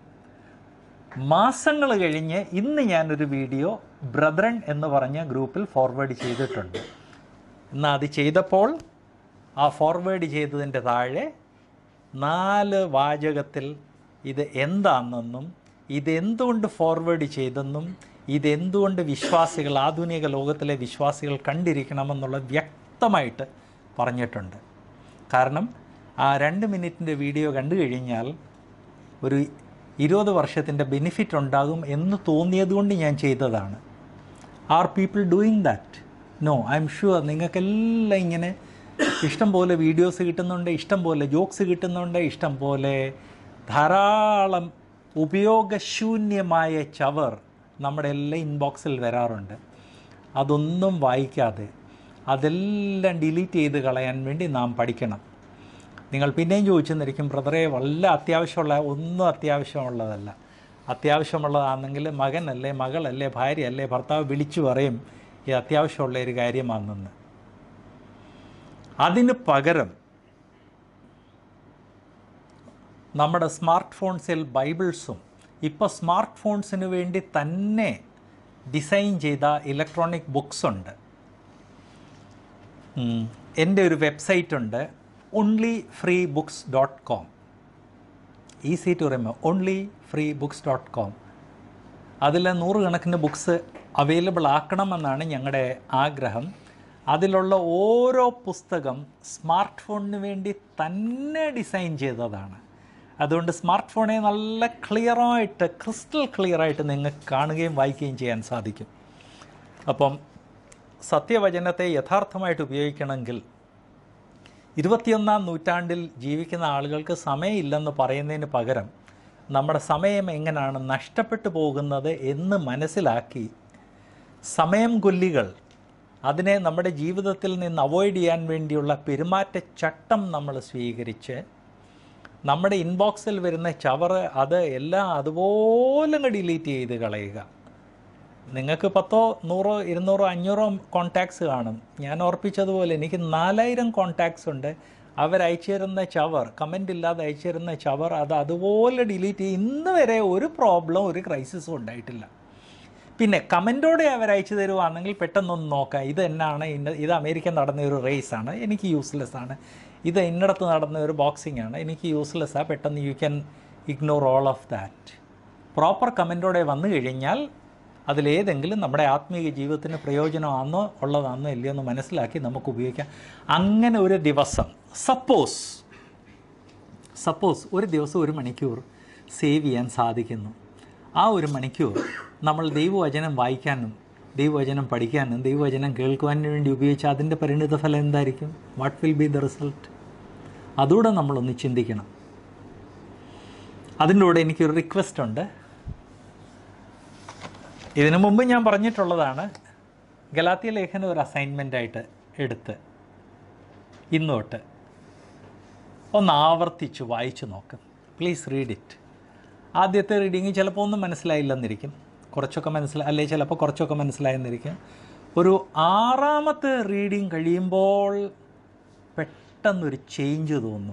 Speaker 1: മാസങ്ങൾ കഴിഞ്ഞ് ഇന്ന് ഞാനൊരു വീഡിയോ ബ്രദറൻ എന്ന് പറഞ്ഞ ഗ്രൂപ്പിൽ ഫോർവേഡ് ചെയ്തിട്ടുണ്ട് എന്നാൽ അത് ചെയ്തപ്പോൾ ആ ഫോർവേഡ് ചെയ്തതിൻ്റെ താഴെ നാല് വാചകത്തിൽ ഇത് എന്താണെന്നും ഇതെന്തുകൊണ്ട് ഫോർവേഡ് ചെയ്തെന്നും ഇതെന്തുകൊണ്ട് വിശ്വാസികൾ ആധുനിക ലോകത്തിലെ വിശ്വാസികൾ കണ്ടിരിക്കണമെന്നുള്ളത് വ്യക്തമായിട്ട് പറഞ്ഞിട്ടുണ്ട് കാരണം ആ രണ്ട് മിനിറ്റിൻ്റെ വീഡിയോ കണ്ടു കഴിഞ്ഞാൽ ഒരു ഇരുപത് വർഷത്തിൻ്റെ ബെനിഫിറ്റ് ഉണ്ടാകും എന്ന് തോന്നിയതുകൊണ്ട് ഞാൻ ചെയ്തതാണ് are people doing that no I'm sure നിങ്ങൾക്കെല്ലാം ഇങ്ങനെ ഇഷ്ടം പോലെ വീഡിയോസ് കിട്ടുന്നുണ്ട് ഇഷ്ടം പോലെ ജോക്സ് കിട്ടുന്നുണ്ട് ഇഷ്ടം പോലെ ധാരാളം ഉപയോഗശൂന്യമായ ചവർ നമ്മുടെ എല്ലാ ഇൻബോക്സിൽ വരാറുണ്ട് അതൊന്നും വായിക്കാതെ അതെല്ലാം ഡിലീറ്റ് ചെയ്ത് കളയാൻ വേണ്ടി നാം പഠിക്കണം നിങ്ങൾ പിന്നെയും ചോദിച്ചെന്നിരിക്കും ബ്രദറെ വല്ല അത്യാവശ്യമുള്ള ഒന്നും അത്യാവശ്യമുള്ളതല്ല അത്യാവശ്യമുള്ളതാണെങ്കിൽ മകനല്ലേ മകളല്ലേ ഭാര്യയല്ലേ ഭർത്താവ് വിളിച്ചു പറയും ഇത് അത്യാവശ്യമുള്ള ഒരു കാര്യമാണെന്ന് അതിന് പകരം നമ്മുടെ സ്മാർട്ട് ഫോൺസിൽ ബൈബിൾസും ഇപ്പോൾ സ്മാർട്ട് ഫോൺസിന് വേണ്ടി തന്നെ ഡിസൈൻ ചെയ്ത ഇലക്ട്രോണിക് ബുക്സ് ഉണ്ട് ഉം. എൻ്റെ ഒരു വെബ്സൈറ്റ് ഉണ്ട് only free books dot com easy to remember only free books dot com അതിൽ നൂറുകണക്കിന് ബുക്സ് അവൈലബിൾ ആക്കണമെന്നാണ് ഞങ്ങളുടെ ആഗ്രഹം അതിലുള്ള ഓരോ പുസ്തകം സ്മാർട്ട് ഫോണിന് വേണ്ടി തന്നെ ഡിസൈൻ ചെയ്തതാണ് അതുകൊണ്ട് സ്മാർട്ട് ഫോണെ നല്ല ക്ലിയറായിട്ട് ക്രിസ്റ്റൽ ക്ലിയറായിട്ട് നിങ്ങൾക്ക് കാണുകയും വായിക്കുകയും ചെയ്യാൻ സാധിക്കും അപ്പം സത്യവചനത്തെ യഥാർത്ഥമായിട്ട് ഉപയോഗിക്കണമെങ്കിൽ ഇരുപത്തിയൊന്നാം നൂറ്റാണ്ടിൽ ജീവിക്കുന്ന ആളുകൾക്ക് സമയമില്ലെന്ന് പറയുന്നതിന് പകരം നമ്മുടെ സമയം എങ്ങനെയാണ് നഷ്ടപ്പെട്ടു പോകുന്നത് എന്ന് മനസ്സിലാക്കി സമയം കൊല്ലികൾ അതിനെ നമ്മുടെ ജീവിതത്തിൽ നിന്ന് അവോയ്ഡ് ചെയ്യാൻ വേണ്ടിയുള്ള പെരുമാറ്റച്ചട്ടം നമ്മൾ സ്വീകരിച്ച് നമ്മുടെ ഇൻബോക്സിൽ വരുന്ന ചവറ് അത് എല്ലാം അതുപോലെ അങ്ങ് ഡിലീറ്റ് ചെയ്ത് കളയുക നിങ്ങൾക്ക് പത്തോ നൂറോ ഇരുന്നൂറോ അഞ്ഞൂറോ കോൺടാക്ട്സ് കാണും ഞാൻ ഓർപ്പിച്ചതുപോലെ എനിക്ക് നാലായിരം കോൺടാക്ട്സ് ഉണ്ട് അവരയച്ചു തരുന്ന ചവർ കമൻ്റ് ഇല്ലാതെ അയച്ചു തരുന്ന ചവർ അത് അതുപോലെ ഡിലീറ്റ് ചെയ്യും ഇന്ന് വരെ ഒരു പ്രോബ്ലം ഒരു ക്രൈസിസും ഉണ്ടായിട്ടില്ല പിന്നെ കമൻറ്റോടെ അവർ അയച്ചു തരുവാണെങ്കിൽ പെട്ടെന്നൊന്ന് നോക്കാം ഇത് എന്നാണ് ഇന്ന ഇത് അമേരിക്കൻ നടന്ന ഒരു റേസാണ് എനിക്ക് യൂസ്ലെസ് ആണ് ഇത് ഇന്നിടത്ത് നടന്ന ഒരു ബോക്സിംഗ് ആണ് എനിക്ക് യൂസ്ലെസ് ആ പെട്ടെന്ന് you can ignore all of that proper കമൻറ്റോടെ വന്നു കഴിഞ്ഞാൽ അതിലേതെങ്കിലും നമ്മുടെ ആത്മീയ ജീവിതത്തിന് പ്രയോജനമാണെന്നോ ഉള്ളതാണെന്നോ ഇല്ലയോ എന്ന് മനസ്സിലാക്കി നമുക്ക് ഉപയോഗിക്കാം അങ്ങനെ ഒരു ദിവസം സപ്പോസ് സപ്പോസ് ഒരു ദിവസം ഒരു മണിക്കൂർ സേവ് ചെയ്യാൻ സാധിക്കുന്നു ആ ഒരു മണിക്കൂർ നമ്മൾ ദൈവവചനം വായിക്കാനും ദൈവവചനം പഠിക്കാനും ദൈവവചനം കേൾക്കുവാനും വേണ്ടി ഉപയോഗിച്ച അതിൻ്റെ പരിണിത ഫലം എന്തായിരിക്കും what will be the result അതുകൂടെ നമ്മളൊന്ന് ചിന്തിക്കണം അതിൻ്റെ കൂടെ എനിക്കൊരു റിക്വസ്റ്റ് ഉണ്ട് ഇതിനു മുമ്പ് ഞാൻ പറഞ്ഞിട്ടുള്ളതാണ് ഗലാത്തിയ ലേഖനം ഒരു അസൈൻമെൻ്റ് ആയിട്ട് എടുത്ത് ഇന്ന് തൊട്ട് ഒന്ന് ആവർത്തിച്ച് വായിച്ചു നോക്കും പ്ലീസ് റീഡ് ഇറ്റ് ആദ്യത്തെ റീഡിങ് ചിലപ്പോൾ ഒന്നും മനസ്സിലായില്ലെന്നിരിക്കും കുറച്ചൊക്കെ മനസ്സിലായി അല്ലെങ്കിൽ ചിലപ്പോൾ കുറച്ചൊക്കെ മനസ്സിലായെന്നിരിക്കും ഒരു ആറാമത്തെ റീഡിങ് കഴിയുമ്പോൾ പെട്ടെന്നൊരു ചേഞ്ച് തോന്നും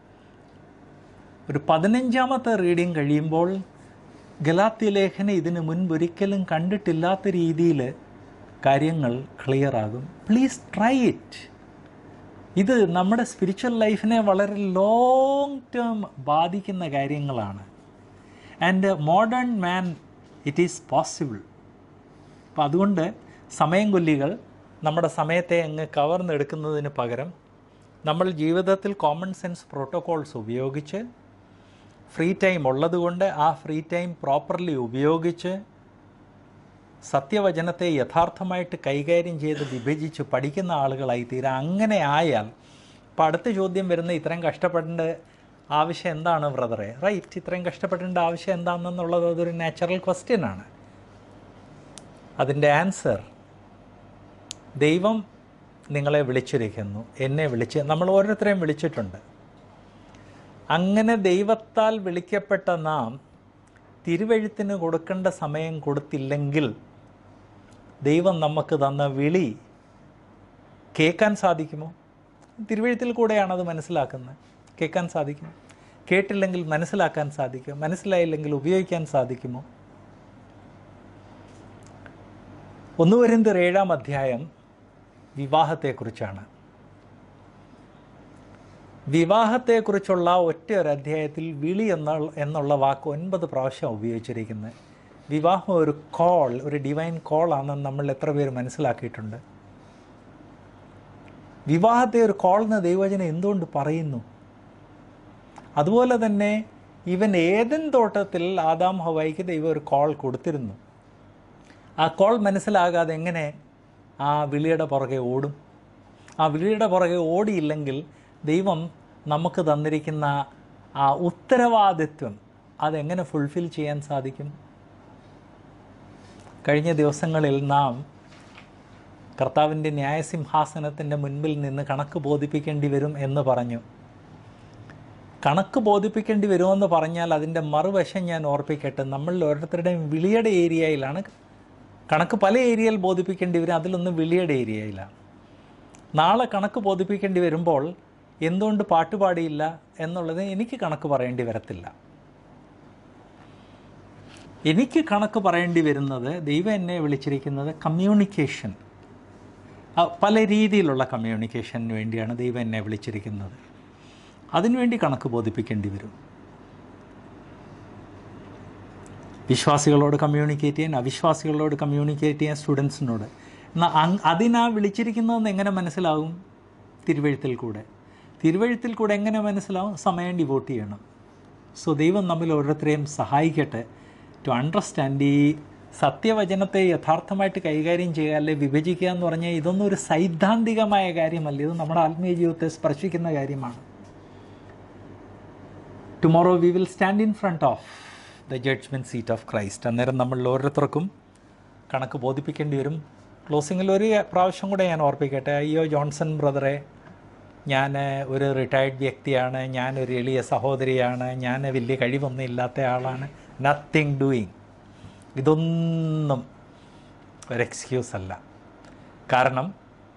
Speaker 1: ഒരു പതിനഞ്ചാമത്തെ റീഡിങ് കഴിയുമ്പോൾ ഗലാത്തി ലേഖനം ഇതിന് മുൻപൊരിക്കലും കണ്ടിട്ടില്ലാത്ത രീതിയിൽ കാര്യങ്ങൾ ക്ലിയർ ആകും പ്ലീസ് ട്രൈ ഇറ്റ് ഇത് നമ്മുടെ സ്പിരിച്വൽ ലൈഫിനെ വളരെ ലോങ് ടേം ബാധിക്കുന്ന കാര്യങ്ങളാണ് and modern man it is possible അപ്പം അതുകൊണ്ട് സമയം കൊല്ലികൾ നമ്മുടെ സമയത്തെ അങ്ങ് കവർന്നെടുക്കുന്നതിന് പകരം നമ്മൾ ജീവിതത്തിൽ കോമൺ സെൻസ് പ്രോട്ടോകോൾസ് ഉപയോഗിച്ച് ഫ്രീ ടൈം ഉള്ളതുകൊണ്ട് ആ ഫ്രീ ടൈം പ്രോപ്പർലി ഉപയോഗിച്ച് സത്യവചനത്തെ യഥാർത്ഥമായിട്ട് കൈകാര്യം ചെയ്ത് വിഭജിച്ച് പഠിക്കുന്ന ആളുകളായി തീരാം അങ്ങനെ ആയാൽ ഇപ്പം അടുത്ത ചോദ്യം വരുന്ന ഇത്രയും കഷ്ടപ്പെടേണ്ട ആവശ്യം എന്താണ് ബ്രദറെ റൈറ്റ് ഇത്രയും കഷ്ടപ്പെടേണ്ട ആവശ്യം എന്താണെന്നുള്ളത് അതൊരു നാച്ചുറൽ ക്വസ്റ്റ്യൻ ആണ് അതിൻ്റെ ആൻസർ ദൈവം നിങ്ങളെ വിളിച്ചിരിക്കുന്നു എന്നെ വിളിച്ച് നമ്മൾ ഓരോരുത്തരെയും വിളിച്ചിട്ടുണ്ട് അങ്ങനെ ദൈവത്താൽ വിളിക്കപ്പെട്ട നാം തിരുവഴുത്തിന് കൊടുക്കേണ്ട സമയം കൊടുത്തില്ലെങ്കിൽ ദൈവം നമുക്ക് തന്ന വിളി കേൾക്കാൻ സാധിക്കുമോ തിരുവഴുത്തിൽ കൂടെയാണ് അത് മനസ്സിലാക്കുന്നത് കേൾക്കാൻ സാധിക്കും കേട്ടില്ലെങ്കിൽ മനസ്സിലാക്കാൻ സാധിക്കും മനസ്സിലായില്ലെങ്കിൽ ഉപയോഗിക്കാൻ സാധിക്കുമോ ഒന്ന് വരുന്നത് ഏഴാം അധ്യായം വിവാഹത്തെക്കുറിച്ചാണ് വിവാഹത്തെക്കുറിച്ചുള്ള ഒറ്റ ഒരു അധ്യായത്തിൽ വിളി എന്ന എന്നുള്ള വാക്ക് ഒൻപത് പ്രാവശ്യം ഉപയോഗിച്ചിരിക്കുന്നത് വിവാഹം ഒരു കോൾ ഒരു ഡിവൈൻ കോൾ ആണെന്ന് നമ്മൾ എത്ര പേര് മനസ്സിലാക്കിയിട്ടുണ്ട് വിവാഹത്തെ ഒരു കോൾ എന്ന ദൈവവചനം എന്തുകൊണ്ട് പറയുന്നു അതുപോലെ തന്നെ ഇവൻ ഏതൻ തോട്ടത്തിൽ ആദാം ഹവായിക്ക് ദൈവം ഒരു കോൾ കൊടുത്തിരുന്നു ആ കോൾ മനസ്സിലാകാതെ എങ്ങനെ ആ വിളിയുടെ പുറകെ ഓടും ആ വിളിയുടെ പുറകെ ഓടിയില്ലെങ്കിൽ ദൈവം നമുക്ക് തന്നിരിക്കുന്ന ആ ഉത്തരവാദിത്വം അതെങ്ങനെ ഫുൾഫിൽ ചെയ്യാൻ സാധിക്കും കഴിഞ്ഞ ദിവസങ്ങളിൽ നാം കർത്താവിൻ്റെ ന്യായസിംഹാസനത്തിൻ്റെ മുൻപിൽ നിന്ന് കണക്ക് ബോധിപ്പിക്കേണ്ടി വരും എന്ന് പറഞ്ഞു കണക്ക് ബോധിപ്പിക്കേണ്ടി വരുമെന്ന് പറഞ്ഞാൽ അതിൻ്റെ മറുവശം ഞാൻ ഓർപ്പിക്കട്ടെ നമ്മളിൽ ഓരോരുത്തരുടെയും വിളിയുടെ ഏരിയയിലാണ് കണക്ക് പല ഏരിയയിൽ ബോധിപ്പിക്കേണ്ടി വരും അതിലൊന്നും വിളിയുടെ ഏരിയയിലാണ് നാളെ കണക്ക് ബോധിപ്പിക്കേണ്ടി വരുമ്പോൾ എന്തുകൊണ്ട് പാട്ടുപാടിയില്ല എന്നുള്ളത് എനിക്ക് കണക്ക് പറയേണ്ടി വരത്തില്ല എനിക്ക് പറയേണ്ടി വരുന്നത് ദൈവം എന്നെ വിളിച്ചിരിക്കുന്നത് കമ്മ്യൂണിക്കേഷൻ ആ, പല രീതിയിലുള്ള കമ്മ്യൂണിക്കേഷന് വേണ്ടിയാണ് ദൈവം എന്നെ വിളിച്ചിരിക്കുന്നത് അതിനുവേണ്ടി കണക്ക് ബോധിപ്പിക്കേണ്ടി വരും വിശ്വാസികളോട് കമ്മ്യൂണിക്കേറ്റ് ചെയ്യാൻ അവിശ്വാസികളോട് കമ്മ്യൂണിക്കേറ്റ് ചെയ്യാൻ സ്റ്റുഡൻസിനോട് എന്നാൽ അങ് അതിനാ വിളിച്ചിരിക്കുന്നതെന്ന് എങ്ങനെ മനസ്സിലാവും തിരുവഴുത്തിൽ കൂടെ തിരുവഴുത്തിൽ കൂടെ എങ്ങനെ മനസ്സിലാവും സമയം ഡിവോട്ട് ചെയ്യണം സോ ദൈവം നമ്മൾ ഓരോരുത്തരെയും സഹായിക്കട്ടെ ടു അണ്ടർസ്റ്റാൻഡ് ഈ സത്യവചനത്തെ യഥാർത്ഥമായിട്ട് കൈകാര്യം ചെയ്യുക അല്ലെ വിഭജിക്കുക എന്ന് പറഞ്ഞാൽ ഇതൊന്നും ഒരു സൈദ്ധാന്തികമായ കാര്യമല്ല ഇത് നമ്മുടെ ആത്മീയ ജീവിതത്തെ സ്പർശിക്കുന്ന കാര്യമാണ് tomorrow we will stand in front of the judgment seat of Christ അന്നേരം നമ്മൾ ഓരോരുത്തർക്കും കണക്ക് ബോധിപ്പിക്കേണ്ടി വരും ക്ലോസിങ്ങിൽ ഒരു പ്രാവശ്യം കൂടെ ഞാൻ ഓർപ്പിക്കട്ടെ അയ്യോ ജോൺസൺ ബ്രദറെ ഞാൻ ഒരു റിട്ടയർഡ് വ്യക്തിയാണ് ഞാൻ ഒരു എളിയ സഹോദരിയാണ് ഞാൻ വലിയ കഴിവൊന്നും ഇല്ലാത്ത ആളാണ് നത്തിങ് ഡൂയിങ് ഇതൊന്നും ഒരു എക്സ്ക്യൂസ് അല്ല കാരണം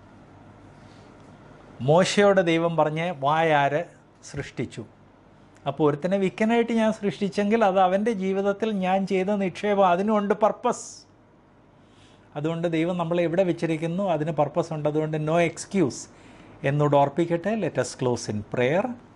Speaker 1: മോശയോട് ദൈവം പറഞ്ഞ് വായാര് സൃഷ്ടിച്ചു അപ്പോൾ ഒരുത്തനെ വിക്കനായിട്ട് ഞാൻ സൃഷ്ടിച്ചെങ്കിൽ അത് അവൻ്റെ ജീവിതത്തിൽ ഞാൻ ചെയ്ത നിക്ഷേപം അതിനുണ്ട് പർപ്പസ് അതുകൊണ്ട് ദൈവം നമ്മളെ എവിടെ വെച്ചിരിക്കുന്നു അതിന് പർപ്പസ് ഉണ്ട് അതുകൊണ്ട് നോ എക്സ്ക്യൂസ് എന്നോട് ഓർപ്പിക്കട്ടെ ലെറ്റസ് ക്ലോസ് ഇൻ പ്രെയർ